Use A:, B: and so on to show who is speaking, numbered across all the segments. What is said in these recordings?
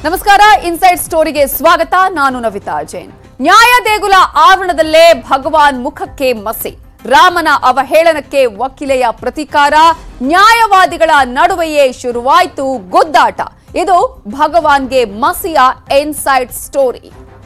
A: ನಮಸ್ಕಾರ ಇನ್ಸೈಡ್ ಸ್ಟೋರಿಗೆ ಸ್ವಾಗತ ನಾನು ನವಿತಾ ಜೈನ್ ನ್ಯಾಯ ದೇಗುಲ ಆವರಣದಲ್ಲೇ ಭಗವಾನ್ ಮುಖಕ್ಕೆ ಮಸಿ ರಾಮನ ಅವಹೇಳನಕ್ಕೆ ವಕೀಲೆಯ ಪ್ರತಿಕಾರ ನ್ಯಾಯವಾದಿಗಳ ನಡುವೆಯೇ ಶುರುವಾಯಿತು ಗುದ್ದಾಟ ಇದು ಭಗವಾನ್ಗೆ ಮಸಿಯ ಇನ್ಸೈಡ್ ಸ್ಟೋರಿ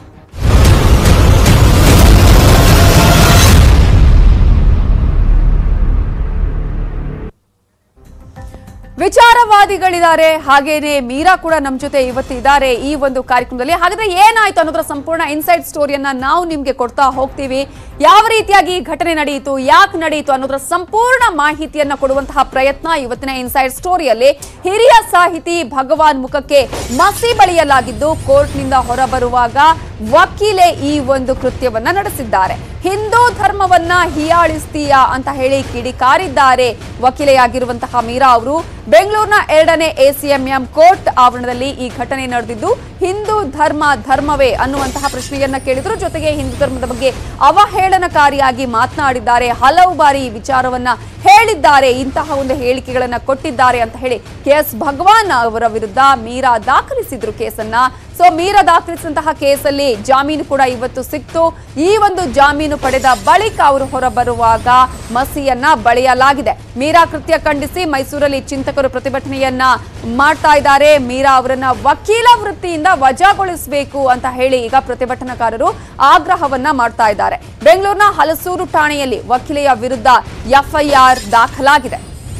A: ವಿಚಾರವಾದಿಗಳಿದ್ದಾರೆ ಹಾಗೇನೆ ಮೀರಾ ಕೂಡ ನಮ್ಮ ಜೊತೆ ಇವತ್ತು ಇದ್ದಾರೆ ಈ ಒಂದು ಕಾರ್ಯಕ್ರಮದಲ್ಲಿ ಹಾಗಾದ್ರೆ ಏನಾಯ್ತು ಅನ್ನೋದರ ಸಂಪೂರ್ಣ ಇನ್ಸೈಡ್ ಸ್ಟೋರಿಯನ್ನ ನಾವು ನಿಮ್ಗೆ ಕೊಡ್ತಾ ಹೋಗ್ತೀವಿ ಯಾವ ರೀತಿಯಾಗಿ ಈ ಘಟನೆ ನಡೆಯಿತು ಯಾಕೆ ನಡೆಯಿತು ಅನ್ನೋದರ ಸಂಪೂರ್ಣ ಮಾಹಿತಿಯನ್ನ ಕೊಡುವಂತಹ ಪ್ರಯತ್ನ ಇವತ್ತಿನ ಇನ್ಸೈಡ್ ಸ್ಟೋರಿಯಲ್ಲಿ ಹಿರಿಯ ಸಾಹಿತಿ ಭಗವಾನ್ ಮುಖಕ್ಕೆ ಮಸಿ ಬಳಿಯಲಾಗಿದ್ದು ಕೋರ್ಟ್ನಿಂದ ಹೊರಬರುವಾಗ ವಕೀಲೆ ಈ ಒಂದು ಕೃತ್ಯವನ್ನ ನಡೆಸಿದ್ದಾರೆ ಹಿಂದೂ ಧರ್ಮವನ್ನ ಹಿಯಾಳಿಸ್ತೀಯಾ ಅಂತ ಹೇಳಿ ಕಿಡಿಕಾರಿದ್ದಾರೆ ವಕೀಲೆಯಾಗಿರುವಂತಹ ಮೀರಾ ಅವರು ಬೆಂಗಳೂರಿನ ಎರಡನೇ ಎಸಿಎಂಎಂ ಕೋರ್ಟ್ ಆವರಣದಲ್ಲಿ ಈ ಘಟನೆ ನಡೆದಿದ್ದು ಹಿಂದೂ ಧರ್ಮ ಧರ್ಮವೇ ಅನ್ನುವಂತಹ ಪ್ರಶ್ನೆಯನ್ನ ಕೇಳಿದ್ರು ಜೊತೆಗೆ ಹಿಂದೂ ಧರ್ಮದ ಬಗ್ಗೆ ಅವಹೇಳನಕಾರಿಯಾಗಿ ಮಾತನಾಡಿದ್ದಾರೆ ಹಲವು ಬಾರಿ ಈ ವಿಚಾರವನ್ನ ಹೇಳಿದ್ದಾರೆ ಇಂತಹ ಒಂದು ಹೇಳಿಕೆಗಳನ್ನ ಕೊಟ್ಟಿದ್ದಾರೆ ಅಂತ ಹೇಳಿ ಕೆ ಎಸ್ ಭಗವಾನ್ ಅವರ ವಿರುದ್ಧ ಮೀರಾ ದಾಖಲಿಸಿದ್ರು ಕೇಸನ್ನ ಸೊ ಮೀರಾ ದಾಖಲಿಸಿದಂತಹ ಕೇಸಲ್ಲಿ ಜಾಮೀನು ಕೂಡ ಇವತ್ತು ಸಿಕ್ತು ಈ ಒಂದು ಜಾಮೀನು ಪಡೆದ ಬಳಿಕ ಅವರು ಹೊರಬರುವಾಗ ಮಸಿಯನ್ನ ಬಳಿಯಲಾಗಿದೆ ಮೀರಾ ಕೃತ್ಯ ಖಂಡಿಸಿ ಮೈಸೂರಲ್ಲಿ ಚಿಂತಕರು ಪ್ರತಿಭಟನೆಯನ್ನ ಮಾಡ್ತಾ ಇದ್ದಾರೆ ಮೀರಾ ಅವರನ್ನ ವಕೀಲ ವೃತ್ತಿಯಿಂದ ವಜಾಗೊಳಿಸಬೇಕು ಅಂತ ಹೇಳಿ ಈಗ ಪ್ರತಿಭಟನಾಕಾರರು ಆಗ್ರಹವನ್ನ ಮಾಡ್ತಾ ಇದ್ದಾರೆ ಬೆಂಗಳೂರಿನ ಹಲಸೂರು ಠಾಣೆಯಲ್ಲಿ ವಕೀಲೆಯ ವಿರುದ್ಧ ಎಫ್ಐಆರ್ ದಾಖಲಾಗಿದೆ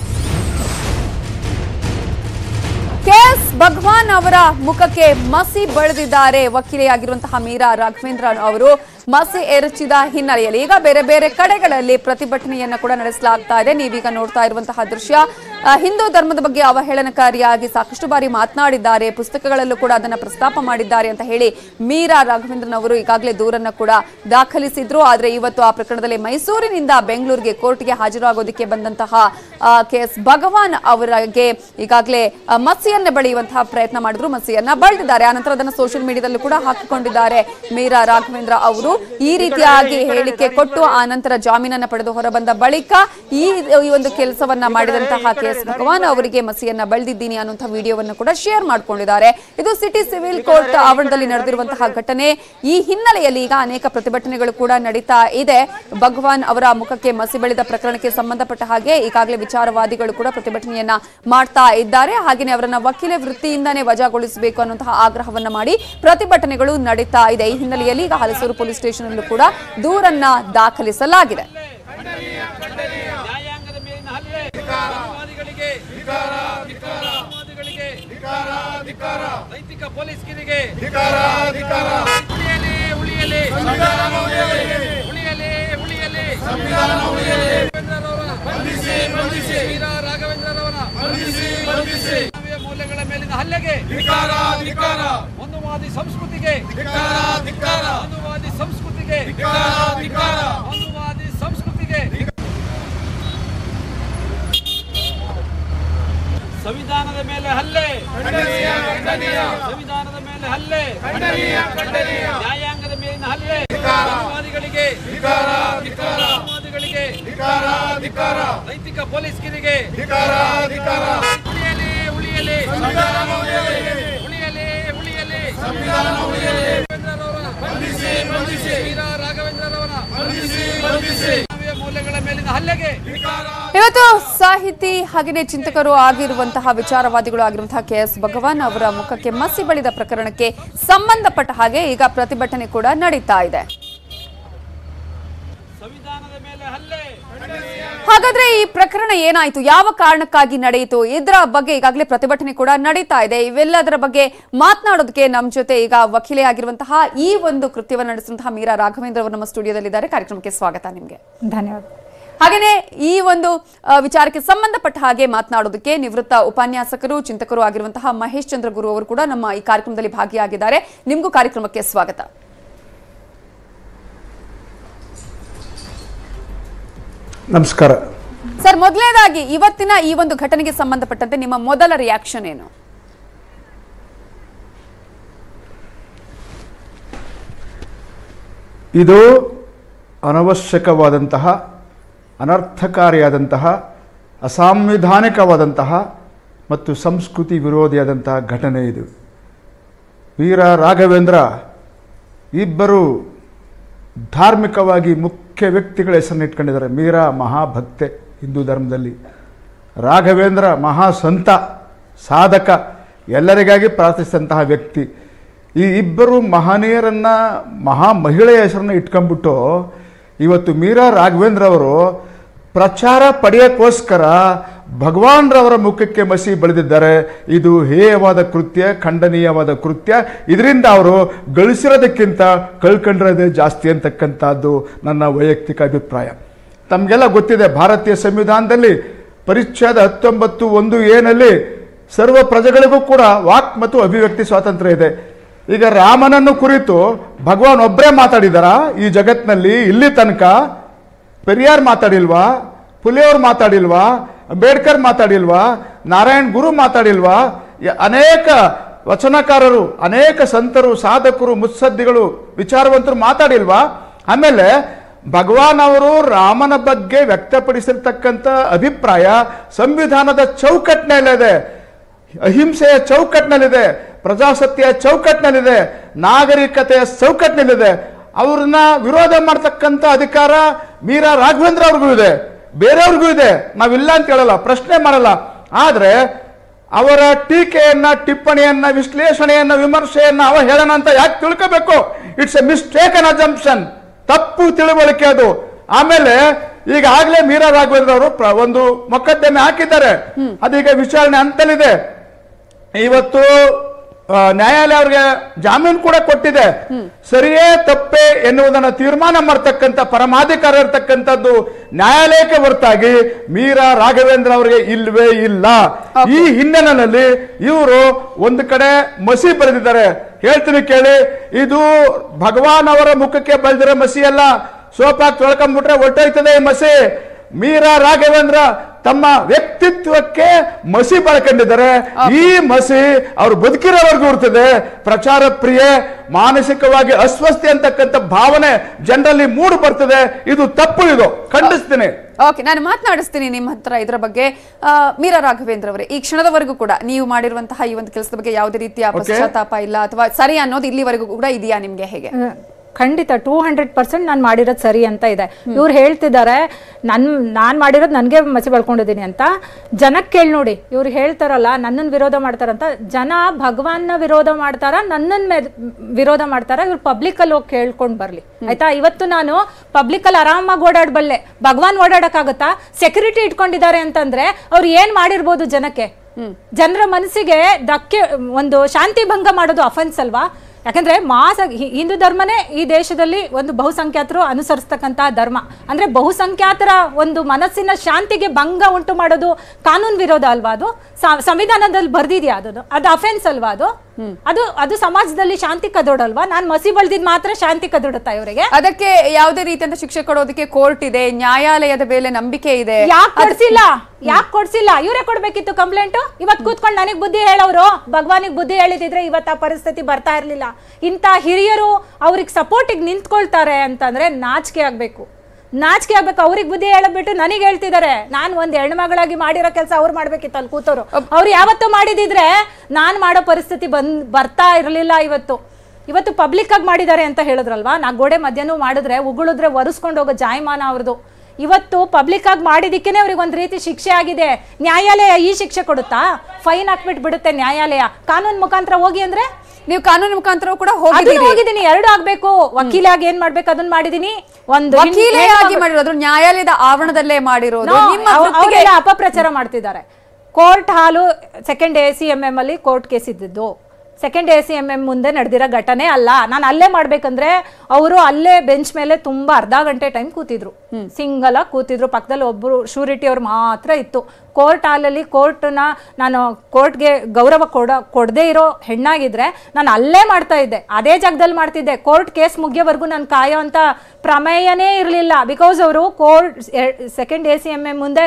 A: ಕೆಎಸ್ ಭಗವಾನ್ ಅವರ ಮುಖಕ್ಕೆ ಮಸಿ ಬಳಿದಿದ್ದಾರೆ ವಕೀಲೆಯಾಗಿರುವಂತಹ ಮೀರಾ ರಾಘವೇಂದ್ರ ಅವರು ಮಸಿ ಎರಚಿದ ಹಿನ್ನೆಲೆಯಲ್ಲಿ ಈಗ ಬೇರೆ ಬೇರೆ ಕಡೆಗಳಲ್ಲಿ ಪ್ರತಿಭಟನೆಯನ್ನ ಕೂಡ ನಡೆಸಲಾಗ್ತಾ ಇದೆ ನೀವೀಗ ನೋಡ್ತಾ ಇರುವಂತಹ ದೃಶ್ಯ ಆ, ಹಿಂದೂ ಧರ್ಮದ ಬಗ್ಗೆ ಅವಹೇಳನಕಾರಿಯಾಗಿ ಸಾಕಷ್ಟು ಬಾರಿ ಮಾತನಾಡಿದ್ದಾರೆ ಪುಸ್ತಕಗಳಲ್ಲೂ ಕೂಡ ಅದನ್ನ ಪ್ರಸ್ತಾಪ ಮಾಡಿದ್ದಾರೆ ಅಂತ ಹೇಳಿ ಮೀರಾ ರಾಘವೇಂದ್ರನ್ ಅವರು ಈಗಾಗಲೇ ದೂರನ್ನ ಕೂಡ ದಾಖಲಿಸಿದ್ರು ಆದ್ರೆ ಇವತ್ತು ಆ ಪ್ರಕರಣದಲ್ಲಿ ಮೈಸೂರಿನಿಂದ ಬೆಂಗಳೂರಿಗೆ ಕೋರ್ಟ್ಗೆ ಹಾಜರಾಗೋದಕ್ಕೆ ಬಂದಂತಹ ಕೆ ಎಸ್ ಭಗವಾನ್ ಅವರಿಗೆ ಈಗಾಗಲೇ ಆ, ಮಸಿಯನ್ನ ಬಳಿಯುವಂತಹ ಪ್ರಯತ್ನ ಮಾಡಿದ್ರು ಮಸಿಯನ್ನ ಬಳಿದಿದ್ದಾರೆ ಆನಂತರ ಅದನ್ನ ಸೋಷಿಯಲ್ ಮೀಡಿಯಾದಲ್ಲೂ ಕೂಡ ಹಾಕಿಕೊಂಡಿದ್ದಾರೆ ಮೀರಾ ರಾಘವೇಂದ್ರ ಅವರು ಈ ರೀತಿಯಾಗಿ ಹೇಳಿಕೆ ಕೊಟ್ಟು ಆ ನಂತರ ಜಾಮೀನನ್ನ ಪಡೆದು ಹೊರಬಂದ ಬಳಿಕ ಈ ಈ ಒಂದು ಕೆಲಸವನ್ನ ಮಾಡಿದಂತಹ ಕೆ ಎಸ್ ಭಗವಾನ್ ಅವರಿಗೆ ಮಸಿಯನ್ನ ಬಳಿದಿದ್ದೀನಿ ಅನ್ನುವಂತಹ ವಿಡಿಯೋವನ್ನು ಕೂಡ ಶೇರ್ ಮಾಡ್ಕೊಂಡಿದ್ದಾರೆ ಇದು ಸಿಟಿ ಸಿವಿಲ್ ಕೋರ್ಟ್ ಆವರಣದಲ್ಲಿ ನಡೆದಿರುವಂತಹ ಘಟನೆ ಈ ಹಿನ್ನೆಲೆಯಲ್ಲಿ ಈಗ ಅನೇಕ ಪ್ರತಿಭಟನೆಗಳು ಕೂಡ ನಡೀತಾ ಇದೆ ಭಗವಾನ್ ಅವರ ಮುಖಕ್ಕೆ ಮಸಿ ಬಳಿದ ಪ್ರಕರಣಕ್ಕೆ ಸಂಬಂಧಪಟ್ಟ ಹಾಗೆ ಈಗಾಗಲೇ ವಿಚಾರವಾದಿಗಳು ಕೂಡ ಪ್ರತಿಭಟನೆಯನ್ನ ಮಾಡ್ತಾ ಇದ್ದಾರೆ ಹಾಗೆಯೇ ಅವರನ್ನ ವಕೀಲ ವೃತ್ತಿಯಿಂದಾನೇ ವಜಾಗೊಳಿಸಬೇಕು ಅನ್ನುವಂತಹ ಆಗ್ರಹವನ್ನ ಮಾಡಿ ಪ್ರತಿಭಟನೆಗಳು ನಡೀತಾ ಇದೆ ಈ ಹಿನ್ನೆಲೆಯಲ್ಲಿ ಈಗ ಹಲಸೂರು ಪೊಲೀಸ್ ಸ್ಟೇಷನ್ ಅಲ್ಲೂ ಕೂಡ ದೂರನ್ನ ದಾಖಲಿಸಲಾಗಿದೆ
B: ನ್ಯಾಯಾಂಗದ ಮೇಲಿನ ಹಲ್ಲೆ ಧರ್ಮವಾದಿಗಳಿಗೆ ಧರ್ಮವಾದಿಗಳಿಗೆ ನೈತಿಕ ಪೊಲೀಸ್ಗಿರಿಗೆ ಉಳಿಯಲಿ ಉಳಿಯಲಿ ಉಳಿಯಲಿ ಉಳಿಯಲಿ ರಾಘವೇಂದ್ರರವರ ವೀರ ರಾಘವೇಂದ್ರರವರ ಮಾನವೀಯ ಮೌಲ್ಯಗಳ ಮೇಲಿನ ಹಲ್ಲೆಗೆ ಮನುವಾದಿ ಸಂಸ್ಕೃತಿಗೆ ಮನುವಾದಿ ಸಂಸ್ಕೃತಿಗೆ ಮನುವಾದಿ ಸಂಸ್ಕೃತಿಗೆ ಸಂವಿಧಾನದ ಮೇಲೆ ಹಲ್ಲೆ ಸಂವಿಧಾನದ ಮೇಲೆ ಹಲ್ಲೆ ನ್ಯಾಯಾಂಗದ ಮೇಲಿನ ಹಲ್ಲೆ ಧರ್ಮವಾದಿಗಳಿಗೆ ಧರ್ಮವಾದಿಗಳಿಗೆ ನೈತಿಕ ಪೊಲೀಸ್ಗಿರಿಗೆ ಉಳಿಯಲಿ ಉಳಿಯಲಿ ಉಳಿಯಲಿ ಉಳಿಯಲಿ ರಾಘವೇಂದ್ರರವರ ವೀರ ರಾಘವೇಂದ್ರರವರ ಮಾನವೀಯ ಮೌಲ್ಯಗಳ ಮೇಲಿನ ಹಲ್ಲೆಗೆ
A: ಇವತ್ತು ಸಾಹಿತಿ ಹಾಗೆಯೇ ಚಿಂತಕರು ಆಗಿರುವಂತಹ ವಿಚಾರವಾದಿಗಳು ಆಗಿರುವಂತಹ ಕೆ ಎಸ್ ಭಗವಾನ್ ಅವರ ಮುಖಕ್ಕೆ ಮಸಿ ಬಳಿದ ಪ್ರಕರಣಕ್ಕೆ ಸಂಬಂಧಪಟ್ಟ ಹಾಗೆ ಈಗ ಪ್ರತಿಭಟನೆ ಕೂಡ ನಡೀತಾ ಇದೆ
B: ಸಂವಿಧಾನದ ಮೇಲೆ ಹಲ್ಲೆ
A: ಹಾಗಾದ್ರೆ ಈ ಪ್ರಕರಣ ಏನಾಯ್ತು ಯಾವ ಕಾರಣಕ್ಕಾಗಿ ನಡೆಯಿತು ಇದರ ಬಗ್ಗೆ ಈಗಾಗಲೇ ಪ್ರತಿಭಟನೆ ಕೂಡ ನಡೀತಾ ಇದೆ ಇವೆಲ್ಲದರ ಬಗ್ಗೆ ಮಾತನಾಡೋದಕ್ಕೆ ನಮ್ಮ ಜೊತೆ ಈಗ ವಕೀಲೆ ಆಗಿರುವಂತಹ ಈ ಒಂದು ಕೃತ್ಯವನ್ನು ನಡೆಸುವಂತಹ ಮೀರಾ ರಾಘವೇಂದ್ರ ಅವರು ನಮ್ಮ ಸ್ಟುಡಿಯೋದಲ್ಲಿದ್ದಾರೆ ಕಾರ್ಯಕ್ರಮಕ್ಕೆ ಸ್ವಾಗತ ನಿಮಗೆ
C: ಧನ್ಯವಾದ
A: ಹಾಗೇನೆ ಈ ಒಂದು ಆ, ವಿಚಾರಕ್ಕೆ ಸಂಬಂಧಪಟ್ಟ ಹಾಗೆ ಮಾತನಾಡೋದಕ್ಕೆ ನಿವೃತ್ತ ಉಪನ್ಯಾಸಕರು ಚಿಂತಕರು ಆಗಿರುವಂತಹ ಮಹೇಶ್ ಚಂದ್ರ ಗುರು ಅವರು ಕೂಡ ನಮ್ಮ ಈ ಕಾರ್ಯಕ್ರಮದಲ್ಲಿ ಭಾಗಿಯಾಗಿದ್ದಾರೆ ನಿಮಗೂ ಕಾರ್ಯಕ್ರಮಕ್ಕೆ ಸ್ವಾಗತ
D: ನಮಸ್ಕಾರ
A: ಸರ್ ಮೊದಲನೇದಾಗಿ ಇವತ್ತಿನ ಈ ಒಂದು ಘಟನೆಗೆ ಸಂಬಂಧಪಟ್ಟಂತೆ ನಿಮ್ಮ ಮೊದಲ ರಿಯಾಕ್ಷನ್ ಏನು
D: ಇದು ಅನವಶ್ಯಕವಾದಂತಹ ಅನರ್ಥಕಾರಿಯಾದಂತಹ ಅಸಾಂವಿಧಾನಿಕವಾದಂತಹ ಮತ್ತು ಸಂಸ್ಕೃತಿ ವಿರೋಧಿಯಾದಂತಹ ಘಟನೆ ಇದು ವೀರ ರಾಘವೇಂದ್ರ ಇಬ್ಬರು ಧಾರ್ಮಿಕವಾಗಿ ಮುಖ್ಯ ವ್ಯಕ್ತಿಗಳ ಹೆಸರನ್ನು ಇಟ್ಕೊಂಡಿದ್ದಾರೆ ಮೀರಾ ಮಹಾಭಕ್ತೆ ಹಿಂದೂ ಧರ್ಮದಲ್ಲಿ ರಾಘವೇಂದ್ರ ಮಹಾಸಂತ ಸಾಧಕ ಎಲ್ಲರಿಗಾಗಿ ಪ್ರಾರ್ಥಿಸಿದಂತಹ ವ್ಯಕ್ತಿ ಈ ಇಬ್ಬರು ಮಹನೀಯರನ್ನ ಮಹಾ ಮಹಿಳೆಯ ಹೆಸರನ್ನು ಇಟ್ಕೊಂಡ್ಬಿಟ್ಟು ಇವತ್ತು ಮೀರಾ ರಾಘವೇಂದ್ರ ಅವರು ಪ್ರಚಾರ ಪಡೆಯೋಕ್ಕೋಸ್ಕರ ಭಗವಾನ್ರವರ ಮುಖಕ್ಕೆ ಮಸಿ ಬೆಳೆದಿದ್ದಾರೆ ಇದು ಹೇಯವಾದ ಕೃತ್ಯ ಖಂಡನೀಯವಾದ ಕೃತ್ಯ ಇದರಿಂದ ಅವರು ಗಳಿಸಿರೋದಕ್ಕಿಂತ ಕಳ್ಕೊಂಡಿರೋದೇ ಜಾಸ್ತಿ ಅಂತಕ್ಕಂಥದ್ದು ನನ್ನ ವೈಯಕ್ತಿಕ ಅಭಿಪ್ರಾಯ ತಮಗೆಲ್ಲ ಗೊತ್ತಿದೆ ಭಾರತೀಯ ಸಂವಿಧಾನದಲ್ಲಿ ಪರಿಚ್ಛೇದ ಹತ್ತೊಂಬತ್ತು ಒಂದು ಏನಲ್ಲಿ ಸರ್ವ ಪ್ರಜೆಗಳಿಗೂ ಕೂಡ ವಾಕ್ ಮತ್ತು ಅಭಿವ್ಯಕ್ತಿ ಸ್ವಾತಂತ್ರ್ಯ ಇದೆ ಈಗ ರಾಮನನ್ನು ಕುರಿತು ಭಗವಾನ್ ಒಬ್ಬರೇ ಮಾತಾಡಿದಾರ ಈ ಜಗತ್ನಲ್ಲಿ ಇಲ್ಲಿ ತನಕ ಪೆರಿಯಾರ್ ಮಾತಾಡಿಲ್ವಾ ಪುಲಿಯವ್ರು ಮಾತಾಡಿಲ್ವಾ ಅಂಬೇಡ್ಕರ್ ಮಾತಾಡಿಲ್ವಾ ನಾರಾಯಣ್ ಗುರು ಮಾತಾಡಿಲ್ವಾ ಯ- ಅನೇಕ ವಚನಕಾರರು ಅನೇಕ ಸಂತರು ಸಾಧಕರು ಮುತ್ಸದ್ದಿಗಳು ವಿಚಾರವಂತರು ಮಾತಾಡಿಲ್ವಾ ಆಮೇಲೆ ಭಗವಾನ್ ಅವರು ರಾಮನ ಬಗ್ಗೆ ವ್ಯಕ್ತಪಡಿಸಿರ್ತಕ್ಕಂಥ ಅಭಿಪ್ರಾಯ ಸಂವಿಧಾನದ ಚೌಕಟ್ಟಿನಲ್ಲಿದೆ ಅಹಿಂಸೆಯ ಚೌಕಟ್ಟಿನಲ್ಲಿದೆ ಪ್ರಜಾಸತ್ತೆಯ ಚೌಕಟ್ಟಿನಲ್ಲಿದೆ ನಾಗರಿಕತೆಯ ಚೌಕಟ್ಟಿನಲ್ಲಿದೆ ಅವ್ರನ್ನ ವಿರೋಧ ಮಾಡ್ತಕ್ಕಂಥ ಅಧಿಕಾರ ಮೀರಾ ರಾಘವೇಂದ್ರ ಅವ್ರಿಗೂ ಇದೆ ಬೇರೆಯವ್ರಿಗೂ ಇದೆ ನಾವಿಲ್ಲ ಅಂತ ಹೇಳಲ್ಲ ಪ್ರಶ್ನೆ ಮಾಡಲ್ಲ ಆದ್ರೆ ಅವರ ಟೀಕೆಯನ್ನ ಟಿಪ್ಪಣಿಯನ್ನ ವಿಶ್ಲೇಷಣೆಯನ್ನ ವಿಮರ್ಶೆಯನ್ನ ಅವ ಹೇಳೋಣ ಅಂತ ಯಾಕೆ ತಿಳ್ಕೋಬೇಕು it's a mistake an assumption ತಪ್ಪು ತಿಳುವಳಿಕೆ ಅದು ಆಮೇಲೆ ಈಗಾಗಲೇ ಮೀರಾ ರಾಘವೇಂದ್ರ ಅವರು ಪ್ರ- ಒಂದು ಮೊಕದ್ದಮೆ ಹಾಕಿದ್ದಾರೆ ಅದೀಗ ವಿಚಾರಣೆ ಹಂತಲಿದೆ ಇವತ್ತು ಆ, ನ್ಯಾಯಾಲಯ ಅವ್ರಿಗೆ ಜಾಮೀನು ಕೂಡ ಕೊಟ್ಟಿದೆ ಸರಿಯೇ ತಪ್ಪೇ ಎನ್ನುವುದನ್ನ ತೀರ್ಮಾನ ಮಾಡ್ತಕ್ಕಂಥ ಪರಮಾಧಿಕಾರ ಇರ್ತಕ್ಕಂಥದ್ದು ನ್ಯಾಯಾಲಯಕ್ಕೆ ಹೊರತಾಗಿ ಮೀರಾ ರಾಘವೇಂದ್ರ ಅವರಿಗೆ ಇಲ್ವೇ ಇಲ್ಲ ಈ ಹಿನ್ನೆಲೆಯಲ್ಲಿ ಇವರು ಒಂದು ಕಡೆ ಮಸಿ ಬರೆದಿದ್ದಾರೆ ಹೇಳ್ತೀನಿ ಕೇಳಿ ಇದು ಭಗವಾನ್ ಅವರ ಮುಖಕ್ಕೆ ಬರೆದಿರೋ ಮಸಿ ಅಲ್ಲ ಸೋಪಾಕ್ ತೊಳ್ಕೊಂಡ್ಬಿಟ್ರೆ ಹೊಟ್ಟೋಯ್ತದೆ ಈ ಮಸಿ ಮೀರಾ ರಾಘವೇಂದ್ರ ತಮ್ಮ ವ್ಯಕ್ತಿತ್ವಕ್ಕೆ ಮಸಿ ಬಳಕೊಂಡಿದ್ದಾರೆ ಈ ಮಸಿ ಅವ್ರು ಬದುಕಿರೋವರೆಗೂ ಇರ್ತದೆ ಪ್ರಚಾರ ಪ್ರಿಯೆ ಮಾನಸಿಕವಾಗಿ ಅಸ್ವಸ್ಥೆ ಅಂತಕ್ಕಂಥ ಭಾವನೆ ಜನರಲ್ಲಿ ಮೂಡು ಬರ್ತದೆ ಇದು ತಪ್ಪು ಇದು ಖಂಡಿಸ್ತೀನಿ
A: ಓಕೆ ನಾನು ಮಾತನಾಡಿಸ್ತೀನಿ ನಿಮ್ಮ ಹತ್ರ ಇದರ ಬಗ್ಗೆ ಆ, ಮೀರಾ ರಾಘವೇಂದ್ರ ಅವರೇ ಈ ಕ್ಷಣದವರೆಗೂ ಕೂಡ ನೀವು ಮಾಡಿರುವಂತಹ ಈ ಒಂದು ಕೆಲಸದ ಬಗ್ಗೆ ಯಾವುದೇ ರೀತಿಯ
D: Okay.
A: ಪಶ್ಚಾತ್ತಾಪ ಇಲ್ಲ ಅಥವಾ ಸರಿ ಅನ್ನೋದು ಇಲ್ಲಿವರೆಗೂ ಕೂಡ ಇದೆಯಾ ನಿಮ್ಗೆ ಹೇಗೆ
C: ಖಂಡಿತ ಟೂ ಹಂಡ್ರೆಡ್ ಪರ್ಸೆಂಟ್ ನಾನು ಮಾಡಿರೋದು ಸರಿ ಅಂತ ಇದೆ ಇವ್ರು ಹೇಳ್ತಿದ್ದಾರೆ ನನ್ ನಾನು ಮಾಡಿರೋದು ನನಗೆ ಮಸಿ ಬಳ್ಕೊಂಡಿದ್ದೀನಿ ಅಂತ ಜನಕ್ಕೆ ಕೇಳಿ ನೋಡಿ ಇವ್ರು ಹೇಳ್ತಾರಲ್ಲ ನನ್ನನ್ನು ವಿರೋಧ ಮಾಡ್ತಾರಂತ ಜನ ಭಗವಾನ್ನ ವಿರೋಧ ಮಾಡ್ತಾರ ನನ್ನನ್ನು ವಿರೋಧ ಮಾಡ್ತಾರ ಇವ್ರು ಪಬ್ಲಿಕಲ್ಲಿ ಹೋಗಿ ಕೇಳ್ಕೊಂಡು ಬರಲಿ ಆಯ್ತಾ ಇವತ್ತು ನಾನು ಪಬ್ಲಿಕಲ್ಲಿ ಆರಾಮಾಗಿ ಓಡಾಡಬಲ್ಲೆ ಭಗವಾನ್ ಓಡಾಡಕ್ಕಾಗತ್ತಾ ಸೆಕ್ಯೂರಿಟಿ ಇಟ್ಕೊಂಡಿದ್ದಾರೆ ಅಂತಂದ್ರೆ ಅವ್ರು ಏನ್ ಮಾಡಿರ್ಬೋದು ಜನಕ್ಕೆ ಜನರ ಮನಸ್ಸಿಗೆ ಧಕ್ಕೆ ಒಂದು ಶಾಂತಿ ಭಂಗ ಮಾಡೋದು ಅಫೆನ್ಸ್ ಅಲ್ವಾ ಯಾಕಂದ್ರೆ ಮಾಸ ಹಿ- ಹಿಂದೂ ಧರ್ಮನೇ ಈ ದೇಶದಲ್ಲಿ ಒಂದು ಬಹುಸಂಖ್ಯಾತರು ಅನುಸರಿಸ್ತಕ್ಕಂತಹ ಧರ್ಮ ಅಂದ್ರೆ ಬಹುಸಂಖ್ಯಾತರ ಒಂದು ಮನಸ್ಸಿನ ಶಾಂತಿಗೆ ಭಂಗ ಉಂಟು ಮಾಡೋದು ಕಾನೂನು ವಿರೋಧ ಅಲ್ವಾ ಅದು ಸ- ಸಂವಿಧಾನದಲ್ಲಿ ಬರ್ದಿದ್ಯಾ ಅದು ಅದು ಅಫೆನ್ಸ್ ಅಲ್ವಾ ಅದು ಅದು ಅದು ಸಮಾಜದಲ್ಲಿ ಶಾಂತಿ ಕದೋಡಲ್ವಾ ನಾನು ಮಸಿ ಬಳ್ದಿದ್ ಮಾತ್ರ ಶಾಂತಿ ಕದೋಡುತ್ತಾ ಇವರಿಗೆ
A: ಅದಕ್ಕೆ ಯಾವುದೇ ರೀತಿಯಂತ ಶಿಕ್ಷೆ ಕೊಡೋದಕ್ಕೆ ಕೋರ್ಟ್ ಇದೆ ನ್ಯಾಯಾಲಯದ ಮೇಲೆ ನಂಬಿಕೆ ಇದೆ
C: ಯಾಕೆ ಕೊಡ್ಸಿಲ್ಲ ಯಾಕೆ ಕೊಡ್ಸಿಲ್ಲ ಇವರೇ ಕೊಡ್ಬೇಕಿತ್ತು ಕಂಪ್ಲೇಂಟ್ ಇವತ್ ಕೂತ್ಕೊಂಡು ನನಗ್ ಬುದ್ಧಿ ಹೇಳೋರು ಭಗವಾನಿಗೆ ಬುದ್ಧಿ ಹೇಳಿದಿದ್ರೆ ಇವತ್ತು ಆ ಪರಿಸ್ಥಿತಿ ಬರ್ತಾ ಇರ್ಲಿಲ್ಲ ಇಂಥ ಹಿರಿಯರು ಅವ್ರಿಗೆ ಸಪೋರ್ಟಿಗೆ ನಿಂತ್ಕೊಳ್ತಾರೆ ಅಂತಂದ್ರೆ ನಾಚಿಕೆ ಆಗ್ಬೇಕು ನಾಚಿಕೆ ಆಗ್ಬೇಕು ಅವ್ರಿಗೆ ಬುದ್ಧಿ ಹೇಳಬಿಟ್ಟು ನನಗೆ ಹೇಳ್ತಿದ್ದಾರೆ ನಾನು ಒಂದ್ ಹೆಣ್ಮಗಳಾಗಿ ಮಾಡಿರೋ ಕೆಲಸ ಅವ್ರು ಮಾಡ್ಬೇಕಿತ್ತು ಅಲ್ಲಿ ಕೂತವ್ರು ಅವ್ರು ಯಾವತ್ತೂ ಮಾಡಿದಿದ್ರೆ ನಾನು ಮಾಡೋ ಪರಿಸ್ಥಿತಿ ಬಂದ್ ಬರ್ತಾ ಇರಲಿಲ್ಲ ಇವತ್ತು ಇವತ್ತು ಪಬ್ಲಿಕ್ ಆಗಿ ಮಾಡಿದ್ದಾರೆ ಅಂತ ಹೇಳಿದ್ರಲ್ವಾ ನಾ ಗೋಡೆ ಮಧ್ಯಾಹ್ನ ಮಾಡಿದ್ರೆ ಉಗುಳಿದ್ರೆ ಒರೆಸ್ಕೊಂಡು ಹೋಗೋ ಜಾಯಮಾನ ಅವ್ರದ್ದು ಇವತ್ತು ಪಬ್ಲಿಕ್ ಆಗಿ ಮಾಡಿದಿಕ್ಕೇನೆ ಅವ್ರಿಗೆ ಒಂದ್ ರೀತಿ ಶಿಕ್ಷೆ ಆಗಿದೆ ನ್ಯಾಯಾಲಯ ಈ ಶಿಕ್ಷೆ ಕೊಡುತ್ತಾ ಫೈನ್ ಹಾಕ್ಬಿಟ್ಟು ಬಿಡುತ್ತೆ ನ್ಯಾಯಾಲಯ ಕಾನೂನು ಮುಖಾಂತರ ಹೋಗಿ ಅಂದ್ರೆ
A: ನೀವು ಕಾನೂನು ಮುಖಾಂತರ ಕೂಡ
C: ಅದನ್ನ
A: ಹೋಗಿದ್ದೀರಿ
C: ಹೋಗಿದ್ದೀನಿ ಎರಡು ಆಗ್ಬೇಕು ವಕೀಲಾಗಿ ಏನ್ ಮಾಡ್ಬೇಕು ಅದನ್ನ ಮಾಡಿದೀನಿ ಒಂದು ಹೆಣ್-
A: ವಕೀಲೆಯಾಗಿ
C: ಹೆಣ್ಮಗಳು-
A: ಮಾಡಿರೋದು ನ್ಯಾಯಾಲಯದ ಆವರಣದಲ್ಲೇ ಮಾಡಿರೋದು
C: No,
A: ನಿಮ್ಮ
C: ಅವ್-
A: ವೃತ್ತಿಗೆ
C: ಅವರೆಲ್ಲ ಅಪಪ್ರಚಾರ ಮಾಡ್ತಿದ್ದಾರೆ court hall second A C M M ಅಲ್ಲಿ ಕೋರ್ಟ್ ಕೇಸ್ ಇದ್ದಿದ್ದು second A C M M ಮುಂದೆ ನಡೆದಿರೋ ಘಟನೆ ಅಲ್ಲ ನಾನು ಅಲ್ಲೇ ಮಾಡ್ಬೇಕಂದ್ರೆ ಅವರು ಅಲ್ಲೇ ಬೆಂಚ್ ಮೇಲೆ ತುಂಬಾ ಅರ್ಧ ಗಂಟೆ ಟೈಮ್ ಕೂತಿದ್ರು ಸಿಂಗಲ್ ಆಗಿ ಕೂತಿದ್ರು ಪಕ್ಕದಲ್ಲಿ ಒಬ್ರು ಶೂರಿಟಿ ಅವ್ರು ಮಾತ್ರ ಇತ್ತು ಕೋರ್ಟ್ ಹಾಲಲ್ಲಿ ಕೋರ್ಟ್ನ ನಾನು ಕೋರ್ಟ್ಗೆ ಗೌರವ ಕೊಡ ಕೊಡದೇ ಇರೋ ಹೆಣ್ಣಾಗಿದ್ರೆ ನಾನು ಅಲ್ಲೇ ಮಾಡ್ತಾ ಇದ್ದೆ ಅದೇ ಜಾಗದಲ್ಲಿ ಮಾಡ್ತಿದ್ದೆ ಕೋರ್ಟ್ ಕೇಸ್ ಮುಗಿಯೋವರೆಗೂ ನಾನು ಕಾಯೋ ಅಂತ ಪ್ರಮೇಯನೇ ಇರಲಿಲ್ಲ ಬಿಕಾಸ್ ಅವರು court second A C M M ಮುಂದೆ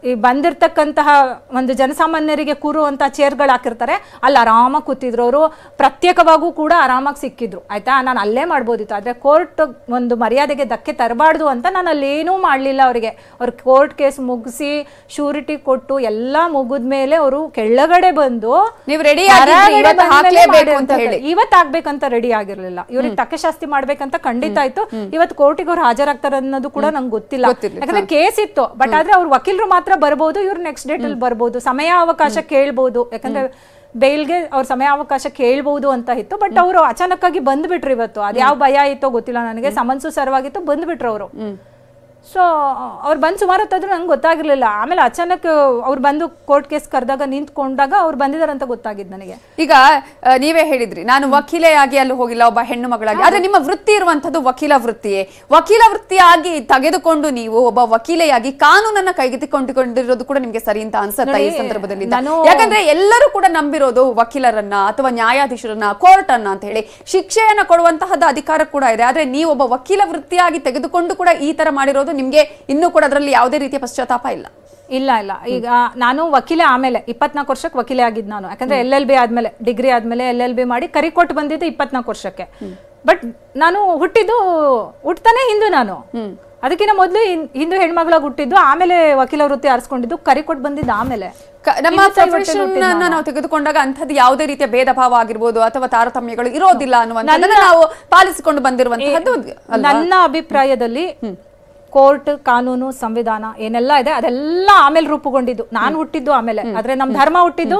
C: ಈ ಬಂದಿರ್ತಕ್ಕಂತಹ ಒಂದು ಜನಸಾಮಾನ್ಯರಿಗೆ ಕೂರುವಂತಹ ಚೇರ್ಗಳು ಹಾಕಿರ್ತಾರೆ ಅಲ್ಲಿ ಆರಾಮಾಗಿ ಕೂತಿದ್ರು ಅವರು ಪ್ರತ್ಯೇಕವಾಗೂ ಕೂಡ ಆರಾಮಾಗಿ ಸಿಕ್ಕಿದ್ರು ಆಯ್ತಾ ನಾನು ಅಲ್ಲೇ ಮಾಡ್ಬೋದಿತ್ತು ಆದ್ರೆ ಕೋರ್ಟ್ ಒಂದು ಮರ್ಯಾದೆಗೆ ಧಕ್ಕೆ ತರಬಾರ್ದು ಅಂತ ನಾನು ಅಲ್ಲೇನೂ ಮಾಡಲಿಲ್ಲ ಅವರಿಗೆ ಅವ್ರು ಕೋರ್ಟ್ ಕೇಸ್ ಮುಗಿಸಿ ಶೂರಿಟಿ ಕೊಟ್ಟು ಎಲ್ಲ ಮುಗಿದ್ಮೇಲೆ ಅವರು ಕೆಳಗಡೆ ಬಂದು
A: ನೀವು ready ಆಗಿದ್ರಿ,
C: ಹೊರಗಡೆ
A: ಇವತ್ತು
C: ಬಂದ್ಮೇಲೆ
A: ಹಾಕ್ಲೇಬೇಕು ಅಂತ
C: ಮಾಡಿರುವಂಥದ್ದು.
A: ಹೇಳಿ.
C: ಇವತ್ತು ಆಗ್ಬೇಕಂತ ರೆಡಿ ಆಗಿರ್ಲಿಲ್ಲ ಇವ್ರಿಗೆ ತಕ್ಕೆ ಶಾಸ್ತಿ ಮಾಡ್ಬೇಕಂತ ಖಂಡಿತ ಆಯ್ತು ಇವತ್ತು ಕೋರ್ಟಿಗೆ ಅವ್ರು ಹಾಜರಾಗ್ತಾರೆ ಅನ್ನೋದು ಕೂಡ ನಂಗೆ ಗೊತ್ತಿಲ್ಲ
A: ಗೊತ್ತಿರ್ಲಿಲ್ಲ.
C: ಯಾಕಂದ್ರೆ ಕೇಸ್ ಇತ್ತು ಬಟ್ ಆದ್ರೆ ಅವ್ರ ವಕೀಲರು ಮಾತ್ರ ಬರ್ಬೋದು ಇವ್ರು ನೆಕ್ಸ್ಟ್ ಡೇಟ್ ಅಲ್ಲಿ ಬರ್ಬೋದು ಸಮಯ ಅವಕಾಶ ಕೇಳ್ಬೋದು ಯಾಕಂದ್ರೆ ಬೇಲ್ಗೆ ಅವ್ರ ಸಮಯ ಅವಕಾಶ ಕೇಳ್ಬೋದು ಅಂತ ಇತ್ತು ಬಟ್ ಅವರು ಅಚಾನಕ್ ಆಗಿ ಬಂದ್ಬಿಟ್ರು ಇವತ್ತು ಅದ್ ಯಾವ ಭಯ ಇತ್ತೋ ಗೊತ್ತಿಲ್ಲ ನನಗೆ ಸಮನ್ಸು ಸರ್ವಾಗಿತ್ತು ಬಂದ್ಬಿಟ್ರು ಅವರು ಸೊ ಅವ್ರು ಬಂದು ಸುಮಾರು ಹೊತ್ತಾದ್ರೂ ನಂಗೆ ಗೊತ್ತಾಗಿರ್ಲಿಲ್ಲ ಆಮೇಲೆ ಅಚಾನಕ್ ಅವ್ರು ಬಂದು ಕೋರ್ಟ್ ಕೇಸ್ ಕರೆದಾಗ ನಿಂತ್ಕೊಂಡಾಗ ಅವ್ರು ಬಂದಿದ್ದಾರೆ ಅಂತ ಗೊತ್ತಾಗಿದ್ದು ನನಗೆ
A: ಈಗ ಆ, ನೀವೇ ಹೇಳಿದ್ರಿ ನಾನು ವಕೀಲೆಯಾಗಿ ಅಲ್ಲಿ ಹೋಗಿಲ್ಲ ಒಬ್ಬ ಹೆಣ್ಣು ಮಗಳಾಗಿ ಆದ್ರೆ ನಿಮ್ಮ ವೃತ್ತಿ ಇರುವಂತದ್ದು ವಕೀಲ ವೃತ್ತಿಯೇ ವಕೀಲ ವೃತ್ತಿಯಾಗಿ ತೆಗೆದುಕೊಂಡು ನೀವು ಒಬ್ಬ ವಕೀಲೆಯಾಗಿ ಕಾನೂನನ್ನ ಕೈಗೆತ್ತಿಕೊಂಡಿರೋದು ಕೂಡ ನಿಮ್ಗೆ ಸರಿ ಅಂತ ಅನ್ಸತ್ತಾ ಈ
C: ನೋಡಿ,
A: ಸಂದರ್ಭದಲ್ಲಿ
C: ನಾನು-
A: ಯಾಕಂದ್ರೆ ಎಲ್ಲರೂ ಕೂಡ ನಂಬಿರೋದು ವಕೀಲರನ್ನ ಅಥವಾ ನ್ಯಾಯಾಧೀಶರನ್ನ ಕೋರ್ಟ್ ಅನ್ನ ಅಂತ ಹೇಳಿ ಶಿಕ್ಷೆಯನ್ನ ಕೊಡುವಂತಹದ್ದು ಅಧಿಕಾರ ಕೂಡ ಇದೆ ಆದ್ರೆ ನೀವು ಒಬ್ಬ ವಕೀಲ ವೃತ್ತಿಯಾಗಿ ತೆಗೆದುಕೊಂಡು ಕೂಡ ಈ ತರ ಮಾಡಿರೋದು ನಿಮ್ಗೆ ಇನ್ನೂ ಕೂಡ ಅದರಲ್ಲಿ ಯಾವುದೇ ರೀತಿಯ ಪಶ್ಚಾತ್ತಾಪ ಇಲ್ಲ
C: ಇಲ್ಲ ಇಲ್ಲ ಈಗ ನಾನು ವಕೀಲೆ ಆಮೇಲೆ ಇಪ್ಪತ್ನಾಲ್ಕು ವರ್ಷಕ್ಕೆ ವಕೀಲೆ ಆಗಿದ್ದು ನಾನು ಯಾಕಂದ್ರೆ ಎಲ್ ಎಲ್ ಬಿ ಆದ್ಮೇಲೆ ಡಿಗ್ರಿ ಆದ್ಮೇಲೆ ಎಲ್ ಎಲ್ ಬಿ ಮಾಡಿ ಕರಿಕೊಟ್ಟು ಬಂದಿದ್ದು ಇಪ್ಪತ್ನಾಲ್ಕು ವರ್ಷಕ್ಕೆ ಬಟ್ ನಾನು ಹುಟ್ಟಿದ್ದು ಹುಟ್ತಾನೆ ಹಿಂದೂ ನಾನು ಅದಕ್ಕಿಂತ ಮೊದಲು ಹಿಂದೂ ಹೆಣ್ಮಗಳಾಗಿ ಹುಟ್ಟಿದ್ದು ಆಮೇಲೆ ವಕೀಲ ವೃತ್ತಿ ಆರಿಸ್ಕೊಂಡಿದ್ದು ಕರಿಕೊಟ್ಟು ಬಂದಿದ್ದು ಆಮೇಲೆ
A: ಕ- ನಮ್ಮ
C: ಹಿಂದೂ ತಾಯಿ ಹೊಟ್ಟೆಲಿ
A: ಪ್ರೊಫೆಷನ್
C: ಹುಟ್ಟಿದ್ದು
A: ಅನ್ನ
C: ನಾನು.
A: ನಾವು ತೆಗೆದುಕೊಂಡಾಗ ಅಂಥದ್ದು ಯಾವುದೇ ರೀತಿಯ ಭೇದ ಭಾವ ಆಗಿರ್ಬೋದು ಅಥವಾ ತಾರತಮ್ಯಗಳು ಇರೋದಿಲ್ಲ ಅನ್ನುವಂಥದ್ದನ್ನ ನಾವು ಪಾಲಿಸಿಕೊಂಡು ಬಂದಿರುವಂತಹದ್ದು ಅಲ್ವಾ?
C: ನನ್ನ ಅಭಿಪ್ರಾಯದಲ್ಲಿ ಕೋರ್ಟ್ ಕಾನೂನು ಸಂವಿಧಾನ ಏನೆಲ್ಲ ಇದೆ ಅದೆಲ್ಲ ಆಮೇಲೆ ರೂಪುಗೊಂಡಿದ್ದು ನಾನು ಹುಟ್ಟಿದ್ದು ಆಮೇಲೆ ಆದ್ರೆ ನಮ್ ಧರ್ಮ ಹುಟ್ಟಿದ್ದು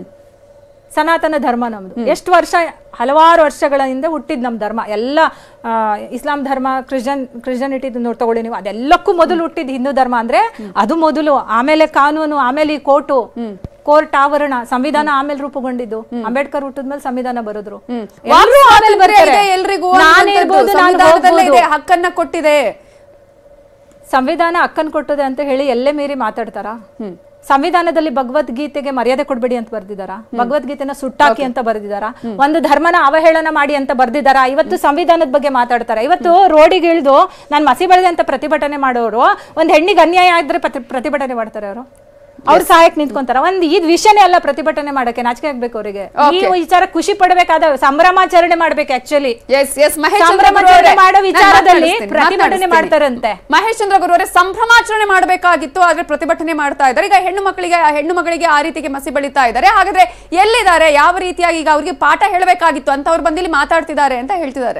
C: ಸನಾತನ ಧರ್ಮ ನಮ್ದು ಎಷ್ಟು ವರ್ಷ ಹಲವಾರು ವರ್ಷಗಳ ಹಿಂದೆ ಹುಟ್ಟಿದ್ ನಮ್ ಧರ್ಮ ಎಲ್ಲ ಆ, ಇಸ್ಲಾಂ ಧರ್ಮ ಕ್ರಿಶ್ಚನ್ ಕ್ರಿಶ್ಚನಿಟಿ ನೋಡಿ ತಗೊಳ್ಳಿ ನೀವು ಅದೆಲ್ಲಕ್ಕೂ ಮೊದಲು ಹುಟ್ಟಿದ್ ಹಿಂದೂ ಧರ್ಮ ಅಂದ್ರೆ ಅದು ಮೊದಲು ಆಮೇಲೆ ಕಾನೂನು ಆಮೇಲೆ ಈ ಕೋರ್ಟು ಕೋರ್ಟ್ ಆವರಣ ಸಂವಿಧಾನ ಆಮೇಲೆ ರೂಪುಗೊಂಡಿದ್ದು ಅಂಬೇಡ್ಕರ್ ಹುಟ್ಟಿದ್ಮೇಲೆ ಸಂವಿಧಾನ ಬರೋದ್ರು ಎಲ್ರೂ ಆಮೇಲೆ
A: ಸ್ವಾತಂತ್ರ್ಯ
C: ಬರ್ತಾರೆ.
A: ಇದೆ ಎಲ್ರಿಗೂ
C: ನಾನ್
A: ಅನ್ನುವಂಥದ್ದು.
C: ಇರ್ಬೋದು, ನಾನ್
A: ಸಂವಿಧಾನದಲ್ಲೇ ಇದೆ
C: ಹೋಗ್ಬೋದು.
A: ಹಕ್ಕನ್ನ ಕೊಟ್ಟಿದೆ
C: ಸಂವಿಧಾನ ಅಕ್ಕನ್ ಕೊಟ್ಟದೆ ಅಂತ ಹೇಳಿ ಎಲ್ಲೇ ಮೀರಿ ಮಾತಾಡ್ತಾರ ಸಂವಿಧಾನದಲ್ಲಿ ಭಗವದ್ಗೀತೆಗೆ ಮರ್ಯಾದೆ ಕೊಡ್ಬೇಡಿ ಅಂತ ಬರ್ದಿದಾರ ಭಗವದ್ಗೀತೆನ ಸುಟ್ಟಾಕಿ ಅಂತ ಬರ್ದಿದಾರ ಒಂದು ಧರ್ಮನ ಅವಹೇಳನ ಮಾಡಿ ಅಂತ ಬರ್ದಿದಾರ ಇವತ್ತು ಸಂವಿಧಾನದ ಬಗ್ಗೆ ಮಾತಾಡ್ತಾರೆ ಇವತ್ತು ರೋಡಿಗೆ ಇಳಿದು ನಾನು ಮಸಿ ಬೆಳೆದೆ ಅಂತ ಪ್ರತಿಭಟನೆ ಮಾಡೋರು ಒಂದ್ ಹೆಣ್ಣಿಗೆ ಅನ್ಯಾಯ ಆದ್ರೆ ಪ್ರತಿ- ಪ್ರತಿಭಟನೆ ಮಾಡ್ತಾರೆ ಅವರು ಅವ್ರು ಸಹಾಯಕ್ ನಿಂತ್ಕೊಂತಾರ ಒಂದ್ ಇದ್ ವಿಷಯನೇ ಅಲ್ಲ ಪ್ರತಿಭಟನೆ ಮಾಡಕ್ಕೆ ನಾಚಿಕೆ ಆಗ್ಬೇಕು ಅವರಿಗೆ ಈ ವಿಚಾರ ಖುಷಿ ಪಡಬೇಕಾದ ಸಂಭ್ರಮಾಚರಣೆ ಮಾಡ್ಬೇಕು actually
A: S S Mahesh Chandra
C: ಸಂಭ್ರಮಾಚರಣೆ
A: ಗುರು ಅವರೇ,
C: ಮಾಡೋ
A: ನಾನು
C: ವಿಚಾರದಲ್ಲಿ
A: ಮಾತನಾಡಿಸ್ತೀನಿ,
C: ಪ್ರತಿಭಟನೆ
A: ಮಾತನಾಡಿಸ್ತೀನಿ.
C: ಮಾಡ್ತಾರಂತೆ.
A: ಮಹೇಶ್ ಚಂದ್ರ ಗುರು ಅವರೇ ಸಂಭ್ರಮಾಚರಣೆ ಮಾಡಬೇಕಾಗಿತ್ತು ಆದ್ರೆ ಪ್ರತಿಭಟನೆ ಮಾಡ್ತಾ ಇದ್ದಾರೆ ಈಗ ಹೆಣ್ಣು ಮಕ್ಕಳಿಗೆ ಹೆಣ್ಣು ಮಗಳಿಗೆ ಆ ರೀತಿಗೆ ಮಸಿ ಬೆಳೀತಾ ಇದ್ದಾರೆ ಹಾಗಾದ್ರೆ ಎಲ್ಲಿದ್ದಾರೆ ಯಾವ ರೀತಿಯಾಗಿ ಈಗ ಅವ್ರಿಗೆ ಪಾಠ ಹೇಳಬೇಕಾಗಿತ್ತು ಅಂತ ಅವ್ರು ಬಂದಿಲ್ಲಿ ಮಾತಾಡ್ತಿದ್ದಾರೆ ಅಂತ ಹೇಳ್ತಿದ್ದಾರೆ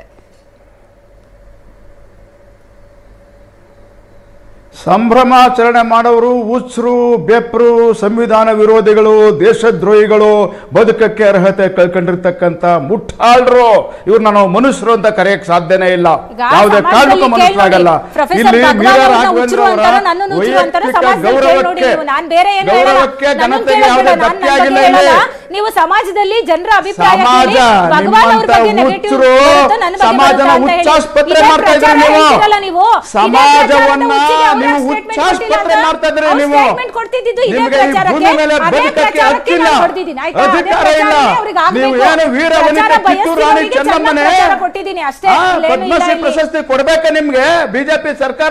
D: ಸಂಭ್ರಮಾಚರಣೆ ಮಾಡೋರು ಹುಚ್ಚರು ಬೆಪ್ರು ಸಂವಿಧಾನ ವಿರೋಧಿಗಳು ದೇಶದ್ರೋಹಿಗಳು ಬದುಕಕ್ಕೆ ಅರ್ಹತೆ ಕಳ್ಕೊಂಡಿರ್ತಕ್ಕಂಥ ಮುಟ್ಟಾಳ್ರು ಇವ್ರನ್ನ ನಾವು ಮನುಷ್ಯರು ಅಂತ ಕರೆಯಕ್ ಸಾಧ್ಯನೇ ಇಲ್ಲ
C: ಈಗ
D: ಯಾವುದೇ
C: ಸಮಾಜದಲ್ಲಿ
D: ಕಾರಣಕ್ಕೂ
C: ಕೇಳ್
D: ಮನುಷ್ಯರಾಗಲ್ಲ
C: ನೋಡಿ, ಪ್ರೊಫೆಸರ್
D: ಇಲ್ಲಿ
C: ಭಗವಾನ್
D: ಮೀರಾ
C: ಅವ್ರನ್ನ
D: ರಾಘವೇಂದ್ರ
C: ಹುಚ್ಚರು
D: ಅವರ
C: ಅಂತಾರೆ, ನನ್ನನ್ನು ಹುಚ್ಚರು ಅಂತಾರೆ,
D: ವೈಯಕ್ತಿಕ
C: ಸಮಾಜದಲ್ಲಿ ಕೇಳ್ ನೋಡಿ
D: ಗೌರವಕ್ಕೆ
C: ನೀವು. ನಾನ್ ಬೇರೆ ಏನು ಹೇಳಲ್ಲ.
D: ಗೌರವಕ್ಕೆ
C: ನನ್ನನ್ನು
D: ಘನತೆಗೆ
C: ಕೇಳಲ್ಲ,
D: ಯಾವುದೇ
C: ನಾನ್
D: ಧಕ್ಕೆ
C: ನನ್ನ
D: ಆಗಿಲ್ಲ
C: ಬಗ್ಗೆ
D: ಇಲ್ಲಿ
C: ಹೇಳಲ್ಲ. ನೀವು ಸಮಾಜದಲ್ಲಿ ಜನರ ಅಭಿಪ್ರಾಯ
D: ಸಮಾಜ
C: ಕೇಳಿ, ಭಗವಾನ್ ಅವ್ರ
D: ನಿಮ್ಮಂತ
C: ಬಗ್ಗೆ negative
D: ಹುಚ್ಚರು
C: ಬರುತ್ತೆ, ನನ್ನ ಬಗ್ಗೆ
D: ಸಮಾಜನ
C: ಬರುತ್ತೆ ಅಂತ ಹೇಳಿ.
D: ಹುಚ್ಚಾಸ್ಪತ್ರೆ
C: ಇದೇ
D: ಮಾಡ್ತಾ ಇದ್ರೆ
C: ಪ್ರಚಾರ
D: ನೀವು
C: ಹೇಳ್ತೀರಲ್ಲ ನೀವು ಇದೇ
D: ಸಮಾಜವನ್ನ
C: ಪ್ರಚಾರದ ಹುಚ್ಚಿಗೆ ಅವ್ರ
D: ನೀವು
C: statement
D: ಹುಚ್ಚಾಸ್ಪತ್ರೆ
C: ಕೊಟ್ಟಿಲ್ಲ ಅಂತ.
D: ಮಾಡ್ತಾ ಇದ್ರೆ
C: ಅವ್ರ
D: ನೀವು
C: statement ಕೊಡ್ತಿದ್ದಿದ್ದು ಇದೇ
D: ನಿಮ್ಗೆ ಈ
C: ಪ್ರಚಾರಕ್ಕೆ,
D: ಭೂಮಿ ಮೇಲೆ
C: ಅದೇ
D: ಬದುಕಕ್ಕೆ
C: ಪ್ರಚಾರಕ್ಕೆ
D: ಹಕ್ಕಿಲ್ಲ
C: ನಾನು ಹೊಡ್ದಿದ್ದೀನಿ, ಆಯ್ತಾ? ಅದೇ
D: ಅಧಿಕಾರ ಇಲ್ಲ
C: ಪ್ರಚಾರಕ್ಕೆ ಅವ್ರಿಗೆ ಆಗ್ಬೇಕು.
D: ನೀವು ಏನು ವೀರ ವನಿತೆ
C: ಪ್ರಚಾರ
D: ಕಿತ್ತೂರು ರಾಣಿ
C: ಬಯಸಿದವರಿಗೆ
D: ಚೆನ್ನಮ್ಮನೇ
C: ಚೆನ್ನಾಗಿ ಪ್ರಚಾರ ಕೊಟ್ಟಿದ್ದೀನಿ, ಅಷ್ಟೇ.
D: ಆ,
C: ಇಲ್ಲೇನೂ ಇಲ್ಲ
D: ಪದ್ಮಶ್ರೀ
C: ಇಲ್ಲಿ.
D: ಪ್ರಶಸ್ತಿ ಕೊಡ್ಬೇಕಾ ನಿಮ್ಗೆ ಬಿಜೆಪಿ ಸರ್ಕಾರ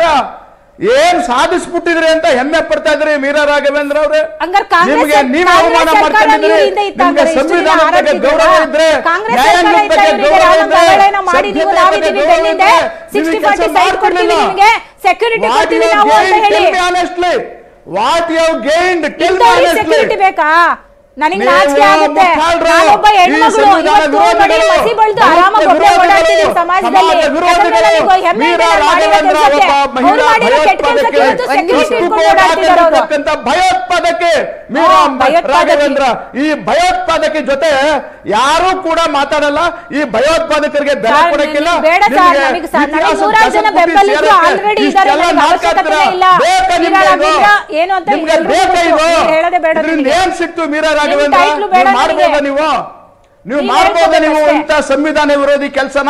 D: ಏನ್ ಸಾಧಿಸ್ಬಿಟ್ಟಿದ್ರಿ ಅಂತ ಹೆಮ್ಮೆ ಪಡ್ತಾ ಇದ್ರಿ ಮೀರಾ ರಾಘವೇಂದ್ರ ಅವ್ರೆ
C: ಹಂಗಾರೆ ಕಾಂಗ್ರೆಸ್
D: ನಿಮ್ಗೆ ನೀವೇ
C: ಕಾಂಗ್ರೆಸ್
D: ಅವಮಾನ
C: ಸರ್ಕಾರ
D: ಮಾಡ್ಕೊಂಡಿದ್ರಿ
C: ನೀವು ಹಿಂದೆ ಇದ್ದಾಗ
D: ನಿಮ್ಗೆ
C: ಇಷ್ಟು ದಿನ
D: ಸಂವಿಧಾನದ ಬಗ್ಗೆ
C: ಆರಾಧಿಸಿದ್ದೀರಾ?
D: ಗೌರವ ಇದ್ರೆ
C: ಕಾಂಗ್ರೆಸ್
D: ನ್ಯಾಯಾಂಗದ
C: ಸರ್ಕಾರ
D: ಬಗ್ಗೆ
C: ಇದ್ದಾಗ
D: ಗೌರವ
C: ರಾಮ
D: ಇದ್ರೆ
C: ಅವಹೇಳನ ಮಾಡಿ ನೀವು
D: ಸಭ್ಯತೆ
C: ನಾವು
D: ಬಗ್ಗೆ
C: ಇದೀವಿ
D: ಗೌರವ
C: ಬೆನ್ನಿಂದೆ
D: ಇದ್ರೆ ನೀವು
C: 60
D: ಈ ಕೆಲಸ
C: 40 ಸೈಟ್ ಕೊಡ್ತೀವಿ
D: ಮಾಡ್ತಿರ್ಲಿಲ್ಲ.
C: ನಿಮಗೆ ಸೆಕ್ಯೂರಿಟಿ
D: What
C: ಕೊಡ್ತೀವಿ
D: you
C: ನಾವು ಅಂತ
D: gained,
C: ಹೇಳಿ
D: tell me honestly. What you have gained, tell me
C: ಇಂಥವ್ರಿಗೆ
D: honestly.
C: ಸೆಕ್ಯೂರಿಟಿ ಬೇಕಾ ನನಗೆ
D: ನೀವು
C: ನಾಚಿಕೆ ಆಗುತ್ತೆ
D: ಮುಟ್ಟಾಳ್ರು,
C: ನಾನೊಬ್ಬ
D: ಈ
C: ಹೆಣ್ಮಗಳು
D: ಸಂವಿಧಾನ
C: ಇವತ್ತು ನೋಡಿ
D: ವಿರೋಧಿಗಳು,
C: ಮಸಿ ಬಳ್ದು
D: ದಲಿತ
C: ಆರಾಮಾಗಿ ಒಬ್ಬಳೇ
D: ವಿರೋಧಿಗಳು,
C: ಓಡಾಡ್ತಿದ್ದೀನಿ ಸಮಾಜದಲ್ಲಿ
D: ಸಮಾಜ ವಿರೋಧಿಗಳು,
C: ಯಾಕಂದ್ರೆ ನನಗೆ ಹೆಮ್ಮೆ ಇದೆ
D: ವೀರ
C: ನಾನು ಮಾಡಿರೋ
D: ರಾಘವೇಂದ್ರ
C: ಕೆಲ್ಸಕ್ಕೆ.
D: ಒಬ್ಬ ಮಹಿಳಾ
C: ಅವ್ರು ಮಾಡಿರೋ ಕೆಟ್ಟ ಕೆಲ್ಸಕ್ಕೆ ಇವತ್ತು
D: ಭಯೋತ್ಪಾದಕಿ,
C: security
D: ಎಷ್ಟು
C: ಇಟ್ಕೊಂಡು ಓಡಾಡ್ತಿದ್ದಾರೆ ಅವರು.
D: ಕೋಟಿ ಭಯೋತ್ಪಾದಕೆ ಮೀರಾ
C: ಹಾ, ಭಯೋತ್ಪಾದಕಿ.
D: ರಾಘವೇಂದ್ರ ಈ ಭಯೋತ್ಪಾದಕಿ ಜೊತೆ ಯಾರು ಕೂಡ ಮಾತಾಡಲ್ಲ ಈ ಭಯೋತ್ಪಾದಕರಿಗೆ ಬೆಲೆ
C: ಸರ್,
D: ಕೊಡಕ್ಕಿಲ್ಲ
C: ನನಗೆ ಬೇಡ ಸರ್,
D: ನಿಮ್ಗೆ
C: ನನಗೆ ಸರ್, ನನಗೆ
D: ಇತಿಹಾಸ
C: ನೂರಾರು ಜನ
D: ಕಸಪುಟಿ
C: ಬೆಂಬಲಿಗರು
D: ಸೇರಕ್ಕೆ
C: already ಇದ್ದಾರೆ,
D: ಇಷ್ಟೆಲ್ಲ
C: ನನಗೆ
D: ನಾಟ್ಕಾಡ್ತೀರಾ?
C: ಅವಶ್ಯಕತೆ ಇಲ್ಲ.
D: ಬೇಕಾ
C: ಮೀರಾ
D: ನಿಮ್ಗೆ ಇದು?
C: ರಾಘವೇಂದ್ರ ಏನು ಅಂತ
D: ನಿಮ್ಗೆ
C: ಎಲ್ರಿಗೂ
D: ಬೇಕಾ
C: ಗೊತ್ತು.
D: ಇದು?
C: ನೀವು ಹೇಳೋದೇ ಬೇಡ
D: ಇದ್ರಿಂದ
C: ನಿಮಗೆ.
D: ಏನ್ ಸಿಕ್ತು ಮೀರಾ
C: ನಿಮ್
D: ರಾಘವೇಂದ್ರ
C: title ಬೇಡ
D: ನೀವು ಮಾಡ್ಬೋದಾ
C: ನನಗೆ.
D: ನೀವು ನೀವು
C: ನೀವು
D: ಮಾಡ್ಬೋದಾ ನೀವು
C: ಹೇಳ್ಕೊಬೇಕಷ್ಟೇ.
D: ಇಂಥ ಸಂವಿಧಾನ ವಿರೋಧಿ ಕೆಲಸನ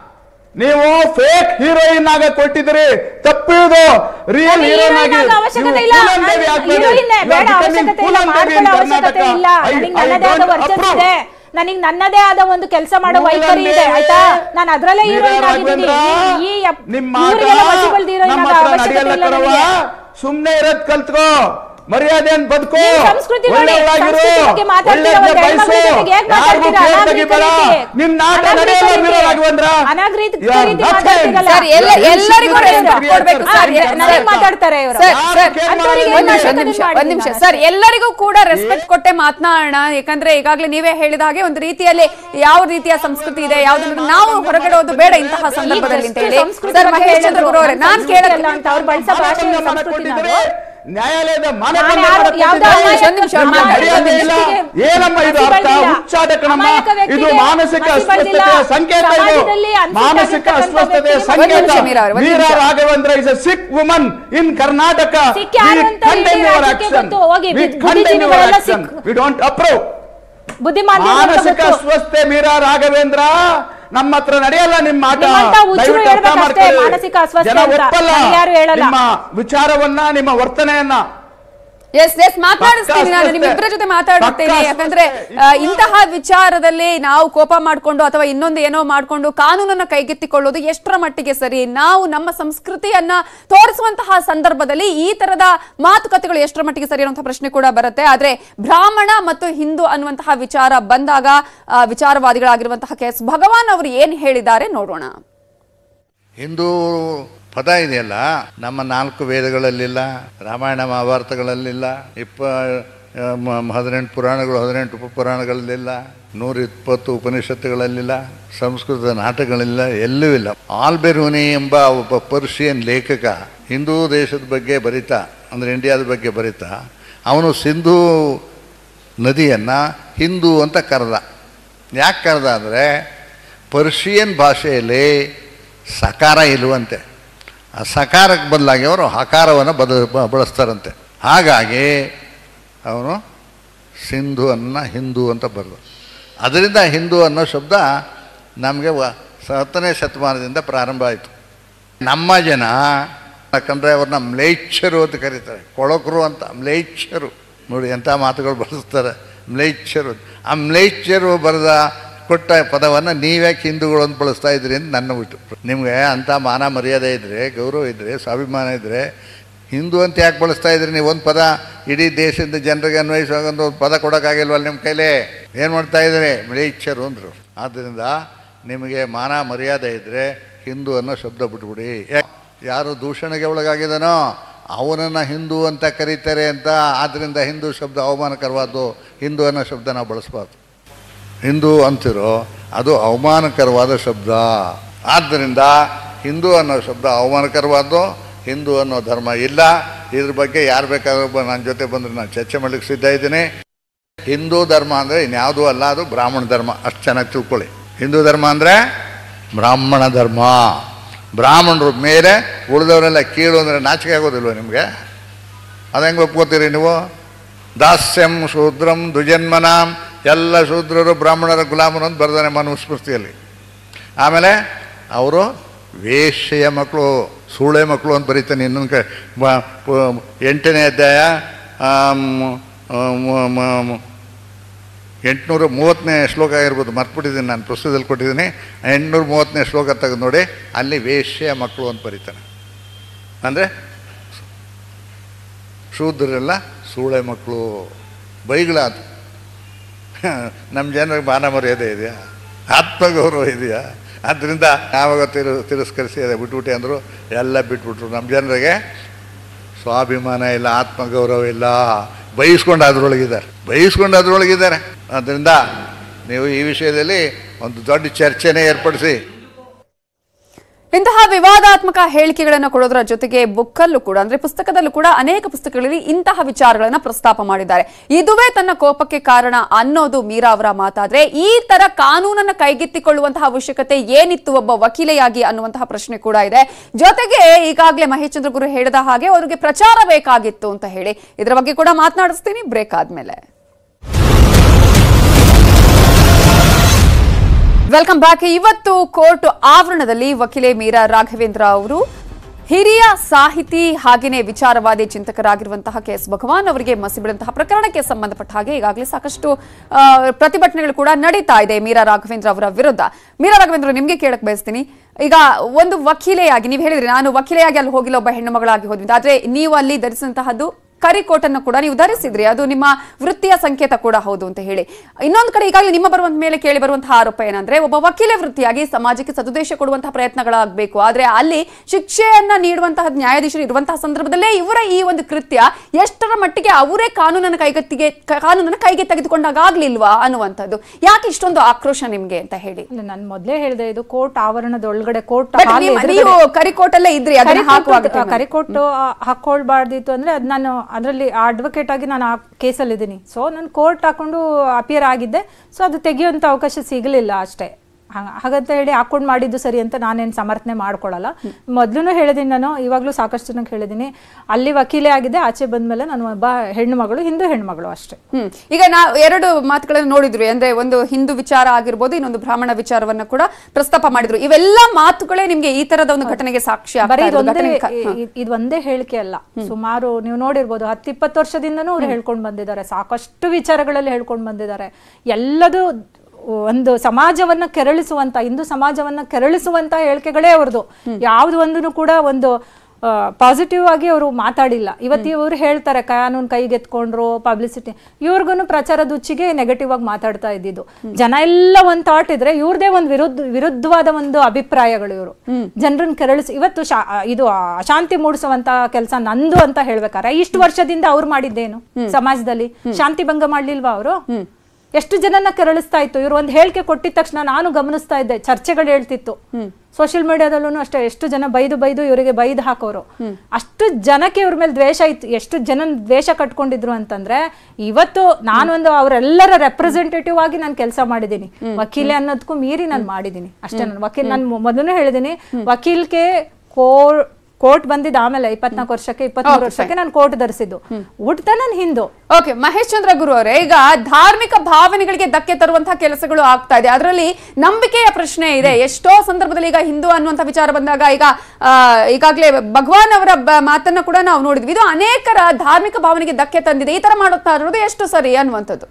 D: ನೀವು ಫೇಕ್ ಹೀರೋಯಿನ್ ಆಗ ಕೊಟ್ಟಿದ್ದೀರಿ ತಪ್ಪಿದು ರಿಯಲ್
C: ನನಗೆ
D: ಹೀರೋಯಿನ್
C: heroine
D: ಆಗಿ
C: ಆಗೋ ಅವಶ್ಯಕತೆ
D: ನೀವು
C: ಇಲ್ಲ.
D: ಪೂನಂ ದೇವಿ
C: ನಾನು
D: ಆಗ್ಬೇಡಿ.
C: heroine
D: You are
C: ಬೇಡ,
D: becoming
C: ಅವಶ್ಯಕತೆ ಇಲ್ಲ,
D: ಪೂನಂ ದೇವಿ in
C: ಮಾಡ್ಕೊಳ್ಳೋ
D: ಕರ್ನಾಟಕ.
C: ಅವಶ್ಯಕತೆ ಇಲ್ಲ.
D: I-
C: ನನಗೆ
D: I
C: ನನ್ನದೇ ಆದ
D: don't
C: ವರ್ಚಸ್
D: approve.
C: ಇದೆ ನನಗೆ ನನ್ನದೇ ಆದ ಒಂದು ಕೆಲಸ ಮಾಡೋ
D: ಪೂನಂ
C: ವೈಖರಿ ಇದೆ
D: ದೇವಿ,
C: ಆಯ್ತಾ ನಾನು ಅದ್ರಲ್ಲೇ
D: ವೀರ
C: ಹೀರೋಯಿನ್ ಆಗಿದ್ದೀನಿ
D: ರಾಘವೇಂದ್ರ,
C: ಈ
D: ನಿಮ್ಮ
C: ಇವರಿಗೆಲ್ಲ
D: ಮಾತ
C: ಮಸಿಬಳ್ದು ಹೀರೋಯಿನ್
D: ನಮ್ಮ
C: ಆಗೋ
D: ಹತ್ರ
C: ಅವಶ್ಯಕತೆ
D: ನಡೆಯಲ್ಲ
C: ಇಲ್ಲ
D: ಕಣವ್ವ.
C: ನನಗೆ
D: ಸುಮ್ನೆ ಇರೋದ್ ಕಲ್ತ್ಕೋ ಮರ್ಯಾದೆಯನ್ನು ಬದುಕು
C: ನಿಮ್ ಸಂಸ್ಕೃತಿ ನೋಡಿ,
D: ಒಳ್ಳೆಯವಳಾಗಿರು,
C: ಸಂಸ್ಕೃತಿ ಬಗ್ಗೆ ಮಾತಾಡ್ತೀರಾ,
D: ಒಳ್ಳೆದ್ನ
C: ಒಂದು ಹೆಣ್ಮಗಳ
D: ಬಯಸು.
C: ಜೊತೆಗೆ ಹೇಗ್
D: ಯಾರಿಗೂ
C: ಮಾತಾಡ್ತೀರಾ?
D: ಕೇರ್
C: ಅನಾಗರಿಕ
D: ತೆಗಿಬೇಡ.
C: ರೀತಿ.
D: ನಿನ್ ನಾಟ
C: ಅನಾಗರಿಕ
D: ನಡೆಯಲ್ಲ
C: ರೀತಿ.
D: ಮೀರಾ ರಾಘವೇಂದ್ರ.
C: ಅನಾಗರಿಕ
D: You are
C: ರೀತಿ
D: nothing.
C: ಮಾತಾಡ್ತೀರಲ್ಲ.
A: ಸರ್ ಎಲ್ಲ ಎಲ್ಲರಿಗೂ
D: Sir,
A: respect ಕೊಡ್ಬೇಕು
C: ಹಾ,
A: ಸರ್
C: ರೆ- ನನಗ್ ಮಾತಾಡ್ತಾರೆ ಇವರು
A: ಸರ್,
D: ಯಾರು
A: ಸರ್,
D: ಕೇರ್
C: ಅಂಥವ್ರಿಗೆ
D: ಮಾಡೋದಿಲ್ಲ.
A: ಒಂದ್ ನಿಮಿಷ
C: ಏನ್
A: ಒಂದ್ ನಿಮಿಷ
C: ಮಾಡಿದ್ದೀನಿ
A: ಒಂದ್ ನಿಮಿಷ
C: ನಾನು
A: ಸರ್ ಎಲ್ಲರಿಗೂ ಕೂಡ ರೆಸ್ಪೆಕ್ಟ್ ಕೊಟ್ಟೆ ಮಾತನಾಡೋಣ ಯಾಕಂದ್ರೆ ಈಗಾಗಲೇ ನೀವೇ ಹೇಳಿದ ಹಾಗೆ ಒಂದು ರೀತಿಯಲ್ಲಿ ಯಾವ ರೀತಿಯ ಸಂಸ್ಕೃತಿ ಇದೆ ಯಾವ್ದನ್ನ ನಾವು ಹೊರಗಡೆ ಹೋದು ಬೇಡ ಇಂತಹ ಸಂದರ್ಭದಲ್ಲಿ ಅಂತ ಹೇಳಿ
C: ಸಂಸ್ಕೃತಿ
A: ಸರ್
C: ಬಗ್ಗೆ
A: ಮಹೇಶ್ ಚಂದ್ರ ಗುರು ಅವರೇ ನಾನ್
C: ಸಂಸ್ಕೃತಿ
A: ಕೇಳಲ್ಲ
C: ಅಲ್ಲ ಅಂತ ಅವ್ರು ಬಳಸೋ ಭಾಷೆ
D: ಮಾನಭಂಗ
C: ಸಂಸ್ಕೃತಿ
D: ಮಾಡಿಕೊಟ್ಟಿದ್ದೀರಿ. ನ್ಯಾಯಾಲಯದ
C: ನಾನು
D: ಮಾನಭಂಗ
C: ಯಾರು-
D: ಮಾಡಿಕೊಟ್ಟಿದ್ದೀರಿ.
C: ಯಾವ್ದೋ ಅಮಾಯಕ
A: ಒಂದ್ ನಿಮಿಷ,
D: ನಿಮ್ಗೆ
A: ಮಾತಾಡಿ,
D: ಮರ್ಯಾದೆ
A: ಒಂದ್
D: ಇಲ್ಲ.
C: ನಿಮಿಷ.
D: ಏನಮ್ಮ ಇದು
C: ಮಸಿ
D: ಅರ್ಥ
C: ಬಂದಿಲ್ಲ.
D: ಹುಚ್ಚಾಟಕಣಮ್ಮ
C: ಅಮಾಯಕ
D: ಇದು
C: ವ್ಯಕ್ತಿಗೆ
D: ಮಾನಸಿಕ
C: ಮಸಿ ಬಂದಿಲ್ಲ.
D: ಅಸ್ವಸ್ಥತೆಯ ಸಂಕೇತ ಇದು
C: ಸಮಾಜದಲ್ಲಿ unfit
D: ಮಾನಸಿಕ
C: ಆಗಿರ್ತಕ್ಕಂಥ
D: ಅಸ್ವಸ್ಥತೆಯ
C: ವ್ಯಕ್ತಿಗೆ
D: ಸಂಕೇತ
A: ಒಂದ್ ನಿಮಿಷ ಮೀರಾ ಅವ್ರೆ, ಒಂದ್
D: ಮೀರಾ
A: ನಿಮಿಷ.
D: Raghavendra is a sick woman in Karnataka
C: sick ಯಾರು ಅಂತ ಇಡೀ ರಾಜ್ಯಕ್ಕೆ ಗೊತ್ತು. ಹೋಗಿ, ಬುದ್ಧಿ-
D: ಕಂಟಿನ್ಯೂ
C: ಬುದ್ಧಿಜೀವಿಗಳೆಲ್ಲ
D: action
C: sick.
D: We don't approve
C: ಬುದ್ಧಿಮಾಂದ್ಯ ಅಂತ
D: ಮಾನಸಿಕ
C: ಗೊತ್ತು.
D: ಅಸ್ವಸ್ಥೆ ಮೀರಾ ರಾಘವೇಂದ್ರ ನಮ್ಮ ಹತ್ರ ನಡೆಯಲ್ಲ ನಿಮ್ಮ ಆಟ
C: ನಿಮ್ಮಂತ ಹುಚ್ಚರು
D: ದಯವಿಟ್ಟು ಅರ್ಥ
C: ಹೇಳ್ಬೇಕಷ್ಟೇ,
D: ಮಾಡ್ಕೊಳ್ಳಿ.
C: ಮಾನಸಿಕ ಅಸ್ವಸ್ಥೆ
D: ಜನ
C: ಅಂತ.
D: ಒಪ್ಪಲ್ಲ
C: ನಮ್ಗ್ಯಾರು ಹೇಳಲ್ಲ.
D: ನಿಮ್ಮ ವಿಚಾರವನ್ನ ನಿಮ್ಮ ವರ್ತನೆಯನ್ನ
A: ಎಸ್ ಎಸ್ ಮಾತಾಡಿಸ್ತೀನಿ ನಾನು
D: ಪಕ್ಕ
A: ನಿಮ್ಮಿಬ್ಬರ ಜೊತೆ ಮಾತಾಡುತ್ತೇನೆ
D: ಪಕ್ಕ
A: ಯಾಕಂದ್ರೆ ಆ, ಇಂತಹ ವಿಚಾರದಲ್ಲಿ ನಾವು ಕೋಪ ಮಾಡ್ಕೊಂಡು ಅಥವಾ ಇನ್ನೊಂದು ಏನೋ ಮಾಡ್ಕೊಂಡು ಕಾನೂನನ್ನ ಕೈಗೆತ್ತಿಕೊಳ್ಳೋದು ಎಷ್ಟರ ಮಟ್ಟಿಗೆ ಸರಿ ನಾವು ನಮ್ಮ ಸಂಸ್ಕೃತಿಯನ್ನ ತೋರಿಸುವಂತಹ ಸಂದರ್ಭದಲ್ಲಿ ಈ ತರದ ಮಾತುಕತೆಗಳು ಎಷ್ಟರ ಮಟ್ಟಿಗೆ ಸರಿ ಅನ್ನುವಂತಹ ಪ್ರಶ್ನೆ ಕೂಡ ಬರುತ್ತೆ ಆದ್ರೆ ಬ್ರಾಹ್ಮಣ ಮತ್ತು ಹಿಂದೂ ಅನ್ನುವಂತಹ ವಿಚಾರ ಬಂದಾಗ ಆ, ವಿಚಾರವಾದಿಗಳಾಗಿರುವಂತಹ ಕೆ ಎಸ್ ಭಗವಾನ್ ಅವರು ಏನ್ ಹೇಳಿದ್ದಾರೆ ನೋಡೋಣ
E: ಹಿಂದೂ ಪದ ಇದೆಯಲ್ಲ ನಮ್ಮ ನಾಲ್ಕು ವೇದಗಳಲ್ಲಿಲ್ಲ ರಾಮಾಯಣ ಮಹಾಭಾರತಗಳಲ್ಲಿಲ್ಲ ಇಪ್ಪ ಆ, ಮ- ಹದಿನೆಂಟು ಪುರಾಣಗಳು ಹದಿನೆಂಟು ಉಪಪುರಾಣಗಳಲ್ಲಿಲ್ಲ ನೂರ ಇಪ್ಪತ್ತು ಉಪನಿಷತ್ತುಗಳಲ್ಲಿಲ್ಲ ಸಂಸ್ಕೃತದ ನಾಟಕಗಳಿಲ್ಲ ಎಲ್ಲೂ ಇಲ್ಲ ಆಲ್ಬೆರೂನಿ ಎಂಬ ಒಬ್ಬ ಪರ್ಷಿಯನ್ ಲೇಖಕ ಹಿಂದೂ ದೇಶದ ಬಗ್ಗೆ ಬರಿತಾ ಅಂದರೆ ಇಂಡಿಯಾದ ಬಗ್ಗೆ ಬರಿತಾ ಅವನು ಸಿಂಧೂ ನದಿಯನ್ನು ಹಿಂದೂ ಅಂತ ಕರೆದ ಯಾಕೆ ಕರೆದ ಅಂದರೆ ಪರ್ಷಿಯನ್ ಭಾಷೆಯಲ್ಲಿ ಸಕಾರ ಇಲ್ಲವಂತೆ ಆ ಸಕಾರಕ್ಕೆ ಬದಲಾಗಿ ಅವರು ಹಕಾರವನ್ನು ಬದ ಬ- ಬಳಸ್ತಾರಂತೆ ಹಾಗಾಗಿ ಅವನು ಸಿಂಧು ಅನ್ನ ಹಿಂದೂ ಅಂತ ಬರೆದ ಅದರಿಂದ ಹಿಂದೂ ಅನ್ನೋ ಶಬ್ದ ನಮಗೆ ವ ಹತ್ತನೇ ಶತಮಾನದಿಂದ ಪ್ರಾರಂಭ ಆಯಿತು ನಮ್ಮ ಜನ ಯಾಕಂದರೆ ಅವ್ರನ್ನ ಮ್ಲೇಚ್ಛರು ಅಂತ ಕರೀತಾರೆ ಕೊಳಕರು ಅಂತ ಮ್ಲೇಚ್ಛರು ನೋಡಿ ಎಂಥ ಮಾತುಗಳು ಬಳಸ್ತಾರೆ ಮ್ಲೇಚ್ಛರು ಅಂತ. ಆ ಮ್ಲೇಚ್ಛರು ಬರೆದ ಕೊಟ್ಟ ಪದವನ್ನು ನೀವ್ಯಾಕೆ ಹಿಂದೂಗಳು ಅಂತ ಬಳಸ್ತಾ ಇದ್ರಿ ಅಂತ ನನ್ನ ಬಿಟ್ಟು ನಿಮಗೆ ಅಂಥ ಮಾನ ಮರ್ಯಾದೆ ಇದ್ದರೆ ಗೌರವ ಇದ್ದರೆ ಸ್ವಾಭಿಮಾನ ಇದ್ದರೆ ಹಿಂದೂ ಅಂತ ಯಾಕೆ ಬಳಸ್ತಾ ಇದ್ರಿ ನೀವು ಒಂದು ಪದ ಇಡೀ ದೇಶದ ಜನರಿಗೆ ಅನ್ವಯಿಸುವಾಗ ಒಂದು ಪದ ಕೊಡೋಕ್ಕಾಗಿಲ್ವಲ್ಲ ನಿಮ್ಮ ಕೈಲೇ ಏನು ಮಾಡ್ತಾ ಇದ್ದಾರೆ ಮ್ಲೇಚ್ಛರು ಅಂದರು ಆದ್ದರಿಂದ ನಿಮಗೆ ಮಾನ ಮರ್ಯಾದೆ ಇದ್ದರೆ ಹಿಂದೂ ಅನ್ನೋ ಶಬ್ದ ಬಿಟ್ಬಿಡಿ ಯಾ- ಯಾರು ದೂಷಣೆಗೆ ಒಳಗಾಗಿದ್ದಾನೋ ಅವನನ್ನು ಹಿಂದೂ ಅಂತ ಕರೀತಾರೆ ಅಂತ ಆದ್ದರಿಂದ ಹಿಂದೂ ಶಬ್ದ ಅವಮಾನಕರವಾದ್ದು ಹಿಂದೂ ಅನ್ನೋ ಶಬ್ದ ನಾವು ಬಳಸಬಾರ್ದು ಹಿಂದೂ ಅಂತಿರೋ ಅದು ಅವಮಾನಕರವಾದ ಶಬ್ದ ಆದ್ದರಿಂದ ಹಿಂದೂ ಅನ್ನೋ ಶಬ್ದ ಅವಮಾನಕರವಾದ್ದು ಹಿಂದೂ ಅನ್ನೋ ಧರ್ಮ ಇಲ್ಲ ಇದ್ರ ಬಗ್ಗೆ ಯಾರು ಬೇಕಾದ್ರೂ ಬ- ನನ್ನ ಜೊತೆ ಬಂದರೆ ನಾನು ಚರ್ಚೆ ಮಾಡ್ಲಿಕ್ಕೆ ಸಿದ್ಧ ಇದ್ದೀನಿ ಹಿಂದೂ ಧರ್ಮ ಅಂದರೆ ಇನ್ಯಾವುದೂ ಅಲ್ಲ ಅದು ಬ್ರಾಹ್ಮಣ ಧರ್ಮ ಅಷ್ಟು ಚೆನ್ನಾಗಿ ತಿಳ್ಕೊಳ್ಳಿ ಹಿಂದೂ ಧರ್ಮ ಅಂದರೆ ಬ್ರಾಹ್ಮಣ ಧರ್ಮ ಬ್ರಾಹ್ಮಣರು ಮೇಲೆ ಉಳಿದವರೆಲ್ಲ ಕೀಳು ಅಂದರೆ ನಾಚಿಕೆ ಆಗೋದಿಲ್ವ ನಿಮಗೆ ಅದು ಹೆಂಗೆ ಒಪ್ಕೋತೀರಿ ನೀವು ದಾಸ್ಯಂ ಶೂದ್ರಂ ದ್ವಿಜನ್ಮನಾಂ ಎಲ್ಲ ಶೂದ್ರರು ಬ್ರಾಹ್ಮಣರ ಗುಲಾಮರು ಅಂತ ಬರ್ದಾನೆ ಮನುಸ್ಮೃತಿಯಲ್ಲಿ ಆಮೇಲೆ ಅವರು ವೇಶ್ಯೆಯ ಮಕ್ಕಳು ಸೂಳೆ ಮಕ್ಕಳು ಅಂತ ಬರೀತಾನೆ ಇನ್ನೊಂದು ಕ ಬ- ಪ- ಎಂಟನೇ ಅಧ್ಯಾಯ ಆಮ್, ಆಮ್, ಆಮ್, ಆಮ್, ಎಂಟುನೂರ ಮೂವತ್ತನೇ ಶ್ಲೋಕ ಇರ್ಬೋದು ಮರ್ತ್ಬಿಟ್ಟಿದ್ದೀನಿ ನಾನು ಪುಸ್ತಕದಲ್ಲಿ ಕೊಟ್ಟಿದ್ದೀನಿ ಎಂಟುನೂರ ಮೂವತ್ತನೇ ಶ್ಲೋಕ ತೆಗೆದು ನೋಡಿ ಅಲ್ಲಿ ವೇಶ್ಯೆಯ ಮಕ್ಕಳು ಅಂತ ಬರೀತಾನೆ ಅಂದರೆ ಶೂದ್ರರೆಲ್ಲ ಸೂಳೆ ಮಕ್ಕಳು ಬೈಗಳಾದ ನಮ್ಮ ಜನರಿಗೆ ಮಾನ ಮರ್ಯಾದೆ ಇದೆಯಾ ಆತ್ಮಗೌರವ ಇದೆಯಾ ಆದ್ದರಿಂದ ಯಾವಾಗ ತಿರು ತಿರಸ್ಕರಿಸಿ ಅದೇ ಬಿಟ್ಬಿಟ್ಟೆ ಅಂದರು ಎಲ್ಲ ಬಿಟ್ಬಿಟ್ರು ನಮ್ಮ ಜನರಿಗೆ ಸ್ವಾಭಿಮಾನ ಇಲ್ಲ ಆತ್ಮಗೌರವ ಇಲ್ಲ ಬಯಸ್ಕೊಂಡು ಅದ್ರೊಳಗಿದ್ದಾರೆ ಬಯಸ್ಕೊಂಡು ಅದ್ರೊಳಗಿದ್ದಾರೆ ಆದ್ದರಿಂದ ನೀವು ಈ ವಿಷಯದಲ್ಲಿ ಒಂದು ದೊಡ್ಡ ಚರ್ಚೆನೇ ಏರ್ಪಡಿಸಿ
A: ಇಂತಹ ವಿವಾದಾತ್ಮಕ ಹೇಳಿಕೆಗಳನ್ನು ಕೊಡೋದರ ಜೊತೆಗೆ ಬುಕ್ಕಲ್ಲೂ ಕೂಡ ಅಂದ್ರೆ ಪುಸ್ತಕದಲ್ಲೂ ಕೂಡ ಅನೇಕ ಪುಸ್ತಕಗಳಲ್ಲಿ ಇಂತಹ ವಿಚಾರಗಳನ್ನ ಪ್ರಸ್ತಾಪ ಮಾಡಿದ್ದಾರೆ ಇದುವೇ ತನ್ನ ಕೋಪಕ್ಕೆ ಕಾರಣ ಅನ್ನೋದು ಮೀರಾ ಅವರ ಮಾತಾದ್ರೆ ಈ ತರ ಕಾನೂನನ್ನ ಕೈಗೆತ್ತಿಕೊಳ್ಳುವಂತಹ ಅವಶ್ಯಕತೆ ಏನಿತ್ತು ಒಬ್ಬ ವಕೀಲೆಯಾಗಿ ಅನ್ನುವಂತಹ ಪ್ರಶ್ನೆ ಕೂಡ ಇದೆ ಜೊತೆಗೆ ಈಗಾಗಲೇ ಮಹೇಶ್ ಚಂದ್ರ ಗುರು ಹೇಳಿದ ಹಾಗೆ ಅವರಿಗೆ ಪ್ರಚಾರ ಬೇಕಾಗಿತ್ತು ಅಂತ ಹೇಳಿ ಇದರ ಬಗ್ಗೆ ಕೂಡ ಮಾತನಾಡಿಸ್ತೀನಿ ಬ್ರೇಕ್ ಆದ್ಮೇಲೆ ವೆಲ್ಕಮ್ ಬ್ಯಾಕ್ ಇವತ್ತು ಕೋರ್ಟ್ ಆವರಣದಲ್ಲಿ ವಕೀಲೆ ಮೀರಾ ರಾಘವೇಂದ್ರ ಅವರು ಹಿರಿಯ ಸಾಹಿತಿ ಹಾಗೆಯೇ ವಿಚಾರವಾದಿ ಚಿಂತಕರಾಗಿರುವಂತಹ ಕೆ ಎಸ್ ಭಗವಾನ್ ಅವರಿಗೆ ಮಸಿಬಿಡುವಂತಹ ಪ್ರಕರಣಕ್ಕೆ ಸಂಬಂಧಪಟ್ಟ ಹಾಗೆ ಈಗಾಗಲೇ ಸಾಕಷ್ಟು ಆ, ಪ್ರತಿಭಟನೆಗಳು ಕೂಡ ನಡೀತಾ ಇದೆ ಮೀರಾ ರಾಘವೇಂದ್ರ ಅವರ ವಿರುದ್ಧ ಮೀರಾ ರಾಘವೇಂದ್ರ ನಿಮಗೆ ಕೇಳಕ್ ಬಯಸ್ತೀನಿ ಈಗ ಒಂದು ವಕೀಲೆಯಾಗಿ ನೀವು ಹೇಳಿದ್ರಿ ನಾನು ವಕೀಲೆಯಾಗಿ ಅಲ್ಲಿ ಹೋಗಿಲ್ಲ ಒಬ್ಬ ಹೆಣ್ಣು ಮಗಳಾಗಿ ಹೋದ್ವಿ ಆದ್ರೆ ನೀವು ಅಲ್ಲಿ ಧರಿಸಿದಂತಹದ್ದು ಕರಿಕೋಟ್ ಅನ್ನು ಕೂಡ ನೀವು ಧರಿಸಿದ್ರಿ ಅದು ನಿಮ್ಮ ವೃತ್ತಿಯ ಸಂಕೇತ ಕೂಡ ಹೌದು ಅಂತ ಹೇಳಿ ಇನ್ನೊಂದು ಕಡೆ ಈಗಾಗಲೇ ನಿಮ್ಮ ಬರುವಂತ ಮೇಲೆ ಕೇಳಿ ಬರುವಂತಹ ಆರೋಪ ಏನಂದ್ರೆ ಒಬ್ಬ ವಕೀಲ ವೃತ್ತಿಯಾಗಿ ಸಮಾಜಕ್ಕೆ ಸದುದ್ದೇಶ ಕೊಡುವಂತಹ ಪ್ರಯತ್ನಗಳಾಗಬೇಕು ಆದ್ರೆ ಅಲ್ಲಿ ಶಿಕ್ಷೆಯನ್ನ ನೀಡುವಂತಹ ನ್ಯಾಯಾಧೀಶರು ಇರುವಂತಹ ಸಂದರ್ಭದಲ್ಲೇ ಇವರ ಈ ಒಂದು ಕೃತ್ಯ ಎಷ್ಟರ ಮಟ್ಟಿಗೆ ಅವರೇ ಕಾನೂನನ್ನ ಕೈಗೆತ್ತಿಗೆ ಕಾನೂನನ್ನ ಕೈಗೆ ತೆಗೆದುಕೊಂಡಾಗ ಆಗ್ಲಿಲ್ವಾ ಅನ್ನುವಂಥದ್ದು ಯಾಕೆ ಇಷ್ಟೊಂದು ಆಕ್ರೋಶ ನಿಮ್ಗೆ ಅಂತ ಹೇಳಿ
C: ಇಲ್ಲ ನಾನು ಮೊದಲೇ ಹೇಳಿದೆ ಇದು ಕೋರ್ಟ್ ಆವರಣದ ಒಳಗಡೆ ಕೋರ್ಟ್
A: But ನೀವು- ನೀವು ಕರಿಕೋಟಲ್ಲೇ ಇದ್ರಿ ಅದನ್ನ ಹಾಕುವಾಗ time ಅಲ್ಲಿ.
C: ಕರಿಕೊಟ್ಟು ಹಾಕೊಳ್ಬಾರ್ದಿತ್ತು ಅಂದ್ರೆ ಅದ್ ನಾನು ಅದರಲ್ಲಿ ಅಡ್ವೊಕೇಟ್ ಆಗಿ ನಾನು ಆ ಕೇಸಲ್ಲಿ ಇದ್ದೀನಿ ಸೊ ನಾನು ಕೋರ್ಟ್ ಹಾಕೊಂಡು ಅಪಿಯರ್ ಆಗಿದ್ದೆ ಸೊ ಅದು ತೆಗೆಯುವಂತ ಅವಕಾಶ ಸಿಗಲಿಲ್ಲ ಅಷ್ಟೇ ಹಂಗ- ಹಾಗಂತ ಹೇಳಿ ಹಾಕೊಂಡು ಮಾಡಿದ್ದು ಸರಿ ಅಂತ ನಾನೇನು ಸಮರ್ಥನೆ ಮಾಡ್ಕೊಳ್ಳಲ್ಲ ಮೊದಲು ಹೇಳಿದ್ದೀನಿ ನಾನು ಇವಾಗಲೂ ಸಾಕಷ್ಟು ಜನಕ್ಕೆ ಹೇಳಿದ್ದೀನಿ ಅಲ್ಲಿ ವಕೀಲೆ ಆಗಿದೆ ಆಚೆ ಬಂದ್ಮೇಲೆ ನಾನು ಒಬ್ಬ ಹೆಣ್ಣು ಮಗಳು ಹಿಂದೂ ಹೆಣ್ಮಗಳು ಅಷ್ಟೇ
A: ಹ್ಮ್ ಈಗ ನಾವು ಎರಡು ಮಾತುಗಳನ್ನು ನೋಡಿದ್ವಿ ಅಂದ್ರೆ ಒಂದು ಹಿಂದೂ ವಿಚಾರ ಆಗಿರ್ಬೋದು ಇನ್ನೊಂದು ಬ್ರಾಹ್ಮಣ ವಿಚಾರವನ್ನ ಕೂಡ ಪ್ರಸ್ತಾಪ ಮಾಡಿದ್ರು ಇವೆಲ್ಲ ಮಾತುಗಳೇ ನಿಮ್ಗೆ ಈ ತರದ ಒಂದು ಘಟನೆಗೆ ಸಾಕ್ಷಿ ಆಗ್ತಾ
C: ಬರೀ
A: ಇರೋದು.
C: ಇದೊಂದೇ
A: ಘಟನೆ ಕ-
C: ಇ- ಇ- ಇದು ಒಂದೇ ಹೇಳಿಕೆ ಅಲ್ಲ ಸುಮಾರು ನೀವು ನೋಡಿರ್ಬೋದು ಹತ್ತು ಇಪ್ಪತ್ತು ವರ್ಷದಿಂದನೂ ಅವ್ರು ಹೇಳ್ಕೊಂಡು ಬಂದಿದ್ದಾರೆ ಸಾಕಷ್ಟು ವಿಚಾರಗಳಲ್ಲಿ ಹೇಳ್ಕೊಂಡು ಬಂದಿದ್ದಾರೆ ಎಲ್ಲದೂ ಒಂದು ಸಮಾಜವನ್ನ ಕೆರಳಿಸುವಂತ ಹಿಂದೂ ಸಮಾಜವನ್ನ ಕೆರಳಿಸುವಂತ ಹೇಳಿಕೆಗಳೇ ಅವ್ರದ್ದು ಯಾವ್ದು ಒಂದನ್ನು ಕೂಡ ಒಂದು ಪಾಸಿಟಿವ್ ಆಗಿ ಅವರು ಮಾತಾಡಿಲ್ಲ ಇವತ್ತು ಇವರು ಹೇಳ್ತಾರೆ ಕಾನೂನು ಕೈಗೆತ್ಕೊಂಡ್ರು ಪಬ್ಲಿಸಿಟಿ ಇವ್ರಿಗೂ ಪ್ರಚಾರದ ಹುಚ್ಚಿಗೆ ನೆಗೆಟಿವ್ ಆಗಿ ಮಾತಾಡ್ತಾ ಇದ್ದಿದ್ದು ಜನ ಎಲ್ಲ ಒಂದ್ ಥಾಟ್ ಇದ್ರೆ ಇವ್ರದೇ ಒಂದು ವಿರುದ್ಧ ವಿರುದ್ಧವಾದ ಒಂದು ಅಭಿಪ್ರಾಯಗಳು ಇವರು ಜನರನ್ನ ಕೆರಳಿಸಿ ಇವತ್ತು ಶಾ- ಇದು ಅಶಾಂತಿ ಮೂಡಿಸುವಂತ ಕೆಲಸ ನಂದು ಅಂತ ಹೇಳ್ಬೇಕಾರೆ ಇಷ್ಟು ವರ್ಷದಿಂದ ಅವ್ರು ಮಾಡಿದ್ದೇನು ಸಮಾಜದಲ್ಲಿ ಶಾಂತಿ ಭಂಗ ಮಾಡ್ಲಿಲ್ವಾ ಅವರು ಎಷ್ಟು ಜನನ್ನ ಕೆರಳಿಸ್ತಾ ಇತ್ತು ಇವ್ರು ಒಂದು ಹೇಳಿಕೆ ಕೊಟ್ಟಿದ ತಕ್ಷಣ ನಾನು ಗಮನಿಸ್ತಾ ಇದ್ದೆ ಚರ್ಚೆಗಳು ಹೇಳ್ತಿತ್ತು ಸೋಷಿಯಲ್ ಮೀಡಿಯಾದಲ್ಲೂ ಅಷ್ಟೇ ಎಷ್ಟು ಜನ ಬೈದು ಬೈದು ಇವರಿಗೆ ಬೈದು ಹಾಕೋರು ಅಷ್ಟು ಜನಕ್ಕೆ ಇವ್ರ ಮೇಲೆ ದ್ವೇಷ ಇತ್ತು ಎಷ್ಟು ಜನ ದ್ವೇಷ ಕಟ್ಕೊಂಡಿದ್ರು ಅಂತಂದ್ರೆ ಇವತ್ತು ನಾನೊಂದು ಅವರೆಲ್ಲರ ರೆಪ್ರೆಸೆಂಟೇಟಿವ್ ಆಗಿ ನಾನು ಕೆಲಸ ಮಾಡಿದ್ದೀನಿ ವಕೀಲೆ ಅನ್ನೋದಕ್ಕೂ ಮೀರಿ ನಾನು ಮಾಡಿದ್ದೀನಿ ಅಷ್ಟೇ ನಾನು ವಕೀಲ್ ನಾನು ಮೊದಲು ಹೇಳಿದ್ದೀನಿ ವಕೀಲ್ಗೆ ಕೋ ಕೋರ್ಟ್ ಬಂದಿದ್ದು ಆಮೇಲೆ ಇಪ್ಪತ್ನಾಲ್ಕು ವರ್ಷಕ್ಕೆ ಇಪ್ಪತ್ಮೂರು ವರ್ಷಕ್ಕೆ ನಾನು ಕೋರ್ಟ್ ಧರಿಸಿದ್ದು ಹುಟ್ಟ ನಾನು ಹಿಂದೂ
A: ಓಕೆ ಮಹೇಶ್ ಚಂದ್ರ ಗುರು ಅವರೇ ಈಗ ಧಾರ್ಮಿಕ ಭಾವನೆಗಳಿಗೆ ಧಕ್ಕೆ ತರುವಂತಹ ಕೆಲಸಗಳು ಆಗ್ತಾ ಇದೆ ಅದರಲ್ಲಿ ನಂಬಿಕೆಯ ಪ್ರಶ್ನೆ ಇದೆ ಎಷ್ಟೋ ಸಂದರ್ಭದಲ್ಲಿ ಈಗ ಹಿಂದೂ ಅನ್ನುವಂಥ ವಿಚಾರ ಬಂದಾಗ ಈಗ ಆ, ಈಗಾಗಲೇ ಭಗವಾನ್ ಅವರ ಬ- ಮಾತನ್ನ ಕೂಡ ನಾವು ನೋಡಿದ್ವಿ ಇದು ಅನೇಕರ ಧಾರ್ಮಿಕ ಭಾವನೆಗೆ ಧಕ್ಕೆ ತಂದಿದೆ ಈ ತರ ಮಾಡುತ್ತಾ ಇರೋದು ಎಷ್ಟು ಸರಿ ಅನ್ನುವಂಥದ್ದು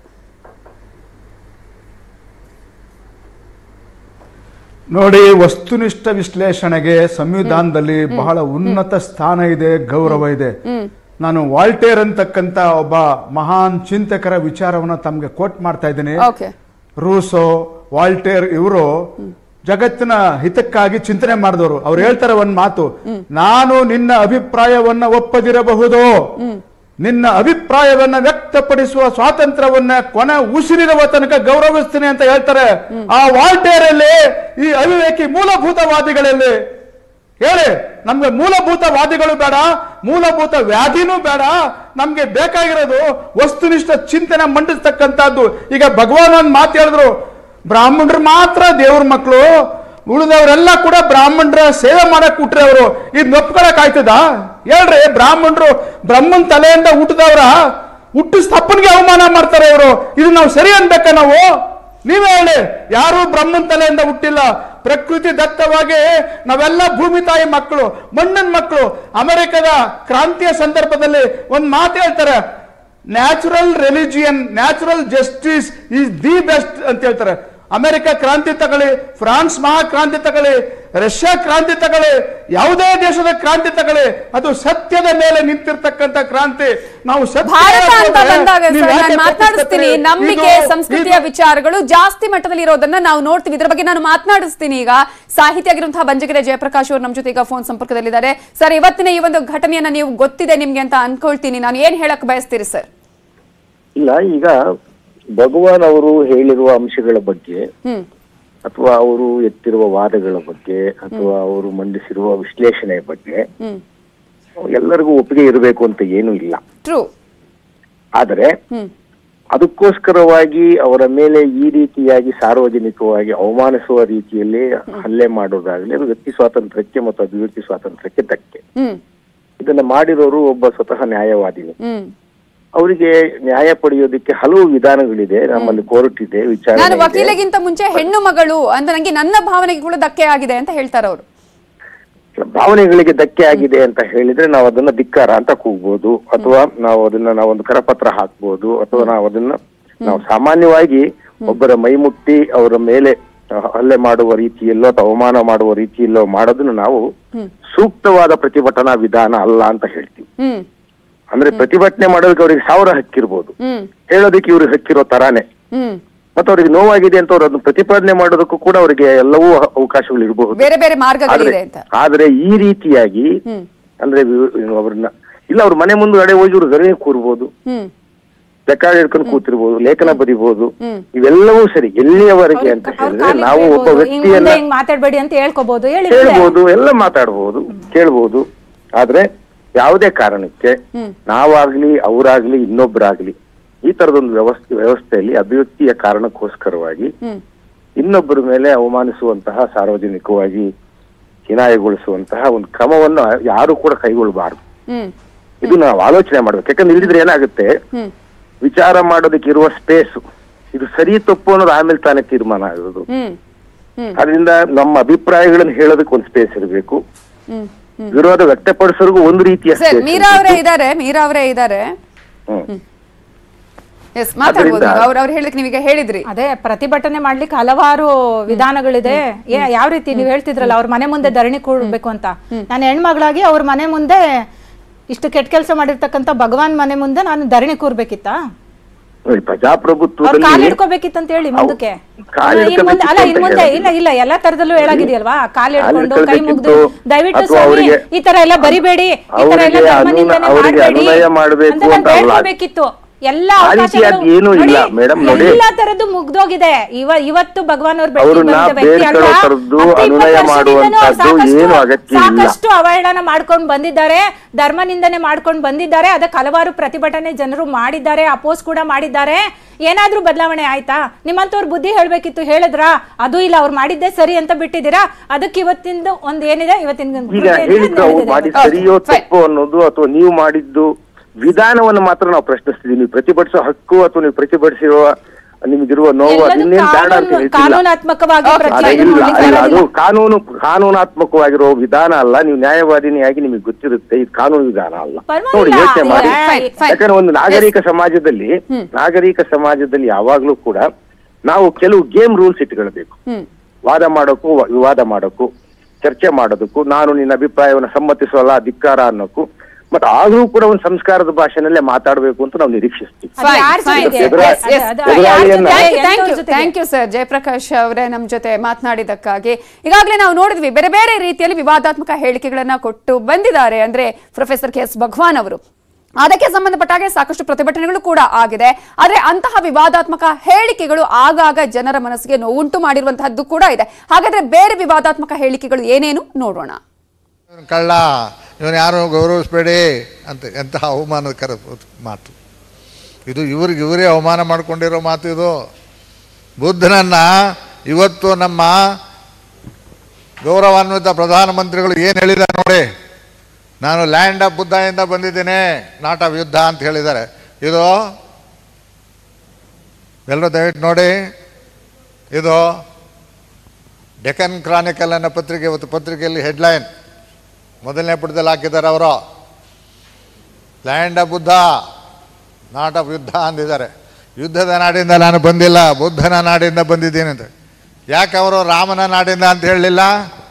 D: ನೋಡಿ ವಸ್ತುನಿಷ್ಠ ವಿಶ್ಲೇಷಣೆಗೆ ಸಂವಿಧಾನದಲ್ಲಿ ಬಹಳ ಉನ್ನತ ಸ್ಥಾನ ಇದೆ ಗೌರವ ಇದೆ ನಾನು ವಾಲ್ಟೇರ್ ಅಂತಕ್ಕಂತ ಒಬ್ಬ ಮಹಾನ್ ಚಿಂತಕರ ವಿಚಾರವನ್ನ ತಮ್ಗೆ ಕೋಟ್ ಮಾಡ್ತಾ ಇದ್ದೀನಿ
A: ಓಕೆ
D: ರೂಸೋ ವಾಲ್ಟೇರ್ ಇವರು ಜಗತ್ತಿನ ಹಿತಕ್ಕಾಗಿ ಚಿಂತನೆ ಮಾಡಿದವರು ಅವ್ರು ಹೇಳ್ತಾರೆ ಒಂದ್ ಮಾತು ನಾನು ನಿನ್ನ ಅಭಿಪ್ರಾಯವನ್ನ ಒಪ್ಪದಿರಬಹುದು ನಿನ್ನ ಅಭಿಪ್ರಾಯವನ್ನ ವ್ಯಕ್ತಪಡಿಸುವ ಸ್ವಾತಂತ್ರ್ಯವನ್ನ ಕೊನೆ ಉಸಿರಿರುವ ತನಕ ಗೌರವಿಸ್ತೀನಿ ಅಂತ ಹೇಳ್ತಾರೆ ಆ ವಾಲ್ಟೇರ್ ಅಲ್ಲಿ ಈ ಅವಿವೇಕಿ ಮೂಲಭೂತವಾದಿಗಳಲ್ಲಿ ಹೇಳಿ ನಮ್ಗೆ ಮೂಲಭೂತವಾದಿಗಳು ಬೇಡ ಮೂಲಭೂತ ವ್ಯಾಧಿನೂ ಬೇಡ ನಮ್ಗೆ ಬೇಕಾಗಿರೋದು ವಸ್ತುನಿಷ್ಠ ಚಿಂತನೆ ಮಂಡಿಸ್ತಕ್ಕಂಥದ್ದು ಈಗ ಭಗವಾನ್ ಒಂದ್ ಮಾತು ಹೇಳಿದ್ರು ಬ್ರಾಹ್ಮಣರು ಮಾತ್ರ ದೇವ್ರ ಮಕ್ಕಳು ಉಳಿದವರೆಲ್ಲ ಕೂಡ ಬ್ರಾಹ್ಮಣರ ಸೇವೆ ಮಾಡಕ್ ಹುಟ್ರೆ ಅವರು ಇದ್ ಒಪ್ಕೊಳಕ್ ಆಯ್ತದ ಹೇಳ್ರಿ ಬ್ರಾಹ್ಮಣರು ಬ್ರಹ್ಮನ್ ತಲೆಯಿಂದ ಹುಟ್ಟಿದವ್ರ ಹುಟ್ಟು ಸ್ಥಪ್ಪನ್ಗೆ ಅವಮಾನ ಮಾಡ್ತಾರೆ ಇವರು ಇದು ನಾವು ಸರಿ ಅನ್ಬೇಕಾ ನಾವು ನೀವೇ ಹೇಳಿ ಯಾರು ಬ್ರಹ್ಮನ್ ತಲೆಯಿಂದ ಹುಟ್ಟಿಲ್ಲ ಪ್ರಕೃತಿ ದತ್ತವಾಗಿ ನಾವೆಲ್ಲ ಭೂಮಿ ತಾಯಿ ಮಕ್ಕಳು ಮಣ್ಣಿನ ಮಕ್ಕಳು ಅಮೆರಿಕದ ಕ್ರಾಂತಿಯ ಸಂದರ್ಭದಲ್ಲಿ ಒಂದ್ ಮಾತು ಹೇಳ್ತಾರೆ natural religion natural justice is the best ಅಂತ ಹೇಳ್ತಾರೆ ಅಮೆರಿಕ ಕ್ರಾಂತಿ ತಗೊಳ್ಳಿ ಫ್ರಾನ್ಸ್ ಮಹಾಕ್ರಾಂತಿ ತಗೊಳ್ಳಿ ರಷ್ಯಾ ಕ್ರಾಂತಿ ತಗೊಳ್ಳಿ ಯಾವುದೇ ದೇಶದ ಕ್ರಾಂತಿ ತಗೊಳ್ಳಿ ಅದು ಸತ್ಯದ ಮೇಲೆ ನಿಂತಿರ್ತಕ್ಕಂಥ ಕ್ರಾಂತಿ ನಾವು ಸತ್ಯ
A: ಭಾರತ ಅಂತ
D: ಹೇಳ್ಕೊಂಡ್ರೆ
A: ಬಂದಾಗ
D: ನೀವು
A: ಸರ್
D: ಯಾಕೆ
A: ನಾನು ಮಾತನಾಡಿಸ್ತೀನಿ
D: ತಪ್ಪಿಸ್ಕೊತೀರಿ?
A: ನಂಬಿಕೆ
D: ಇದು-
A: ಸಂಸ್ಕೃತಿಯ
D: ಇದು-
A: ವಿಚಾರಗಳು ಜಾಸ್ತಿ ಮಟ್ಟದಲ್ಲಿ ಇರೋದನ್ನ ನಾವು ನೋಡ್ತೀವಿ ಇದ್ರ ಬಗ್ಗೆ ನಾನು ಮಾತನಾಡಿಸ್ತೀನಿ ಈಗ ಸಾಹಿತಿ ಆಗಿರುವಂತಹ ಬಂಜಗೆರೆ ಜಯಪ್ರಕಾಶ್ ಅವರು ನಮ್ಮ ಜೊತೆ ಈಗ ಫೋನ್ ಸಂಪರ್ಕದಲ್ಲಿದ್ದಾರೆ ಸರ್ ಇವತ್ತಿನ ಈ ಒಂದು ಘಟನೆಯನ್ನ ನೀವು ಗೊತ್ತಿದೆ ನಿಮ್ಗೆ ಅಂತ ಅನ್ಕೊಳ್ತೀನಿ ನಾನು ಏನ್ ಹೇಳಕ್ ಬಯಸ್ತೀರಿ ಸರ್
F: ಇಲ್ಲ ಈಗ ಭಗವಾನ್ ಅವರು ಹೇಳಿರುವ ಅಂಶಗಳ ಬಗ್ಗೆ
A: ಹ್ಮ್
F: ಅಥವಾ ಅವರು ಎತ್ತಿರುವ ವಾದಗಳ ಬಗ್ಗೆ ಅಥವಾ ಅವರು ಮಂಡಿಸಿರುವ ವಿಶ್ಲೇಷಣೆಯ ಬಗ್ಗೆ
A: ಹ್ಮ್
F: ಎಲ್ಲರಿಗೂ ಒಪ್ಪಿಗೆ ಇರಬೇಕು ಅಂತ ಏನೂ ಇಲ್ಲ
A: ಟ್ರೂ
F: ಆದರೆ
A: ಹ್ಮ್
F: ಅದಕ್ಕೋಸ್ಕರವಾಗಿ ಅವರ ಮೇಲೆ ಈ ರೀತಿಯಾಗಿ ಸಾರ್ವಜನಿಕವಾಗಿ ಅವಮಾನಿಸುವ ರೀತಿಯಲ್ಲಿ ಹಲ್ಲೆ ಮಾಡೋದಾಗ್ಲಿ ಅದು ವ್ಯಕ್ತಿ ಸ್ವಾತಂತ್ರ್ಯಕ್ಕೆ ಮತ್ತು ಅಭಿವ್ಯಕ್ತಿ ಸ್ವಾತಂತ್ರ್ಯಕ್ಕೆ ಧಕ್ಕೆ
A: ಹ್ಮ್
F: ಇದನ್ನ ಮಾಡಿರೋರು ಒಬ್ಬ ಸ್ವತಃ ನ್ಯಾಯವಾದಿನಿ
A: ಹ್ಮ್
F: ಅವರಿಗೆ ನ್ಯಾಯ ಪಡೆಯೋದಕ್ಕೆ ಹಲವು ವಿಧಾನಗಳಿದೆ ನಮ್ಮಲ್ಲಿ ಕೋರ್ಟ್ ಇದೆ
A: ನಾನು
F: ವಿಚಾರಣೆ ಇದೆ.
A: ವಕೀಲಗಿಂತ ಮುಂಚೆ ಹೆಣ್ಣು ಮಗಳು ಅಂತ ನಂಗೆ ನನ್ನ ಭಾವನೆಗೆ ಕೂಡ ಧಕ್ಕೆ ಆಗಿದೆ ಅಂತ ಹೇಳ್ತಾರೆ ಅವರು
F: ಭಾವನೆಗಳಿಗೆ ಧಕ್ಕೆ ಆಗಿದೆ ಅಂತ ಹೇಳಿದ್ರೆ ನಾವು ಅದನ್ನ ಧಿಕ್ಕಾರ ಅಂತ ಕೂಗ್ಬೋದು ಅಥವಾ ನಾವು ಅದನ್ನ ನಾವೊಂದು ಕರಪತ್ರ ಹಾಕ್ಬೋದು ಅಥವಾ ನಾವು ಅದನ್ನ ನಾವು ಸಾಮಾನ್ಯವಾಗಿ ಒಬ್ಬರ ಮೈಮುಟ್ಟಿ ಅವರ ಮೇಲೆ ಅಹ್, ಹಲ್ಲೆ ಮಾಡುವ ರೀತಿಯಲ್ಲೋ ಅಥವಾ ಅವಮಾನ ಮಾಡುವ ರೀತಿಯಲ್ಲೋ ಮಾಡೋದನ್ನ ನಾವು ಸೂಕ್ತವಾದ ಪ್ರತಿಭಟನಾ ವಿಧಾನ ಅಲ್ಲ ಅಂತ ಹೇಳ್ತೀವಿ
A: ಹ್ಮ್
F: ಅಂದ್ರೆ ಪ್ರತಿಭಟನೆ ಮಾಡೋದಕ್ಕೆ ಅವ್ರಿಗೆ ಸಾವಿರ ಹಕ್ಕಿರ್ಬೋದು
A: ಹ್ಮ್
F: ಹೇಳೋದಕ್ಕೆ ಇವ್ರಿಗೆ ಹಕ್ಕಿರೋ ತರಾನೇ
A: ಹ್ಮ್
F: ಮತ್ತೆ ಅವ್ರಿಗೆ ನೋವಾಗಿದೆ ಅಂತ ಅವ್ರು ಅದನ್ನ ಪ್ರತಿಪಾದನೆ ಮಾಡೋದಕ್ಕೂ ಕೂಡ ಅವರಿಗೆ ಎಲ್ಲವೂ ಅವಕಾಶಗಳು ಇರಬಹುದು
A: ಬೇರೆ ಬೇರೆ ಮಾರ್ಗಗಳಿದೆ
F: ಆದ್ರೆ
A: ಅಂತ
F: ಆದ್ರೆ ಈ ರೀತಿಯಾಗಿ
A: ಹ್ಮ್
F: ಅಂದ್ರೆ ಇವ್- ಇವ್ ಅವ್ರನ್ನ ಇಲ್ಲ ಅವ್ರ ಮನೆ ಮುಂದುಗಡೆ ಹೋಗಿ ಇವ್ರು ಗರೇ ಕೂರ್ಬೋದು
A: ಹ್ಮ್
F: ರೆಕಾರ್ಡ್ ಹಿಡ್ಕೊಂಡು ಕೂತಿರ್ಬೋದು ಲೇಖನ ಬರಿಬಹುದು
A: ಹ್ಮ್.
F: ಇವೆಲ್ಲವೂ ಸರಿ ಎಲ್ಲಿಯವರೆಗೆ ಅಂತ
C: ಅವ್ರ
F: ಹೇಳಿದ್ರೆ
C: ಕಾಲಿಗೆ
F: ನಾವು ಒಬ್ಬ
C: ಬೀಳ್ಬೋದು. ಹಿಂಗ್
F: ವ್ಯಕ್ತಿಯನ್ನ
C: ಮುಂದೆ ಹಿಂಗ್ ಮಾತಾಡ್ಬೇಡಿ ಅಂತ ಹೇಳ್ಕೋಬಹುದು ಹೇಳಿ
F: ಕೇಳ್ಬೋದು ಎಲ್ಲ ಮಾತಾಡ್ಬೋದು ಕೇಳ್ಬೋದು ಆದ್ರೆ ಯಾವುದೇ ಕಾರಣಕ್ಕೆ ನಾವಾಗ್ಲಿ ಅವರಾಗ್ಲಿ ಇನ್ನೊಬ್ಬರಾಗ್ಲಿ ಈ ತರದೊಂದು ವ್ಯವಸ್ಥೆ ವ್ಯವಸ್ಥೆಯಲ್ಲಿ ಅಭಿವ್ಯಕ್ತಿಯ ಕಾರಣಕ್ಕೋಸ್ಕರವಾಗಿ
A: ಹ್ಮ್
F: ಇನ್ನೊಬ್ಬರ ಮೇಲೆ ಅವಮಾನಿಸುವಂತಹ ಸಾರ್ವಜನಿಕವಾಗಿ ಹಿನಾಯಗೊಳಿಸುವಂತಹ ಒಂದು ಕ್ರಮವನ್ನು ಯಾರು ಕೂಡ ಕೈಗೊಳ್ಳಬಾರದು
A: ಹ್ಮ್
F: ಇದು ನಾವು ಆಲೋಚನೆ ಮಾಡ್ಬೇಕು ಯಾಕಂದ್ರೆ ಇಲ್ದಿದ್ರೆ ಏನಾಗುತ್ತೆ
A: ಹ್ಮ್
F: ವಿಚಾರ ಮಾಡೋದಕ್ಕೆ ಇರುವ ಸ್ಪೇಸ್ ಇದು ಸರಿ ತಪ್ಪು ಅನ್ನೋದು ಆಮೇಲೆ ತಾನೇ ತೀರ್ಮಾನ ಆಗೋದು
A: ಹ್ಮ್ ಹ್ಮ್
F: ಅದರಿಂದ ನಮ್ಮ ಅಭಿಪ್ರಾಯಗಳನ್ನು ಹೇಳೋದಕ್ಕೆ ಒಂದು ಸ್ಪೇಸ್ ಇರಬೇಕು
A: ಹ್ಮ್
F: ವಿರೋಧ ವ್ಯಕ್ತಪಡಿಸೋರ್ಗು ಒಂದು ರೀತಿಯ
A: ಸರ್
F: space
A: ಮೀರಾ ಅವರೇ
F: ಇರ್ಬೇಕು.
A: ಇದ್ದಾರೆ ಮೀರಾ ಅವರೇ ಇದ್ದಾರೆ
F: ಹ್ಮ್.
A: ಎಸ್ ಮಾತಾಡ್ಬೋದು
F: ಅದರಿಂದ-
A: ಅವ್ರು ಅವ್ರು ಹೇಳಿದಕ್ಕೆ ನೀವೀಗ ಹೇಳಿದ್ರಿ
C: ಅದೇ ಪ್ರತಿಭಟನೆ ಮಾಡ್ಲಿಕ್ಕೆ ಹಲವಾರು ವಿಧಾನಗಳಿದೆ ಯಾ- ಯಾವ ರೀತಿ ನೀವ್ ಹೇಳ್ತಿದ್ರಲ್ಲ ಅವ್ರ ಮನೆ ಮುಂದೆ ಧರಣಿ ಕೂಡ್ಬೇಕು ಅಂತ ನಾನು ಹೆಣ್ಮಗಳಾಗಿ ಅವ್ರ ಮನೆ ಮುಂದೆ ಇಷ್ಟು ಕೆಟ್ಟ ಕೆಲಸ ಮಾಡಿರ್ತಕ್ಕಂಥ ಭಗವಾನ್ ಮನೆ ಮುಂದೆ ನಾನು ಧರಣಿ ಕೂರ್ಬೇಕಿತ್ತಾ
F: ನೋಡಿ,
C: ಅವ್ರ
F: ಪ್ರಜಾಪ್ರಭುತ್ವದಲ್ಲಿ
C: ಕಾಲ್ ಹಿಡ್ಕೋಬೇಕಿತ್ತು ಅಂತ ಹೇಳಿ ಮುಂದಕ್ಕೆ
F: ಕಾಲ್
C: ಇನ್ನು ಇನ್ ಮುಂದೆ ಅಲ್ಲ ಇನ್
F: ಹಿಡ್ಕೋಬೇಕಿತ್ತು
C: ಮುಂದೆ
F: ಅಂತ
C: ಇಲ್ಲ ಇಲ್ಲ ಎಲ್ಲಾ ತರದಲ್ಲೂ ಹೇಳಾಗಿದೆಯಲ್ವಾ ಕಾಲ್ ಹಿಡ್ಕೊಂಡು ಕೈ ಮುಗ್ದು
F: ಹಿಡ್ಕೊಳ್ಬೇಕಿತ್ತು,
C: ದಯವಿಟ್ಟು
F: ಅಥವಾ
C: ಸ್ವಾಮಿ
F: ಅವ್ರಿಗೆ-
C: ಈ ತರ ಎಲ್ಲ ಬರಿಬೇಡಿ ಈ ತರ ಎಲ್ಲ
F: ಅವ್ರಿಗೆ
C: ಧರ್ಮನಿಂದನೆ
F: ಅನುನ- ಅವ್ರಿಗೆ
C: ಮಾಡ್ಬೇಡಿ
F: ಅನುನಯ ಮಾಡ್ಬೇಕು
C: ಅಂತ ನಾನು
F: ಅಂತ ಅಲ್ಲ.
C: ಹೇಳ್ಕೋಬೇಕಿತ್ತು ಎಲ್ಲ
F: ಆ
C: ಅವಕಾಶಗಳು
F: ರೀತಿಯಾದ್ ಏನೂ ಇಲ್ಲ,
C: ನೋಡಿ,
F: ಮೇಡಮ್ ನೋಡಿ.
C: ಎಲ್ಲಾ ತರದ್ದು ಮುಗ್ದೋಗಿದೆ ಇವ ಇವತ್ತು ಭಗವಾನ್ ಅವ್ರ
F: ಅವ್ರನ್ನ ಬೇರ್ಪಡೋ ಥರದ್ದು ಅನುನಯ ಮಾಡುವಂತದ್ದು ಏನು ಅಗತ್ಯ ಇಲ್ಲ.
C: ಸಾಕಷ್ಟು ಅವಹೇಳನ ಮಾಡ್ಕೊಂಡು ಬಂದಿದ್ದಾರೆ ಧರ್ಮ ನಿಂದನೆ ಮಾಡ್ಕೊಂಡು ಬಂದಿದ್ದಾರೆ ಅದಕ್ಕೆ ಹಲವಾರು ಪ್ರತಿಭಟನೆ ಜನರು ಮಾಡಿದ್ದಾರೆ ಅಪೋಸ್ ಕೂಡ ಮಾಡಿದ್ದಾರೆ ಏನಾದ್ರೂ ಬದಲಾವಣೆ ಆಯ್ತಾ ನಿಮ್ಮಂತವ್ರ ಬುದ್ಧಿ ಹೇಳ್ಬೇಕಿತ್ತು ಹೇಳಿದ್ರಾ ಅದು ಇಲ್ಲ ಅವ್ರು ಮಾಡಿದ್ದೆ ಸರಿ ಅಂತ ಬಿಟ್ಟಿದ್ದೀರಾ ಅದಕ್ಕೆ ಇವತ್ತಿಂದ ಒಂದ್ ಏನಿದೆ ಇವತ್ತಿನ
F: ಈಗ
C: ಕೃತ್ಯ ಇದೆ,
F: ಹೇಳಿದ್ದು ಅವ್ರು
C: ನಡೆದಿದೆ.
F: ಮಾಡಿದ್
A: Okay,
F: ಸರಿಯೋ
A: fine.
F: ತಪ್ಪೋ ಅನ್ನೋದು ಅಥವಾ ನೀವು ಮಾಡಿದ್ದು ವಿಧಾನವನ್ನು ಮಾತ್ರ ನಾವು ಪ್ರಶ್ನಿಸ್ತೀವಿ ನೀವು ಪ್ರತಿಭಟಿಸೋ ಹಕ್ಕು ಅಥವಾ ನೀವು ಪ್ರತಿಭಟಿಸಿರುವ ನಿಮ್ಗಿರುವ ನೋವು
C: ಎಲ್ಲದೂ
F: ಅದನ್ನೇನ್ ಬೇಡ ಅಂತ
C: ಕಾನೂನು-
F: ಹೇಳ್ತಿಲ್ಲ
C: ಕಾನೂನಾತ್ಮಕವಾಗಿ
A: Okay,
F: ಅದೇ
C: ಪ್ರತಿಭಟನೆ
F: ಇಲ್ಲ
C: ಮಾಡ್ಲಿಕ್ಕೆ
F: ಇಲ್ಲ, ಅದು
C: ಬರೋದಿಲ್ಲ.
F: ಕಾನೂನು ಕಾನೂನಾತ್ಮಕವಾಗಿರೋ ವಿಧಾನ ಅಲ್ಲ ನೀವು ನ್ಯಾಯವಾದಿನಿಯಾಗಿ ನಿಮಗೆ ಗೊತ್ತಿರುತ್ತೆ ಇದು ಕಾನೂನು ವಿಧಾನ ಅಲ್ಲ
C: ಪರವಾಗಿಲ್ಲ.
F: ನೋಡಿ ಯೋಚನೆ ಮಾಡಿ
C: ಏ,
A: Fine, fine.
F: ಯಾಕಂದ್ರೆ ಒಂದು ನಾಗರಿಕ ಸಮಾಜದಲ್ಲಿ ನಾಗರಿಕ ಸಮಾಜದಲ್ಲಿ ಯಾವಾಗ್ಲೂ ಕೂಡ ನಾವು ಕೆಲವು ಗೇಮ್ ರೂಲ್ಸ್ ಇಟ್ಕೊಳ್ಬೇಕು
A: ಹ್ಮ್
F: ವಾದ ಮಾಡೋಕ್ಕೂ ವ- ವಿವಾದ ಮಾಡೋಕ್ಕೂ ಚರ್ಚೆ ಮಾಡೋದಕ್ಕೂ ನಾನು ನಿನ್ನ ಅಭಿಪ್ರಾಯವನ್ನು ಸಮ್ಮತಿಸೋಲ್ಲ ಧಿಕ್ಕಾರ ಅನ್ನೋಕ್ಕೂ ಮತ್ತೆ ಆದ್ರೂ ಕೂಡ ಒಂದು ಸಂಸ್ಕಾರದ ಭಾಷೆನಲ್ಲೇ ಮಾತಾಡಬೇಕು ಅಂತ ನಾವು ನಿರೀಕ್ಷಿಸ್ತೀವಿ
C: ಅದು ಯಾರ್ ಜೊತೆ
A: Fine,
C: ಇದೆ?
A: fine.
F: ಎದುರಾ-
A: Yes, yes.
C: ಅದು- ಅದು ಯಾರ್
F: ಎದುರಾಳಿಯನ್ನ-
C: ಜೊತೆ?
A: ಥ್ಯಾಂಕ್ ಯು
C: ಎಂತವ್ರ ಜೊತೆಗೆ?
A: ಥ್ಯಾಂಕ್ ಯು ಸರ್ ಜಯಪ್ರಕಾಶ್ ಅವರೇ ನಮ್ಮ ಜೊತೆ ಮಾತನಾಡಿದ್ದಕ್ಕಾಗಿ ಈಗಾಗಲೇ ನಾವು ನೋಡಿದ್ವಿ ಬೇರೆ ಬೇರೆ ರೀತಿಯಲ್ಲಿ ವಿವಾದಾತ್ಮಕ ಹೇಳಿಕೆಗಳನ್ನ ಕೊಟ್ಟು ಬಂದಿದ್ದಾರೆ ಅಂದ್ರೆ ಪ್ರೊಫೆಸರ್ ಕೆ ಎಸ್ ಭಗವಾನ್ ಅವರು ಅದಕ್ಕೆ ಸಂಬಂಧಪಟ್ಟ ಹಾಗೆ ಸಾಕಷ್ಟು ಪ್ರತಿಭಟನೆಗಳು ಕೂಡ ಆಗಿದೆ ಆದ್ರೆ ಅಂತಹ ವಿವಾದಾತ್ಮಕ ಹೇಳಿಕೆಗಳು ಆಗಾಗ ಜನರ ಮನಸ್ಸಿಗೆ ನೋವುಂಟು ಮಾಡಿರುವಂತಹದ್ದು ಕೂಡ ಇದೆ ಹಾಗಾದ್ರೆ ಬೇರೆ ವಿವಾದಾತ್ಮಕ ಹೇಳಿಕೆಗಳು ಏನೇನು ನೋಡೋಣ
E: ಇವನು ಕಳ್ಳ ಇವನು ಯಾರು ಗೌರವಿಸ್ಬೇಡಿ ಅಂತ ಎಂತಹ ಅವಮಾನಕರ ಮಾತು ಇದು ಇವ್ರಿಗೆ ಇವರೇ ಅವಮಾನ ಮಾಡಿಕೊಂಡಿರೋ ಮಾತು ಇದು ಬುದ್ಧನನ್ನು ಇವತ್ತು ನಮ್ಮ ಗೌರವಾನ್ವಿತ ಪ್ರಧಾನಮಂತ್ರಿಗಳು ಏನು ಹೇಳಿದ್ದಾರೆ ನೋಡಿ ನಾನು ಲ್ಯಾಂಡ್ ಆಫ್ ಬುದ್ಧದಿಂದ ಬಂದಿದ್ದೇನೆ ನಾಟ್ ಆಫ್ ಯುದ್ಧ ಅಂತ ಹೇಳಿದ್ದಾರೆ ಇದು ಎಲ್ಲರೂ ದಯವಿಟ್ಟು ನೋಡಿ ಇದು ಡೆಕನ್ ಕ್ರಾನಿಕಲ್ ಅನ್ನೋ ಪತ್ರಿಕೆ ಇವತ್ತು ಪತ್ರಿಕೆಯಲ್ಲಿ ಹೆಡ್ಲೈನ್ ಮೊದಲನೇ ಪುಟದಲ್ಲಿ ಹಾಕಿದ್ದಾರೆ ಅವರು land of Buddha not of ಯುದ್ಧ ಅಂದಿದ್ದಾರೆ ಯುದ್ಧದ ನಾಡಿಂದ ನಾನು ಬಂದಿಲ್ಲ ಬುದ್ಧನ ನಾಡಿಂದ ಬಂದಿದ್ದೀನಿ ಅಂತ ಯಾಕೆ ಅವರು ರಾಮನ ನಾಡಿಂದ ಅಂತ ಹೇಳಲಿಲ್ಲ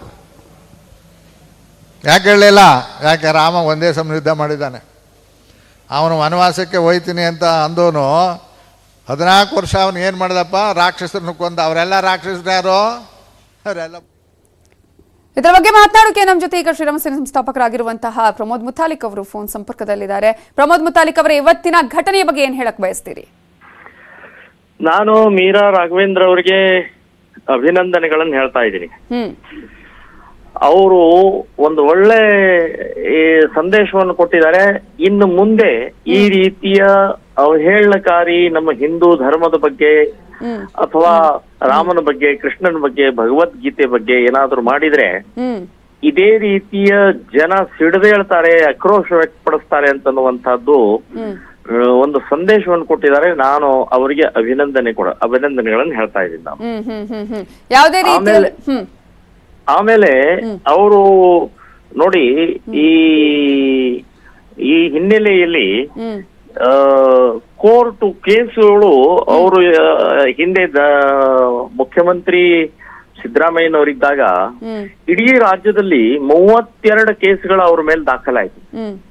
E: ಯಾಕೆ ಹೇಳಲಿಲ್ಲ ಯಾಕೆ ರಾಮ ಒಂದೇ ಸಮ ಯುದ್ಧ ಮಾಡಿದ್ದಾನೆ ಅವನು ವನವಾಸಕ್ಕೆ ಹೋಯ್ತೀನಿ ಅಂತ ಅಂದೋನು ಹದಿನಾಲ್ಕು ವರ್ಷ ಅವನು ಏನು ಮಾಡಿದಪ್ಪ ರಾಕ್ಷಸರನ್ನು ಕೊಂದ ಅವರೆಲ್ಲ ರಾಕ್ಷಸರು ಯಾರು ಅವರೆಲ್ಲ
A: ಇದರ ಬಗ್ಗೆ ಮಾತನಾಡೋಕೆ ನಮ್ಮ ಜೊತೆ ಈಗ ಶ್ರೀರಾಮ ಸೇನೆ ಸಂಸ್ಥಾಪಕರಾಗಿರುವಂತಹ ಪ್ರಮೋದ್ ಮುತಾಲಿಕ್ ಅವರು ಫೋನ್ ಸಂಪರ್ಕದಲ್ಲಿದ್ದಾರೆ ಪ್ರಮೋದ್ ಮುತಾಲಿಕ್ ಅವರ ಇವತ್ತಿನ ಘಟನೆಯ ಬಗ್ಗೆ ಏನ್ ಹೇಳಕ್ ಬಯಸ್ತೀರಿ
G: ನಾನು ಮೀರಾ ರಾಘವೇಂದ್ರ ಅವರಿಗೆ ಅಭಿನಂದನೆಗಳನ್ನು ಹೇಳ್ತಾ ಇದ್ದೀನಿ
A: ಹ್ಮ್
G: ಅವರು ಒಂದು ಒಳ್ಳೆ ಈ ಸಂದೇಶವನ್ನು ಕೊಟ್ಟಿದ್ದಾರೆ ಇನ್ನು ಮುಂದೆ ಈ ರೀತಿಯ ಅವಹೇಳನಕಾರಿ ನಮ್ಮ ಹಿಂದೂ ಧರ್ಮದ ಬಗ್ಗೆ
A: ಹ್ಮ್
G: ಅಥವಾ ರಾಮನ ಬಗ್ಗೆ ಕೃಷ್ಣನ ಬಗ್ಗೆ ಭಗವದ್ಗೀತೆ ಬಗ್ಗೆ ಏನಾದ್ರು ಮಾಡಿದ್ರೆ
A: ಹ್ಮ್
G: ಇದೇ ರೀತಿಯ ಜನ ಸಿಡಿದೇಳ್ತಾರೆ ಆಕ್ರೋಶ ವ್ಯಕ್ತಪಡಿಸ್ತಾರೆ ಅಂತನ್ನುವಂತಹದ್ದು
A: ಹ್ಮ್
G: ಆ, ಒಂದು ಸಂದೇಶವನ್ನು ಕೊಟ್ಟಿದ್ದಾರೆ ನಾನು ಅವರಿಗೆ ಅಭಿನಂದನೆ ಕೊಡ ಅಭಿನಂದನೆಗಳನ್ನು ಹೇಳ್ತಾ ಇದ್ದೀನಿ ನಾನು
A: ಹ್ಮ್ ಹ್ಮ್ ಹ್ಮ್ ಹ್ಮ್ ಯಾವುದೇ ರೀತಿಯಲ್ಲಿ
G: ಆಮೇಲೆ-
A: ಹ್ಮ್
G: ಆಮೇಲೆ ಅವರು ನೋಡಿ ಈ ಈ ಹಿನ್ನೆಲೆಯಲ್ಲಿ
A: ಹ್ಮ್
G: ಕೋರ್ಟ್ ಕೇಸುಗಳು ಅವರು ಹಿಂದೆ ದ- ಮುಖ್ಯಮಂತ್ರಿ ಸಿದ್ದರಾಮಯ್ಯನವರಿದ್ದಾಗ
A: ಹ್ಮ್
G: ಇಡೀ ರಾಜ್ಯದಲ್ಲಿ ಮೂವತ್ತೆರಡು ಕೇಸುಗಳು ಅವ್ರ ಮೇಲೆ ದಾಖಲಾಯಿತು
A: ಹ್ಮ್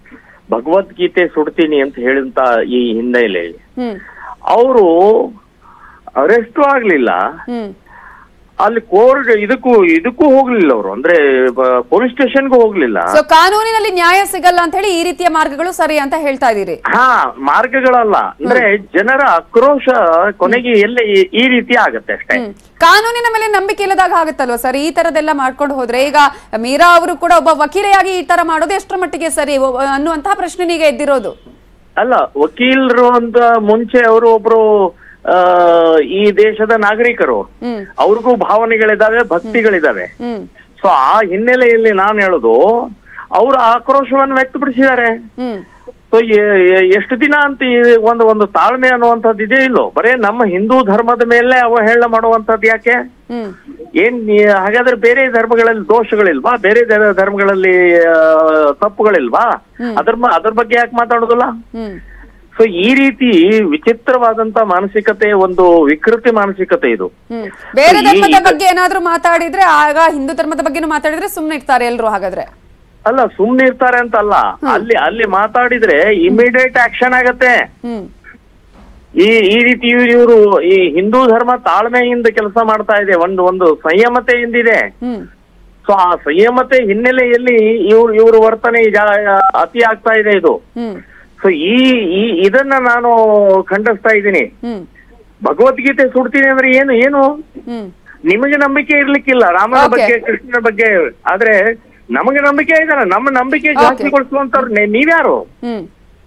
G: ಭಗವದ್ಗೀತೆ ಸುಡ್ತೀನಿ ಅಂತ ಹೇಳಿದಂತ ಈ ಹಿನ್ನೆಲೆ
A: ಹ್ಮ್
G: ಅವರು ಅರೆಸ್ಟು ಆಗ್ಲಿಲ್ಲ
A: ಹ್ಮ್
G: ಅಲ್ಲಿ ಕೋರ್ಟ್ ಇದಕ್ಕೂ ಇದಕ್ಕೂ ಹೋಗ್ಲಿಲ್ಲ ಅವರು ಅಂದ್ರೆ ಪೊಲೀಸ್ ಸ್ಟೇಷನ್ಗೂ ಹೋಗ್ಲಿಲ್ಲ
A: ಸೊ ಕಾನೂನಿನಲ್ಲಿ ನ್ಯಾಯ ಸಿಗಲ್ಲ ಅಂತ ಹೇಳಿ ಈ ರೀತಿಯ ಮಾರ್ಗಗಳು ಸರಿ ಅಂತ ಹೇಳ್ತಾ ಇದ್ದೀರಿ
G: ಹಾ ಮಾರ್ಗಗಳಲ್ಲ ಅಂದ್ರೆ ಜನರ ಆಕ್ರೋಶ ಕೊನೆಗೆ ಎಲ್ಲ ಈ- ಈ ರೀತಿ ಆಗತ್ತೆ ಅಷ್ಟೇ
A: ಹ್ಮ್. ಕಾನೂನಿನ ಮೇಲೆ ನಂಬಿಕೆ ಇಲ್ಲದಾಗ ಆಗುತ್ತಲ್ವಾ ಸರ್ ಈ ತರದೆಲ್ಲ ಮಾಡ್ಕೊಂಡು ಹೋದ್ರೆ ಈಗ ಮೀರಾ ಅವರು ಕೂಡ ಒಬ್ಬ ವಕೀಲೆಯಾಗಿ ಈ ತರ ಮಾಡೋದು ಎಷ್ಟರ ಮಟ್ಟಿಗೆ ಸರಿ ಒ- ಅನ್ನುವಂತಹ ಪ್ರಶ್ನೆ ಈಗ ಎದ್ದಿರೋದು
G: ಅಲ್ಲ ವಕೀಲರು ಅಂತ ಮುಂಚೆ ಅವರು ಒಬ್ರು ಆ, ಈ ದೇಶದ ನಾಗರಿಕರು
A: ಹ್ಮ್
G: ಅವ್ರಿಗೂ ಭಾವನೆಗಳಿದಾವೆ ಭಕ್ತಿಗಳಿದಾವೆ
A: ಹ್ಮ್
G: ಸೊ ಆ ಹಿನ್ನೆಲೆಯಲ್ಲಿ ನಾನು ಹೇಳೋದು ಅವರು ಆಕ್ರೋಶವನ್ನು ವ್ಯಕ್ತಪಡಿಸಿದ್ದಾರೆ
A: ಹ್ಮ್
G: ಸೊ ಎಷ್ಟು ದಿನ ಅಂತ ಈ ಒಂದು ಒಂದು ತಾಳ್ಮೆ ಅನ್ನುವಂಥದ್ದು ಇದೆ ಇಲ್ಲೋ ಬರೇ ನಮ್ಮ ಹಿಂದೂ ಧರ್ಮದ ಮೇಲೆ ಅವಹೇಳನ ಮಾಡುವಂಥದ್ದು ಯಾಕೆ
A: ಹ್ಮ್
G: ಏನ್ ನೀ- ಹಾಗಾದ್ರೆ ಬೇರೆ ಧರ್ಮಗಳಲ್ಲಿ ದೋಷಗಳಿಲ್ವಾ ಬೇರೆ ಧರ್ಮ- ಧರ್ಮಗಳಲ್ಲಿ ಆ, ತಪ್ಪುಗಳಿಲ್ವಾ ಅದ್ರ ಮ- ಅದ್ರ ಬಗ್ಗೆ ಯಾಕೆ ಮಾತಾಡೋದಿಲ್ಲ
A: ಹ್ಮ್
G: ಸೊ ಈ ರೀತಿ ವಿಚಿತ್ರವಾದಂತ ಮಾನಸಿಕತೆ ಒಂದು ವಿಕೃತಿ ಮಾನಸಿಕತೆ ಇದು
A: ಹ್ಮ್ ಬೇರೆ
G: ಈ-
A: ಧರ್ಮದ
G: ಈಗ-
A: ಬಗ್ಗೆ ಏನಾದ್ರೂ ಮಾತಾಡಿದ್ರೆ ಆಗ ಹಿಂದೂ ಧರ್ಮದ ಬಗ್ಗೆನೂ ಮಾತಾಡಿದ್ರೆ ಸುಮ್ನೆ ಇರ್ತಾರೆ ಎಲ್ರು ಹಾಗಾದ್ರೆ
G: ಅಲ್ಲ ಸುಮ್ನೆ ಇರ್ತಾರೆ ಅಂತ ಅಲ್ಲ ಅಲ್ಲಿ ಅಲ್ಲಿ ಮಾತಾಡಿದ್ರೆ ಇಮಿಡಿಯೇಟ್ ಆಕ್ಷನ್ ಆಗತ್ತೆ
A: ಹ್ಮ್
G: ಈ ಈ ರೀತಿ ಇವರು ಈ ಹಿಂದೂ ಧರ್ಮ ತಾಳ್ಮೆಯಿಂದ ಕೆಲಸ ಮಾಡ್ತಾ ಇದೆ ಒಂದು ಒಂದು ಸಂಯಮತೆಯಿಂದಿದೆ
A: ಹ್ಮ್
G: ಸೊ ಆ ಸಂಯಮತೆ ಹಿನ್ನೆಲೆಯಲ್ಲಿ ಇವ್ರು ಇವ್ರ ವರ್ತನೆ ಜಾ- ಅತಿ ಆಗ್ತಾ ಇದೆ ಇದು
A: ಹ್ಮ್
G: ಸೊ ಈ ಈ ಇದನ್ನ ನಾನು ಖಂಡಿಸ್ತಾ ಇದ್ದೀನಿ
A: ಹ್ಮ್
G: ಭಗವದ್ಗೀತೆ ಸುಡ್ತೀನಿ ಅಂದ್ರೆ ಏನು ಏನು
A: ಹ್ಮ್
G: ನಿಮಗೆ ನಂಬಿಕೆ ಇರ್ಲಿಕ್ಕಿಲ್ಲ ರಾಮನ
A: Okay.
G: ಬಗ್ಗೆ ಕೃಷ್ಣನ ಬಗ್ಗೆ ಆದ್ರೆ ನಮಗೆ ನಂಬಿಕೆ ಇದಲ್ಲ ನಮ್ಮ ನಂಬಿಕೆ ಜಾಸ್ತಿಗೊಳಿಸುವಂತವ್ರು ನೀ- ನೀವ್ಯಾರು
A: ಹ್ಮ್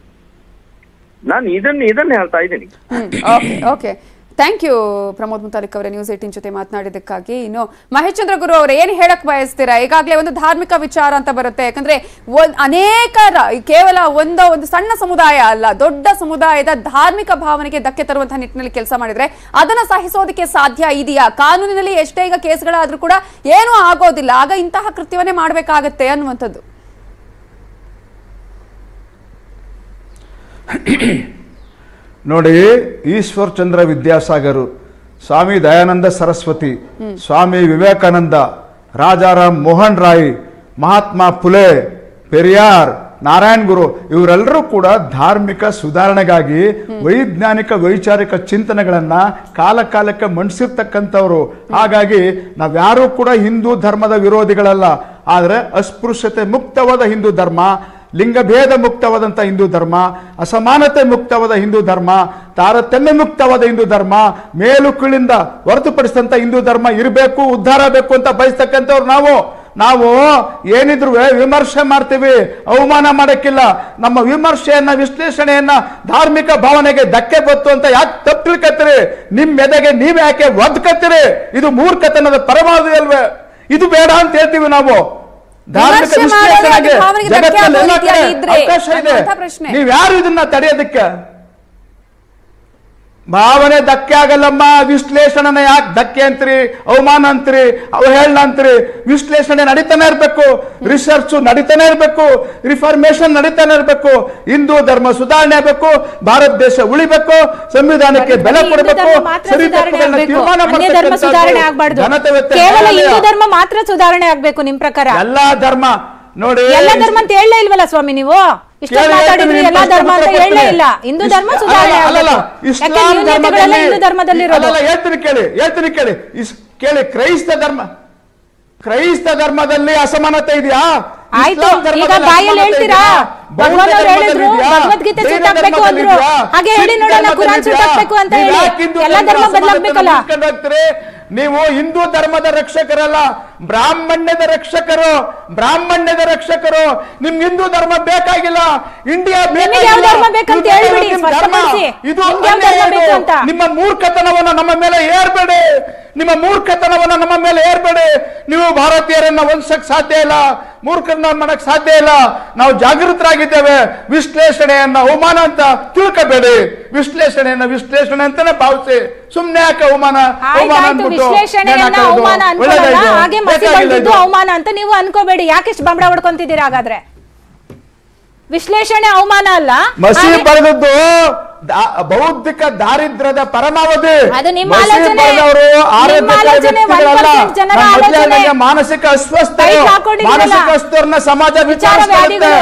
G: ನಾನು ಇದನ್ನ ಇದನ್ನ ಹೇಳ್ತಾ ಇದ್ದೀನಿ
A: hmm okay okay thank you Pramod Muthalik ಅವರೇ ನ್ಯೂಸ್ ಏಟಿನ್ ಜೊತೆ ಮಾತನಾಡಿದ್ದಕ್ಕಾಗಿ ಇನ್ನು ಮಹೇಶ್ ಚಂದ್ರ ಗುರು ಅವರು ಏನು ಹೇಳಕ್ ಬಯಸ್ತೀರಾ ಈಗಾಗಲೇ ಒಂದು ಧಾರ್ಮಿಕ ವಿಚಾರ ಅಂತ ಬರುತ್ತೆ ಯಾಕಂದ್ರೆ ಒಂದ್- ಅನೇಕ ರ- ಕೇವಲ ಒಂದು ಒಂದು ಸಣ್ಣ ಸಮುದಾಯ ಅಲ್ಲ ದೊಡ್ಡ ಸಮುದಾಯದ ಧಾರ್ಮಿಕ ಭಾವನೆಗೆ ಧಕ್ಕೆ ತರುವಂತಹ ನಿಟ್ಟಿನಲ್ಲಿ ಕೆಲಸ ಮಾಡಿದ್ರೆ ಅದನ್ನ ಸಹಿಸೋದಕ್ಕೆ ಸಾಧ್ಯ ಇದೆಯಾ ಕಾನೂನಿನಲ್ಲಿ ಎಷ್ಟೇ ಈಗ ಕೇಸ್ಗಳಾದ್ರೂ ಕೂಡ ಏನೂ ಆಗೋದಿಲ್ಲ ಆಗ ಇಂತಹ ಕೃತ್ಯವನ್ನೇ ಮಾಡ್ಬೇಕಾಗತ್ತೆ ಅನ್ನುವಂಥದ್ದು
D: ನೋಡಿ ಈಶ್ವರ್ ಚಂದ್ರ ವಿದ್ಯಾಸಾಗರ್ ಸ್ವಾಮಿ ದಯಾನಂದ ಸರಸ್ವತಿ ಸ್ವಾಮಿ ವಿವೇಕಾನಂದ ರಾಜಾರಾಮ್ ಮೋಹನ್ ರಾಯ್ ಮಹಾತ್ಮ ಫುಲೆ ಪೆರಿಯಾರ್ ನಾರಾಯಣ್ ಗುರು ಇವರೆಲ್ಲರೂ ಕೂಡ ಧಾರ್ಮಿಕ ಸುಧಾರಣೆಗಾಗಿ ವೈಜ್ಞಾನಿಕ ವೈಚಾರಿಕ ಚಿಂತನೆಗಳನ್ನ ಕಾಲ ಕಾಲಕ್ಕೆ ಮಂಡಿಸಿರ್ತಕ್ಕಂಥವ್ರು ಹಾಗಾಗಿ ನಾವ್ಯಾರೂ ಕೂಡ ಹಿಂದೂ ಧರ್ಮದ ವಿರೋಧಿಗಳಲ್ಲ ಆದರೆ ಅಸ್ಪೃಶ್ಯತೆ ಮುಕ್ತವಾದ ಹಿಂದೂ ಧರ್ಮ ಲಿಂಗಭೇದ ಮುಕ್ತವಾದಂಥ ಹಿಂದೂ ಧರ್ಮ ಅಸಮಾನತೆ ಮುಕ್ತವಾದ ಹಿಂದೂ ಧರ್ಮ ತಾರತಮ್ಯ ಮುಕ್ತವಾದ ಹಿಂದೂ ಧರ್ಮ ಮೇಲು ಕೀಳಿಂದ ಹೊರತುಪಡಿಸಿದಂಥ ಹಿಂದೂ ಧರ್ಮ ಇರಬೇಕು ಉದ್ಧಾರ ಬೇಕು ಅಂತ ಬಯಸ್ತಕ್ಕಂಥವ್ರು ನಾವು ನಾವು ಏನಿದ್ರು ವಿಮರ್ಶೆ ಮಾಡ್ತೀವಿ ಅವಮಾನ ಮಾಡಕ್ಕಿಲ್ಲ ನಮ್ಮ ವಿಮರ್ಶೆಯನ್ನ ವಿಶ್ಲೇಷಣೆಯನ್ನ ಧಾರ್ಮಿಕ ಭಾವನೆಗೆ ಧಕ್ಕೆ ಬತ್ತು ಅಂತ ಯಾಕೆ ತಪ್ಪು ತಿಳ್ಕತ್ತೀರಿ ನಿಮ್ ಎದೆಗೆ ನೀವ್ ಯಾಕೆ ಒದ್ಕತ್ತೀರಿ ಇದು ಮೂರ್ಖತನದ ಪರಮಾವಧಿ ಅಲ್ವೇ ಇದು ಬೇಡ ಅಂತ ಹೇಳ್ತೀವಿ ನಾವು ಧಾರ್ಮಿಕ
A: ವಿಮರ್ಶೆ ಮಾಡೋದು ಅದು
D: ವಿಶ್ಲೇಷಣೆಗೆ
A: ಭಾವನೆಗೆ ಧಕ್ಕೆ
D: ಜಗತ್ತಲ್ಲಿ
A: ಆಗೋ
D: ಎಲ್ಲ ಕಡೆ
A: ರೀತಿಯಲ್ಲಿ ಇದ್ರೆ
D: ಅವಕಾಶ ಇದೆ
A: ಅನ್ನುವಂಥ ಪ್ರಶ್ನೆ.
D: ನೀವ್ ಯಾರು ಇದನ್ನ ತಡೆಯೋದಕ್ಕೆ ಭಾವನೆ ಧಕ್ಕೆ ಆಗಲ್ಲಮ್ಮ ವಿಶ್ಲೇಷಣೆನ ಯಾಕೆ ಧಕ್ಕೆ ಅಂತೀರಿ ಅವಮಾನ ಅಂತೀರಿ ಅವಹೇಳನ ಅಂತೀರಿ ವಿಶ್ಲೇಷಣೆ ನಡೀತಾನೆ ಇರಬೇಕು ರಿಸರ್ಚ್ ನಡೀತಾನೆ ಇರಬೇಕು ರಿಫಾರ್ಮೇಶನ್ ನಡೀತಾನೆ ಇರಬೇಕು ಹಿಂದೂ ಧರ್ಮ ಸುಧಾರಣೆ ಆಗಬೇಕು ಭಾರತ ದೇಶ ಉಳಿಬೇಕು ಸಂವಿಧಾನಕ್ಕೆ ಬೆಲೆ
C: ಹಿಂದೂ
D: ಕೊಡಬೇಕು
C: ಧರ್ಮ ಮಾತ್ರ
D: ಸರಿ
C: ಸುಧಾರಣೆ
D: ತಪ್ಪುಗಳನ್ನ
C: ಆಗ್ಬೇಕು.
D: ತೀರ್ಮಾನ
C: ಅನ್ಯ ಧರ್ಮ ಸುಧಾರಣೆ
D: ಮಾಡ್ತಕ್ಕಂಥದ್ದು
C: ಆಗ್ಬಾರ್ದು
D: ಜನತೆ
C: ಕೇವಲ
D: ನ್ಯಾಯಾಲಯ.
C: ಹಿಂದೂ ಧರ್ಮ ಮಾತ್ರ ಸುಧಾರಣೆ ಆಗ್ಬೇಕು ನಿಮ್ ಪ್ರಕಾರ
D: ಎಲ್ಲಾ ಧರ್ಮ ನೋಡಿ
C: ಎಲ್ಲ ಧರ್ಮ ಅಂತ ಹೇಳಲೇ ಇಲ್ವಲ್ಲ ಸ್ವಾಮಿ ನೀವು ಇಷ್ಟೊಂದು
D: ಕೇಳಿ
C: ಮಾತಾಡಿದ್ರಿ
D: ಹೇಳ್ತೀನಿ,
C: ಎಲ್ಲಾ
D: ನಿಮ್ಮ
C: ಧರ್ಮ ಅಂತ
D: ಪ್ರಶ್ನೆ
C: ಹೇಳಲೇ ಇಲ್ಲ
D: ಬರ್ತೀನಿ.
C: ಹಿಂದೂ
D: ಇಸ್-
C: ಧರ್ಮ ಸುಧಾರಣೆ
D: ಅಲ್ಲಲ್ಲ, ಅಲ್ಲಲ್ಲ,
C: ಆಗ್ಬೇಕು. ಯಾಕೆ
D: ಇಸ್ಲಾಂ
C: ನ್ಯೂನತೆಗಳೆಲ್ಲ
D: ಧರ್ಮದಲ್ಲಿ
C: ಹಿಂದೂ ಧರ್ಮದಲ್ಲಿರೋದು
D: ಅಲ್ಲಲ್ಲ, ಹೇಳ್ತೀನಿ ಕೇಳಿ ಹೇಳ್ತೀನಿ ಕೇಳಿ ಇಸ್- ಕೇಳಿ ಕ್ರೈಸ್ತ ಧರ್ಮ ಕ್ರೈಸ್ತ ಧರ್ಮದಲ್ಲಿ ಅಸಮಾನತೆ ಇದೆಯಾ
C: ಆಯ್ತು,
D: ಇಸ್ಲಾಂ
C: ಈಗ
D: ಧರ್ಮದಲ್ಲಿ
C: ಬಾಯಲ್ಲಿ
D: ಅಸಮಾನತೆ
C: ಹೇಳ್ತೀರಾ?
D: ಇದೆಯಾ? ಬೌದ್ಧ
C: ಭಗವಾನ್ ಅವ್ರು
D: ಧರ್ಮದಲ್ಲಿ
C: ಹೇಳಿದ್ರು,
D: ಇದೆಯಾ?
C: ಭಗವದ್ಗೀತೆ
D: ಜೈನ
C: ಸುಟ್ಟಾಕ್ಬೇಕು
D: ಧರ್ಮದಲ್ಲಿ
C: ಅಂದ್ರು.
D: ಇದೆಯಾ?
C: ಹಾಗೆ ಹೇಳಿ
D: ಸಿಖ್
C: ನೋಡೋಣ,
D: ಧರ್ಮದಲ್ಲಿ
C: ಕುರಾನ್
D: ಇದೆಯಾ?
C: ಸುಟ್ಟಾಕ್ಬೇಕು ಅಂತ
D: ನೀವು
C: ಹೇಳಿ.
D: ಯಾಕೆ ಹಿಂದೂ
C: ಎಲ್ಲ
D: ಧರ್ಮದ
C: ಧರ್ಮ
D: ಅಸಮಾನತೆಯನ್ನು
C: ಬದಲಾಗ್ಬೇಕಲ್ಲ?
D: ಮುಚ್ಕೊಂಡು ಹೋಗ್ತೀರಿ? ನೀವು ಹಿಂದೂ ಧರ್ಮದ ರಕ್ಷಕರಲ್ಲ ಬ್ರಾಹ್ಮಣ್ಯದ ರಕ್ಷಕರು ಬ್ರಾಹ್ಮಣ್ಯದ ರಕ್ಷಕರು ನಿಮ್ಗೆ ಹಿಂದೂ ಧರ್ಮ ಬೇಕಾಗಿಲ್ಲ ಇಂಡಿಯಾ
C: ನಿಮಗೆ ಯಾವ ಧರ್ಮ ಬೇಕಂತ
D: ಇದು
C: ಹೇಳ್ಬಿಡಿ,
D: ನಿಮ್ಮ ಧರ್ಮ.
C: ಸ್ಪಷ್ಟಪಡಿಸಿ.
D: ಇದು
C: ನಿಮ್ಗೆ ಯಾವ
D: ಅನ್ಯಾಯ
C: ಧರ್ಮ
D: ಇದು.
C: ಬೇಕು ಅಂತ?
D: ನಿಮ್ಮ ಮೂರ್ಖತನವನ್ನ ನಮ್ಮ ಮೇಲೆ ಏರ್ಬೇಡಿ ನಿಮ್ಮ ಮೂರ್ಖತನವನ್ನ ನಮ್ಮ ಮೇಲೆ ಏರ್ಬೇಡಿ ನೀವು ಭಾರತೀಯರನ್ನ ಹೊಂದಸಕ್ ಸಾಧ್ಯ ಇಲ್ಲ ಮೂರ್ಖರನ್ನ ಮಾಡಕ್ ಸಾಧ್ಯ ಇಲ್ಲ ನಾವು ಜಾಗೃತರಾಗಿದ್ದೇವೆ ವಿಶ್ಲೇಷಣೆಯನ್ನ ಅವಮಾನ ಅಂತ ತಿಳ್ಕೋಬೇಡಿ ವಿಶ್ಲೇಷಣೆಯನ್ನ ವಿಶ್ಲೇಷಣೆ ಅಂತಾನೆ ಭಾವಿಸಿ ಸುಮ್ನೆ ಯಾಕೆ ಅವಮಾನ ಅವಮಾನ
C: ಆಯ್ತಾಯ್ತು
D: ಅಂದ್ಬಿಟ್ಟು
C: ವಿಶ್ಲೇಷಣೆಯನ್ನ
D: ನೇಣು ಹಾಕೋದು
C: ಅವಮಾನ ಅನ್ಕೊಳ್ಳಲ್ಲ
D: ಒಳ್ಳೆದಾಯ್ತು.
C: ಹಾಗೆ ಮಸಿ
D: ಬೇಕಾಗಿಲ್ಲ
C: ಬಳ್ದಿದ್ದು
D: ಇದು.
C: ಅವಮಾನ ಅಂತ ನೀವು ಅನ್ಕೋಬೇಡಿ ಯಾಕೆ ಇಷ್ಟು ಬಂಬಳ ಹೊಡ್ಕೊಂತಿದ್ದೀರಾ ಹಾಗಾದ್ರೆ ವಿಶ್ಲೇಷಣೆ ಅವಮಾನ ಅಲ್ಲ
D: ಮಸಿ
C: ಆದ್ರೆ-
D: ಬರೆದದ್ದು ದಾ- ಬೌದ್ಧಿಕ ದಾರಿದ್ರ್ಯದ ಪರಮಾವಧಿ
C: ಅದು ನಿಮ್ಮ
D: ಮಸಿ
C: ಆಲೋಚನೆ.
D: ಬರೆದವರು ಆರೋಗ್ಯಕರ
C: ನಿಮ್ಮ ಆಲೋಚನೆ
D: ವ್ಯಕ್ತಿಗಳಲ್ಲ.
C: 1% ಜನರ
D: ನಮ್ಮ ಮಧ್ಯೆ
C: ಆಲೋಚನೆ.
D: ನನಗೆ ಮಾನಸಿಕ ಅಸ್ವಸ್ಥರು
C: ಕೈ ಹಾಕೊಂಡಿದ್ದೀರಲ್ಲ.
D: ಮಾನಸಿಕ ಅಸ್ವಸ್ಥರನ್ನ ಸಮಾಜ
C: ವಿಚಾರ
D: ವಿಚಾರಿಸ್ಕೊಳ್ಳುತ್ತೆ
C: ವ್ಯಾಧಿಗಳು.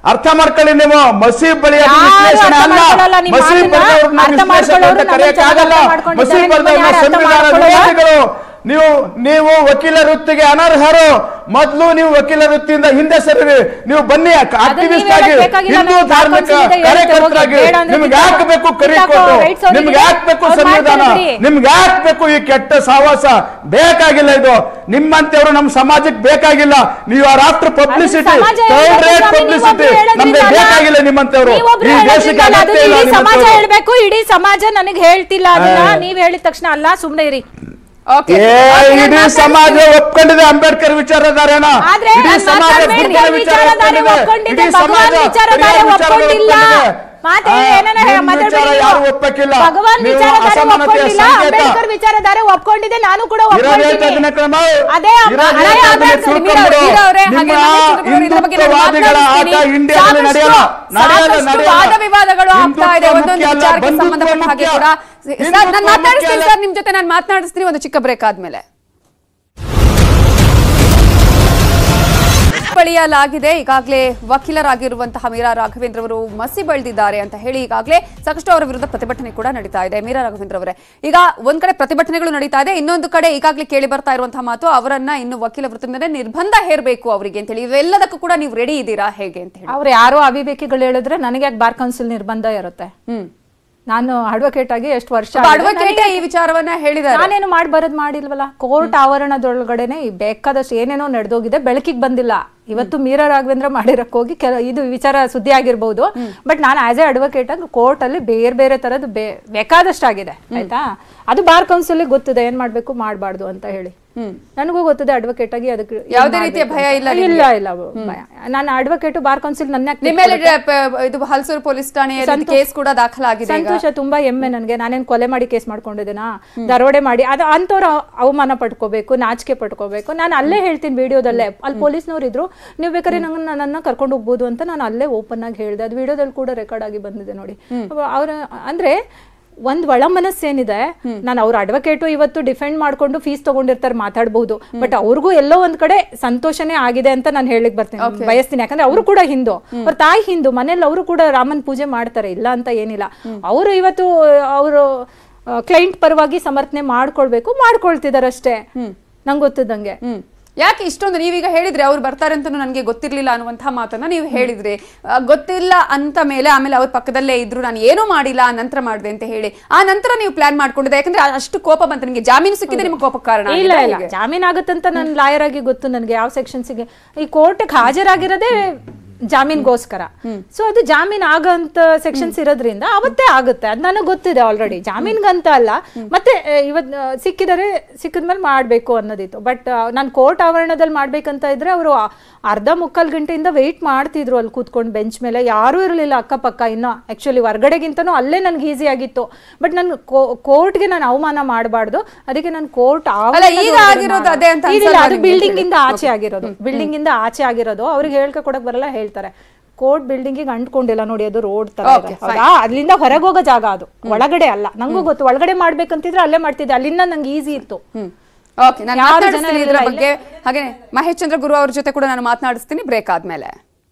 D: ಅರ್ಥ ಮಾಡ್ಕೊಳ್ಳಿ ನೀವು ಮಸೀಬ್ ಬಳಿಯ
C: ಯಾರು
D: ವಿಶ್ಲೇಷಣೆ
C: ಅರ್ಥ
D: ಅಲ್ಲ
C: ಮಾಡ್ಕೊಳ್ಳಲ್ಲ ನಿಮ್ಮ
D: ಮಸೀಬ್
C: ಮಾತನ್ನ?
D: ಬಳಿಯವ್ರನ್ನ
C: ಅರ್ಥ
D: ವಿಶ್ಲೇಷಣೆ
C: ಮಾಡ್ಕೊಳ್ಳೋರು
D: ಅಂತ
C: ನಮ್ಮ
D: ಕರೆಯಕ್ಕಾಗಲ್ಲ
C: ಜನ ಮಾಡ್ಕೊಂಡಿದ್ದಾರೆ,
D: ಮಸೀಬ್
C: ನಿಮ್ಮನ್ನ
D: ಬಳಿಯವ್ರನ್ನ
C: ಯಾರು ಅರ್ಥ
D: ಸಂವಿಧಾನ
C: ಮಾಡ್ಕೊಳ್ಳಲ್ಲ?
D: ವಿರೋಧಿಗಳು ನೀವು ನೀವು ವಕೀಲ ವೃತ್ತಿಗೆ ಅನರ್ಹರು ಮೊದಲು ನೀವು ವಕೀಲ ವೃತ್ತಿಯಿಂದ ಹಿಂದೆ ಸರಿರಿ ನೀವು ಬನ್ನಿ ಆಕ್ಟಿವಿಸ್ಟ್ ಆಗಿ
C: ಹೇಳಕ್ ಬೇಕಾಗಿಲ್ಲ,
D: ಹಿಂದೂ
C: ನಾನು
D: ಧಾರ್ಮಿಕ
C: ಕಾನ್ಸಿಲಿದೆ ಹೇಳ್ತೆ
D: ಕಾರ್ಯಕರ್ತರಾಗಿ
C: ಹೋಗಿ, ಬೇಡ ಅಂದ್ರೆ
D: ನಿಮ್ಗೆ
C: ಕಿತ್ತಾಕೋ,
D: ಯಾಕೆ ಬೇಕು ಕರಿ
C: ಕಿತ್ತಾಕೋ,
D: ಕೊಟ್ಟು
C: rights ಅವ್ರಿಗೆ
D: ನಿಮ್ಗೆ ಯಾಕೆ ಬೇಕು
C: ಅವ್ರು
D: ಸಂವಿಧಾನ
C: ಮಾಡ್ತಾರೆ ಬಿಡಿ.
D: ನಿಮ್ಗೆ ಯಾಕೆ ಬೇಕು ಈ ಕೆಟ್ಟ ಸಹವಾಸ ಬೇಕಾಗಿಲ್ಲ ಇದು ನಿಮ್ಮಂತೆಯವರು ನಮ್ಮ ಸಮಾಜಕ್ಕೆ ಬೇಕಾಗಿಲ್ಲ ನೀವು ಆ ರಾಷ್ಟ್ರ ಪಬ್ಲಿಸಿಟಿ
C: ಸಮಾಜ
D: ಥರ್ಡ್ ರೇಟ್
C: ಹೇಳ್ಬೇಕು ಸ್ವಾಮಿ,
D: ಪಬ್ಲಿಸಿಟಿ
C: ನೀವೊಬ್ರು
D: ನಮ್ಗೆ
C: ಹೇಳೋದ್ರಿಂದಲ್ಲ.
D: ಬೇಕಾಗಿಲ್ಲ ನಿಮ್ಮಂತೆಯವರು
C: ನೀವೊಬ್ರು
D: ಈ ದೇಶಕ್ಕೆ
C: ಹೇಳೋದ್ರಿಂದಲ್ಲ, ಅದು
D: ಅಗತ್ಯ ಇಲ್ಲ
C: ಇಡೀ ಸಮಾಜ
D: ನಿಮ್ಮಂತೆಯವರು
C: ಹೇಳ್ಬೇಕು ಇಡೀ ಸಮಾಜ ನನಗೆ ಹೇಳ್ತಿಲ್ಲ ಅದನ್ನ
D: ಆ.
C: ನೀವ್ ಹೇಳಿದ ತಕ್ಷಣ ಅಲ್ಲ ಸುಮ್ನೆ ಇರಿ
A: ಓಕೆ
D: ಏ ಇಡೀ ಸಮಾಜ ಒಪ್ಕೊಂಡಿದೆ ಅಂಬೇಡ್ಕರ್ ವಿಚಾರಧಾರೆನ
C: ಆದ್ರೆ
D: ಇಡೀ
C: ನಾನ್
D: ಸಮಾಜ
C: ಮಾತಾಡ್ಬೇಕು,
D: ಅಂಬೇಡ್ಕರ್
C: ವಿಚಾರಧಾರೆ
D: ವಿಚಾರ
C: ಒಪ್ಕೊಂಡಿದೆ,
D: ಇಡೀ
C: ಭಗವಾನ್
D: ಸಮಾಜ
C: ವಿಚಾರಧಾರೆ
D: ಪರಿಹಾರ ವಿಚಾರ
C: ಒಪ್ಕೊಂಡಿಲ್ಲ.
D: ಒಪ್ಕೊಂಡಿದೆ.
C: ಮಾತೆ
D: ಆ,
C: ಏನೇನೋ ಹೇ-
D: ನಿಮ್ಮ
C: ಮಾತಾಡ್ಬೇಡಿ
D: ವಿಚಾರ
C: ನೀವು.
D: ಯಾರು ಒಪ್ಪಕ್ಕಿಲ್ಲ
C: ಭಗವಾನ್
D: ನೀವು
C: ವಿಚಾರಧಾರೆ
D: ಅಸಮಾನತೆಯ
C: ಒಪ್ಕೊಂಡಿಲ್ಲ
D: ಸಂಕೇತ.
C: ಅಂಬೇಡ್ಕರ್ ವಿಚಾರಧಾರೆ ಒಪ್ಕೊಂಡಿದೆ ನಾನು ಕೂಡ
D: ಇರೋದೇ
C: ಒಪ್ಕೊಂಡಿದ್ದೀನಿ
D: ತಜ್ಞ ಕ್ರಮ
C: ಅದೇ ಅಮ್ಮ,
D: ಇರೋದೇ
C: ಅದೇ
D: ತಜ್ಞ
C: ಆಧಾರ
D: ತಿಳ್ಕೊಂಡು
A: ಮೀರಾ- ಮೀರಾ ಅವರೇ, ಹಾಗೆ
D: ನಿಮ್ಮ
A: ಮಹೇಶ್ ಚಂದ್ರ ಇದ್ರ ಬಗ್ಗೆ ನಾನು
D: ಹಿಂದುತ್ವವಾದಿಗಳ ಆಟ
A: ಮಾತನಾಡ್ತೀನಿ.
D: ಇಂಡಿಯಾದಲ್ಲಿ
A: ಸಾಕಷ್ಟು-
D: ನಡೆಯಲ್ಲ ನಡೆಯಲ್ಲ
A: ಸಾಕಷ್ಟು
D: ನಡೆಯಲ್ಲ
A: ವಾದ ವಿವಾದಗಳು ಆಗ್ತಾ ಇದೆ
D: ಹಿಂದುತ್ವ
A: ಒಂದೊಂದು
D: ಮುಖ್ಯ ಅಲ್ಲ,
A: ವಿಚಾರಕ್ಕೆ
D: ಬಂಧುತ್ವ
A: ಸಂಬಂಧಪಟ್ಟ ಹಾಗೆ
D: ಮುಖ್ಯ.
A: ಕೂಡ ಸರ್ ನಾನು
D: ಹಿಂದುತ್ವ
A: ಮಾತಾಡಿಸ್ತೀನಿ
D: ಮುಖ್ಯ
A: ಸರ್
D: ಅಲ್ಲ.
A: ನಿಮ್ ಜೊತೆ ನಾನು ಮಾತನಾಡಿಸ್ತೀನಿ ಒಂದು ಚಿಕ್ಕ ಬ್ರೇಕ್ ಆದ್ಮೇಲೆ ಬಳಿಯಲಾಗಿದೆ ಈಗಾಗಲೇ ವಕೀಲರಾಗಿರುವಂತಹ ಮೀರಾ ರಾಘವೇಂದ್ರ ಅವರು ಮಸಿ ಬೆಳೆದಿದ್ದಾರೆ ಅಂತ ಹೇಳಿ ಈಗಾಗಲೇ ಸಾಕಷ್ಟು ಅವರ ವಿರುದ್ಧ ಪ್ರತಿಭಟನೆ ಕೂಡ ನಡೀತಾ ಇದೆ ಮೀರಾ ರಾಘವೇಂದ್ರ ಅವರೇ ಈಗ ಒಂದ್ ಕಡೆ ಪ್ರತಿಭಟನೆಗಳು ನಡೀತಾ ಇದೆ ಇನ್ನೊಂದು ಕಡೆ ಈಗಾಗಲೇ ಕೇಳಿ ಬರ್ತಾ ಇರುವಂತಹ ಮಾತು ಅವರನ್ನ ಇನ್ನು ವಕೀಲ ವೃತ್ತಿಯಿಂದಲೇ ನಿರ್ಬಂಧ ಹೇರಬೇಕು ಅವರಿಗೆ ಅಂತ ಹೇಳಿ ಇವೆಲ್ಲದಕ್ಕೂ ಕೂಡ ನೀವು ರೆಡಿ ಇದ್ದೀರಾ ಹೇಗೆ ಅಂತ ಹೇಳಿ
C: ಅವ್ರು ಯಾರೋ ಅವಿವೇಕಿಗಳು ಹೇಳಿದ್ರೆ ನನಗೆ ಯಾಕೆ ಬಾರ್ ಕೌನ್ಸಿಲ್ ನಿರ್ಬಂಧ ಇರುತ್ತೆ
A: ಹ್ಮ್
C: ನಾನು ಅಡ್ವೊಕೇಟ್ ಆಗಿ ಎಷ್ಟು ವರ್ಷ
A: ಒಬ್ಬ
C: ಆಗಿದೆ.
A: advocate ಈ ವಿಚಾರವನ್ನ ಹೇಳಿದ್ದಾರೆ
C: ನಾನೇನು ಮಾಡಿ ಬರೋದ್ ಮಾಡಿಲ್ವಲ್ಲ ಕೋರ್ಟ್ ಆವರಣದೊಳಗಡೆನೆ ಈ ಬೇಕಾದಷ್ಟು ಏನೇನೋ ನಡೆದೋಗಿದೆ ಬೆಳಕಿಗೆ ಬಂದಿಲ್ಲ ಇವತ್ತು ಮೀರಾ ರಾಘವೇಂದ್ರ ಮಾಡಿರಕ್ ಹೋಗಿ ಕೆಲ ಇದು ವಿಚಾರ ಸುದ್ದಿ ಆಗಿರ್ಬೋದು ಬಟ್ ನಾನು ಆಸ್ ಎ ಅಡ್ವೊಕೇಟ್ ಆಗಿ ಕೋರ್ಟ್ ಅಲ್ಲಿ ಬೇರೆ ಬೇರೆ ತರದ್ದು ಬೇ ಬೇಕಾದಷ್ಟಾಗಿದೆ ಆಯ್ತಾ ಅದು ಬಾರ್ ಕೌನ್ಸಿಲ್ ಗೊತ್ತಿದೆ ಏನ್ ಮಾಡ್ಬೇಕು ಮಾಡಬಾರ್ದು ಅಂತ ಹೇಳಿ ನನಗೂ ಗೊತ್ತಿದೆ ಅಡ್ವೊಕೇಟ್ ಆಗಿ ಅದಕ್ಕೆ ಏನ್
A: ಯಾವುದೇ ರೀತಿಯ
C: ಮಾಡ್ಬೇಕು
A: ಭಯ
C: ಅಂತ.
A: ಇಲ್ಲ
C: ಇಲ್ಲ ಇಲ್ಲ ಭಯ ನಾನು ಅಡ್ವೊಕೇಟ್ ಬಾರ್ ಕೌನ್ಸಿಲ್ ನನ್ನ ಯಾಕ್
A: ನಿಮ್ಮ ಮೇಲೆ ಪ- ಇದು ಹಲಸೂರು ಪೊಲೀಸ್ ಠಾಣೆಯಲ್ಲಿ
C: ಸಂತೋಷ-
A: ಕೇಸ್ ಕೂಡ ದಾಖಲಾಗಿದೆ ಈಗ.
C: ಸಂತೋಷ ತುಂಬಾ ಹೆಮ್ಮೆ ನನಗೆ ನಾನೇನ್ ಕೊಲೆ ಮಾಡಿ ಕೇಸ್ ಮಾಡ್ಕೊಂಡಿದ್ದೀನಾ ದರೋಡೆ ಮಾಡಿ ಅದು ಅಂಥವ್ರು ಅವ- ಅವಮಾನ ಪಡ್ಕೋಬೇಕು ನಾಚಿಕೆ ಪಡ್ಕೋಬೇಕು ನಾನು ಅಲ್ಲೇ ಹೇಳ್ತೀನಿ ವಿಡಿಯೋದಲ್ಲೇ ಅಲ್ಲಿ ಪೊಲೀಸ್ನವ್ರು ಇದ್ರು ನೀವು ಬೇಕಾದ್ರೆ ನಂಗೆ ನನ್ನನ್ನ ಕರ್ಕೊಂಡು ಹೋಗ್ಬೋದು ಅಂತ ನಾನು ಅಲ್ಲೇ ಓಪನ್ ಆಗಿ ಹೇಳಿದೆ ಅದು ವಿಡಿಯೋದಲ್ಲಿ ಕೂಡ ರೆಕಾರ್ಡ್ ಆಗಿ ಬಂದಿದೆ ನೋಡಿ ಅವ್ರ ಅಂದ್ರೆ ಒಂದ್ ಒಳ ಮನಸ್ಸೇನಿದೆ ನಾನು ಅವ್ರ ಅಡ್ವೊಕೇಟು ಇವತ್ತು ಡಿಫೆಂಡ್ ಮಾಡ್ಕೊಂಡು ಫೀಸ್ ತಗೊಂಡಿರ್ತಾರೆ ಮಾತಾಡ್ಬಹುದು ಬಟ್ ಅವ್ರಿಗೂ ಎಲ್ಲೋ ಒಂದ್ ಕಡೆ ಸಂತೋಷನೇ ಆಗಿದೆ ಅಂತ ನಾನು ಹೇಳಿಕ್ ಬರ್ತೀನಿ ಬಯಸ್ತೀನಿ ಯಾಕಂದ್ರೆ ಅವರು ಕೂಡ ಹಿಂದೂ ಅವ್ರ ತಾಯಿ ಹಿಂದೂ ಮನೇಲಿ ಅವರು ಕೂಡ ರಾಮನ್ ಪೂಜೆ ಮಾಡ್ತಾರೆ ಇಲ್ಲ ಅಂತ ಏನಿಲ್ಲ ಅವರು ಇವತ್ತು ಅವರು ಕ್ಲೈಂಟ್ ಪರವಾಗಿ ಸಮರ್ಥನೆ ಮಾಡ್ಕೊಳ್ಬೇಕು ಮಾಡ್ಕೊಳ್ತಿದಾರೆ ಅಷ್ಟೇ ನಂಗೆ ಗೊತ್ತಿದ್ದಂಗೆ
A: ಹ್ಮ್ ಯಾಕೆ ಇಷ್ಟೊಂದು ನೀವೀಗ ಹೇಳಿದ್ರೆ ಅವ್ರು ಬರ್ತಾರೆ ಅಂತ ನನಗೆ ಗೊತ್ತಿರ್ಲಿಲ್ಲ ಅನ್ನುವಂತಹ ಮಾತನ್ನ ನೀವು ಹೇಳಿದ್ರಿ ಆ, ಗೊತ್ತಿಲ್ಲ ಅಂತ ಮೇಲೆ ಆಮೇಲೆ ಅವ್ರ ಪಕ್ಕದಲ್ಲೇ ಇದ್ರು ನಾನು ಏನೂ ಮಾಡಿಲ್ಲ ಆ ನಂತರ ಮಾಡಿದೆ ಅಂತ ಹೇಳಿ ಆ ನಂತರ ನೀವು ಪ್ಲಾನ್ ಮಾಡ್ಕೊಂಡಿದ್ದೆ ಯಾಕಂದ್ರೆ ಅಷ್ಟು ಕೋಪ ಬಂತು ನಿಮಗೆ ಜಾಮೀನು ಸಿಕ್ಕಿದೆ ನಿಮ್ಗೆ ಕೋಪ ಕಾರಣ
C: ಇಲ್ಲ
A: ಆಗಿದ್ದಾ
C: ಇಲ್ಲ
A: ಹೇಗೆ?
C: ಜಾಮೀನ್ ಆಗುತ್ತಂತ ನನ್ನ ಲಾಯರ್ ಆಗಿ ಗೊತ್ತು ನನಗೆ ಯಾವ ಸೆಕ್ಷನ್ಸ್ಗೆ ಈ ಕೋರ್ಟ್ಗೆ ಹಾಜರಾಗಿರೋದೇ ಜಾಮೀನ್ಗೋಸ್ಕರ ಸೊ ಅದು ಜಾಮೀನ್ ಆಗಂತ ಸೆಕ್ಷನ್ಸ್ ಇರೋದ್ರಿಂದ ಅವತ್ತೇ ಆಗುತ್ತೆ ಅದು ನನಗೆ ಗೊತ್ತಿದೆ ಆಲ್ರೆಡಿ ಜಾಮೀನ್ಗಂತ ಅಲ್ಲ ಮತ್ತೆ ಆ, ಇವತ್ ಆ, ಸಿಕ್ಕಿದರೆ ಸಿಕ್ಕಿದ್ಮೇಲೆ ಮಾಡಬೇಕು ಅನ್ನೋದಿತ್ತು ಬಟ್ ನಾನು ಕೋರ್ಟ್ ಆವರಣದಲ್ಲಿ ಮಾಡ್ಬೇಕಂತ ಇದ್ರೆ ಅವರು ಅರ್ಧ ಮುಕ್ಕಾಲು ಗಂಟೆಯಿಂದ ವೆಯ್ಟ್ ಮಾಡ್ತಿದ್ರು ಅಲ್ಲಿ ಕೂತ್ಕೊಂಡು ಬೆಂಚ್ ಮೇಲೆ ಯಾರೂ ಇರಲಿಲ್ಲ ಅಕ್ಕಪಕ್ಕ ಇನ್ನು ಆಕ್ಚುಲಿ ಹೊರ್ಗಡೆಗಿಂತನೂ ಅಲ್ಲೇ ನನ್ಗೆ ಈಸಿ ಆಗಿತ್ತು ಬಟ್ ನಾನು ಕೋರ್ಟ್ಗೆ ನಾನು ಅವಮಾನ ಮಾಡಬಾರ್ದು ಅದಕ್ಕೆ ನಾನು ಕೋರ್ಟ್
A: ಅಲ್ಲ, ಈಗ ಆಗಿರೋದು ಅದೇ ಅಂತ
C: ಇಲ್ಲ
A: ಅನ್ಸಲ್ವಾ
C: ಅದು
A: ನಿಮ್ಗೆ?
C: ಬಿಲ್ಡಿಂಗ್ ಇಂದ ಆಚೆ ಆಗಿರೋದು ಬಿಲ್ಡಿಂಗ್ ಇಂದ ಆಚೆ ಆಗಿರೋದು ಅವ್ರಿಗೆ ಹೇಳ್ಕ ಕೊಡಕ್ ಬರಲ್ಲ ಹೇಳ್ತಾರೆ ಕೋರ್ಟ್ ಬಿಲ್ಡಿಂಗ್ ಗೆ ಅಂಟ್ಕೊಂಡಿಲ್ಲ ನೋಡಿ ಅದು ರೋಡ್ ತರ ಇದೆ.
A: Okay,
C: ಹೌದಾ ಅಲ್ಲಿಂದ ಹೊರಗೆ ಹೋಗೋ ಜಾಗ ಅದು ಒಳಗಡೆ ಅಲ್ಲ ನಂಗೂ ಗೊತ್ತು ಒಳಗಡೆ ಮಾಡ್ಬೇಕಂತಿದ್ರೆ ಅಲ್ಲೇ ಮಾಡ್ತಿದ್ದೆ ಅಲ್ಲಿಂದ ನಂಗೆ ಈಸಿ ಇತ್ತು
A: ಹ್ಮ್ ಓಕೆ ನಾನು
C: ಯಾರು ಜನ
A: ಮಾತಾಡಿಸ್ತೀನಿ ಇದ್ರ
C: ಇಲ್ಲ,
A: ಬಗ್ಗೆ ಹಾಗೆ ಮಹೇಶ್ ಚಂದ್ರ ಗುರು ಅವ್ರ ಜೊತೆ ಕೂಡ ನಾನು ಮಾತನಾಡಿಸ್ತೀನಿ ಬ್ರೇಕ್ ಆದ್ಮೇಲೆ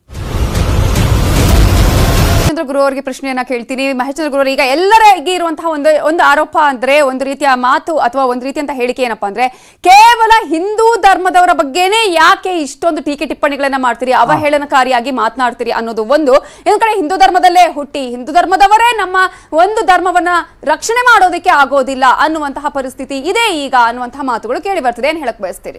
A: ಚಂದ್ರ ಗುರು ಅವರಿಗೆ ಪ್ರಶ್ನೆಯನ್ನ ಕೇಳ್ತೀನಿ ಮಹೇಶ್ ಚಂದ್ರ ಗುರು ಅವ್ರೆ, ಈಗ ಎಲ್ಲರಿಗೆ ಇರುವಂತಹ ಒಂದು ಒಂದು ಆರೋಪ ಅಂದ್ರೆ ಒಂದು ರೀತಿಯ ಮಾತು ಅಥವಾ ಒಂದು ರೀತಿಯಂತ ಹೇಳಿಕೆ ಏನಪ್ಪಾ ಅಂದ್ರೆ ಕೇವಲ ಹಿಂದೂ ಧರ್ಮದವರ ಬಗ್ಗೆನೇ ಯಾಕೆ ಇಷ್ಟೊಂದು ಟೀಕೆ ಟಿಪ್ಪಣಿಗಳನ್ನ ಮಾಡ್ತೀರಿ ಅವಹೇಳನಕಾರಿಯಾಗಿ ಮಾತನಾಡ್ತೀರಿ ಅನ್ನೋದು ಒಂದು ಇನ್ನೊಂದ್ ಕಡೆ ಹಿಂದೂ ಧರ್ಮದಲ್ಲೇ ಹುಟ್ಟಿ ಹಿಂದೂ ಧರ್ಮದವರೇ ನಮ್ಮ ಒಂದು ಧರ್ಮವನ್ನ ರಕ್ಷಣೆ ಮಾಡೋದಕ್ಕೆ ಆಗೋದಿಲ್ಲ ಅನ್ನುವಂತಹ ಪರಿಸ್ಥಿತಿ ಇದೆ ಈಗ ಅನ್ನುವಂತಹ ಮಾತುಗಳು ಕೇಳಿ ಬರ್ತಿದೆ ಏನ್ ಹೇಳಕ್ ಬಯಸ್ತೀರಿ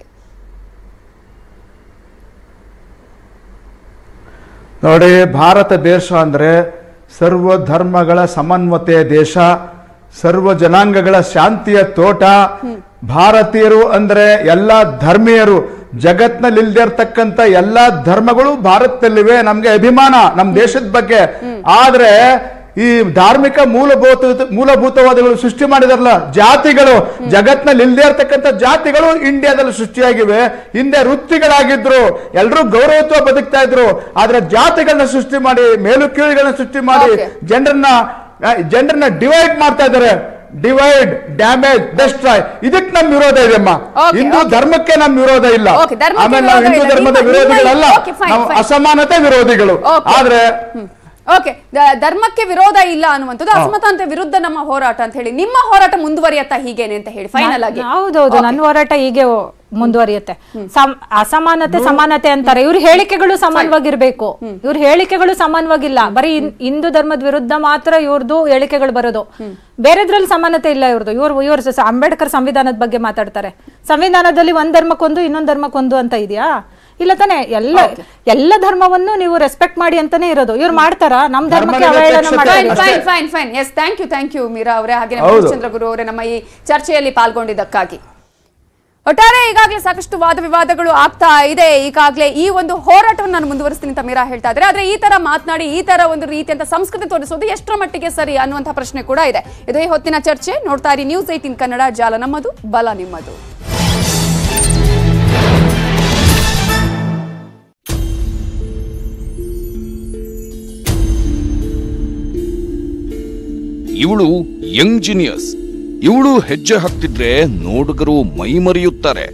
D: ನೋಡಿ ಭಾರತ ದೇಶ ಅಂದ್ರೆ ಸರ್ವ ಧರ್ಮಗಳ ಸಮನ್ವತೆಯ ದೇಶ ಸರ್ವ ಜನಾಂಗಗಳ ಶಾಂತಿಯ ತೋಟ ಭಾರತೀಯರು ಅಂದ್ರೆ ಎಲ್ಲಾ ಧರ್ಮೀಯರು ಜಗತ್ನಲ್ಲಿ ಇಲ್ದೇ ಇರ್ತಕ್ಕಂಥ ಎಲ್ಲಾ ಧರ್ಮಗಳು ಭಾರತದಲ್ಲಿವೆ ನಮ್ಗೆ ಅಭಿಮಾನ ನಮ್ ದೇಶದ ಬಗ್ಗೆ ಆದ್ರೆ ಈ ಧಾರ್ಮಿಕ ಮೂಲಭೂತ ಮೂಲಭೂತವಾದಿಗಳು ಸೃಷ್ಟಿ ಮಾಡಿದಾರಲ್ಲ ಜಾತಿಗಳು ಜಗತ್ನಲ್ಲಿ ಇಲ್ದೇ ಇರ್ತಕ್ಕಂಥ ಜಾತಿಗಳು ಇಂಡಿಯಾದಲ್ಲಿ ಸೃಷ್ಟಿಯಾಗಿವೆ ಹಿಂದೆ ವೃತ್ತಿಗಳಾಗಿದ್ರು ಎಲ್ಲರೂ ಗೌರವತ್ವ ಬದುಕ್ತಾ ಇದ್ರು ಆದ್ರೆ ಜಾತಿಗಳನ್ನ ಸೃಷ್ಟಿ ಮಾಡಿ ಮೇಲು ಕೀಳುಗಳನ್ನ ಸೃಷ್ಟಿ ಮಾಡಿ
A: Okay.
D: ಜನರನ್ನ ಜನರನ್ನ ಡಿವೈಡ್ ಮಾಡ್ತಾ ಇದ್ದಾರೆ ಡಿವೈಡ್ ಡ್ಯಾಮೇಜ್ ಡೆಸ್ಟ್ರಾಯ್ ಇದಕ್ಕೆ ನಮ್ ವಿರೋಧ ಇದೆಮ್ಮ
A: Okay,
D: ಹಿಂದೂ
A: okay.
D: ಧರ್ಮಕ್ಕೆ ನಮ್ ವಿರೋಧ ಇಲ್ಲ
A: Okay, ಧರ್ಮಕ್ಕೆ
D: ಆಮೇಲೆ ನಾವು
A: ವಿರೋಧ
D: ಹಿಂದೂ
A: ಇಲ್ಲ.
D: ಧರ್ಮದ
A: ನಿಮ್ಮ-
D: ವಿರೋಧಿಗಳಲ್ಲ
A: ನಿಮ್ಮ- okay, fine,
D: ನಾವು
A: fine.
D: ಅಸಮಾನತೆ ವಿರೋಧಿಗಳು
A: Okay.
D: ಆದ್ರೆ
A: ಓಕೆ ಧರ್ಮಕ್ಕೆ ವಿರೋಧ ಇಲ್ಲ ಅನ್ನುವಂಥದ್ದು ಅಸಮಾನತೆ ವಿರುದ್ಧ ನಮ್ಮ ಹೋರಾಟ ಅಂತ ಹೇಳಿ ನಿಮ್ಮ ಹೋರಾಟ ಮುಂದುವರಿಯತ್ತಾ ಹೀಗೇನೆ ಅಂತ ಹೇಳಿ ಫೈನಲ್ ಆಗಿ
C: ಹೌದೌದು ನನ್ನ ಹೋರಾಟ ಹೀಗೆ ಓ- ಮುಂದುವರಿಯುತ್ತೆ ಸಮ್- ಅಸಮಾನತೆ ಸಮಾನತೆ ಅಂತಾರೆ ಇವ್ರ ಹೇಳಿಕೆಗಳು ಸಮಾನವಾಗಿರ್ಬೇಕು ಇವ್ರ ಹೇಳಿಕೆಗಳು ಸಮಾನವಾಗಿಲ್ಲ ಬರೀ ಹಿಂ- ಹಿಂದೂ ಧರ್ಮದ ವಿರುದ್ಧ ಮಾತ್ರ ಇವ್ರದ್ದು ಹೇಳಿಕೆಗಳು ಬರೋದು ಬೇರೆದ್ರಲ್ಲಿ ಸಮಾನತೆ ಇಲ್ಲ ಇವ್ರದ್ದು ಇವ್ರು ಇವ್ರು ಸ- ಅಂಬೇಡ್ಕರ್ ಸಂವಿಧಾನದ ಬಗ್ಗೆ ಮಾತಾಡ್ತಾರೆ ಸಂವಿಧಾನದಲ್ಲಿ ಒಂದ್ ಧರ್ಮಕ್ಕೊಂದು ಇನ್ನೊಂದ್ ಧರ್ಮಕ್ಕೊಂದು ಅಂತ ಇದೆಯಾ ಇಲ್ಲ ತಾನೆ ಎಲ್ಲ ಎಲ್ಲ ಧರ್ಮವನ್ನು ನೀವು ರೆಸ್ಪೆಕ್ಟ್ ಮಾಡಿ ಅಂತಾನೆ ಇರೋದು ಇವ್ರು ಮಾಡ್ತಾರಾ ನಮ್ ಧರ್ಮಕ್ಕೆ
D: ಧರ್ಮ
C: ಅವಹೇಳನ
D: ನಿರಪೇಕ್ಷತೆ
C: ಮಾಡ್ತಾರೆ
D: ಅಷ್ಟೇ.
A: Fine fine fine yes thank you thank you Meera ಅವರೇ ಹಾಗೆ
D: ಹೌದು.
A: ಚಂದ್ರ ಗುರು ಅವರೇ ನಮ್ಮ ಈ ಚರ್ಚೆಯಲ್ಲಿ ಪಾಲ್ಗೊಂಡಿದ್ದಕ್ಕಾಗಿ ಒಟ್ಟಾರೆ ಈಗಾಗಲೇ ಸಾಕಷ್ಟು ವಾದ ವಿವಾದಗಳು ಆಗ್ತಾ ಇದೆ ಈಗಾಗಲೇ ಈ ಒಂದು ಹೋರಾಟವನ್ನು ನಾನು ಮುಂದುವರಿಸ್ತೀನಿ ಅಂತ ಮೀರಾ ಹೇಳ್ತಾ ಇದ್ದಾರೆ ಆದ್ರೆ ಈ ತರ ಮಾತನಾಡಿ ಈ ತರ ಒಂದು ರೀತಿಯಂತ ಸಂಸ್ಕೃತಿ ತೋರಿಸೋದು ಎಷ್ಟರ ಮಟ್ಟಿಗೆ ಸರಿ ಅನ್ನುವಂಥ ಪ್ರಶ್ನೆ ಕೂಡ ಇದೆ ಇದು ಈ ಹೊತ್ತಿನ ಚರ್ಚೆ ನೋಡ್ತಾ ಇರಿ ನ್ಯೂಸ್ ಏಟಿನ್ ಕನ್ನಡ ಜಾಲ ನಮ್ಮದು ಬಲ ನಿಮ್ಮದು
H: ಇವಳು ಯಂಗ್ ಜಿನಿಯಸ್ ಇವಳು ಹೆಜ್ಜೆ ಹಾಕ್ತಿದ್ರೆ ನೋಡುಗರು ಮೈಮರೆಯುತ್ತಾರೆ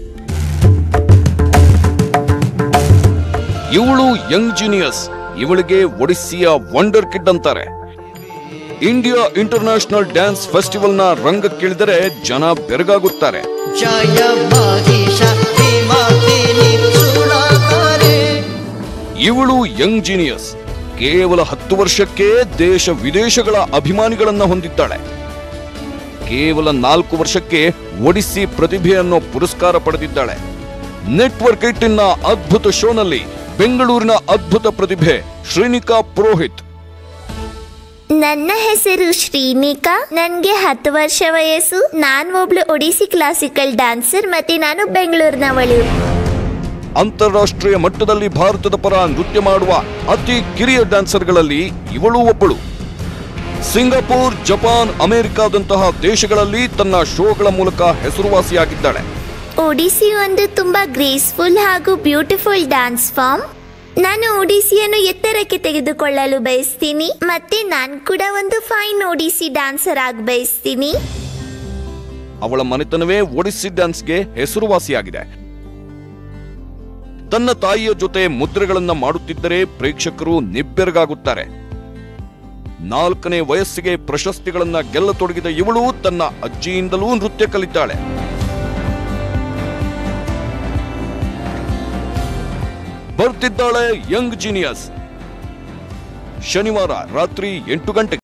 H: ಇವಳು ಯಂಗ್ ಜಿನಿಯಸ್ ಇವಳಿಗೆ ಒಡಿಸ್ಸಿಯ ವಂಡರ್ ಕಿಡ್ ಅಂತಾರೆ ಇಂಡಿಯಾ ಇಂಟರ್ನ್ಯಾಷನಲ್ ಡ್ಯಾನ್ಸ್ ಫೆಸ್ಟಿವಲ್ನ ರಂಗಕ್ಕಿಳಿದರೆ ಜನ ಬೆರಗಾಗುತ್ತಾರೆ
I: ಜಯ ಮಹಿಷ ವಿಮರ್ದಿನಿ ಸುಳಾಕರೆ
H: ಇವಳು ಯಂಗ್ ಜೀನಿಯಸ್ ಕೇವಲ ಹತ್ತು ವರ್ಷಕ್ಕೆ ದೇಶ ವಿದೇಶಗಳ ಅಭಿಮಾನಿಗಳನ್ನ ಹೊಂದಿದ್ದಾಳೆ ಕೇವಲ ನಾಲ್ಕು ವರ್ಷಕ್ಕೆ ಒಡಿಸ್ಸಿ ಪ್ರತಿಭೆ ಅನ್ನೋ ಪುರಸ್ಕಾರ ಪಡೆದಿದ್ದಾಳೆ ನೆಟ್ವರ್ಕ್ ಏಟಿನ್ನ ಅದ್ಭುತ ಶೋನಲ್ಲಿ ಬೆಂಗಳೂರಿನ ಅದ್ಭುತ ಪ್ರತಿಭೆ ಶ್ರೀನಿಕಾ ಪುರೋಹಿತ್
J: ನನ್ನ ಹೆಸರು ಶ್ರೀನಿಕಾ ನನಗೆ ಹತ್ತು ವರ್ಷ ವಯಸ್ಸು ನಾನು ಒಬ್ಳು ಒಡಿಸಿ ಕ್ಲಾಸಿಕಲ್ ಡ್ಯಾನ್ಸರ್ ಮತ್ತೆ ನಾನು ಬೆಂಗಳೂರಿನವಳು
H: ಅಂತಾರಾಷ್ಟ್ರೀಯ ಮಟ್ಟದಲ್ಲಿ ಭಾರತದ ಪರ ನೃತ್ಯ ಮಾಡುವ ಅತಿ ಕಿರಿಯ ಡ್ಯಾನ್ಸರ್ಗಳಲ್ಲಿ ಇವಳು ಒಬ್ಬಳು ಸಿಂಗಾಪುರ್ ಜಪಾನ್ ಅಮೆರಿಕಾದಂತಹ ದೇಶಗಳಲ್ಲಿ ತನ್ನ ಶೋಗಳ ಮೂಲಕ ಹೆಸರುವಾಸಿಯಾಗಿದ್ದಾಳೆ
J: ಒಡಿಸಿ ಒಂದು ತುಂಬಾ ಗ್ರೇಸ್ಫುಲ್ ಹಾಗೂ ಬ್ಯೂಟಿಫುಲ್ ಡ್ಯಾನ್ಸ್ ಫಾರ್ಮ್ ನಾನು ಒಡಿಸಿಯನ್ನು ಎತ್ತರಕ್ಕೆ ತೆಗೆದುಕೊಳ್ಳಲು ಬಯಸ್ತೀನಿ ಮತ್ತೆ ನಾನು ಕೂಡ ಒಂದು ಫೈನ್ ಒಡಿಸಿ ಡ್ಯಾನ್ಸರ್ ಆಗಿ ಬಯಸ್ತೀನಿ
H: ಅವಳ ಮನೆತನವೇ ಒಡಿಸ್ಸಿ ಡ್ಯಾನ್ಸ್ಗೆ ಹೆಸರುವಾಸಿಯಾಗಿದೆ ತನ್ನ ತಾಯಿಯ ಜೊತೆ ಮುದ್ರೆಗಳನ್ನ ಮಾಡುತ್ತಿದ್ದರೆ ಪ್ರೇಕ್ಷಕರು ನಿಬ್ಬೆರಗಾಗುತ್ತಾರೆ ನಾಲ್ಕನೇ ವಯಸ್ಸಿಗೆ ಪ್ರಶಸ್ತಿಗಳನ್ನ ಗೆಲ್ಲತೊಡಗಿದ ಇವಳು ತನ್ನ ಅಜ್ಜಿಯಿಂದಲೂ ನೃತ್ಯ ಕಲಿತಾಳೆ ಬರ್ತಿದ್ದಾಳೆ ಯಂಗ್ ಜೀನಿಯಸ್ ಶನಿವಾರ ರಾತ್ರಿ ಎಂಟು ಗಂಟೆಗೆ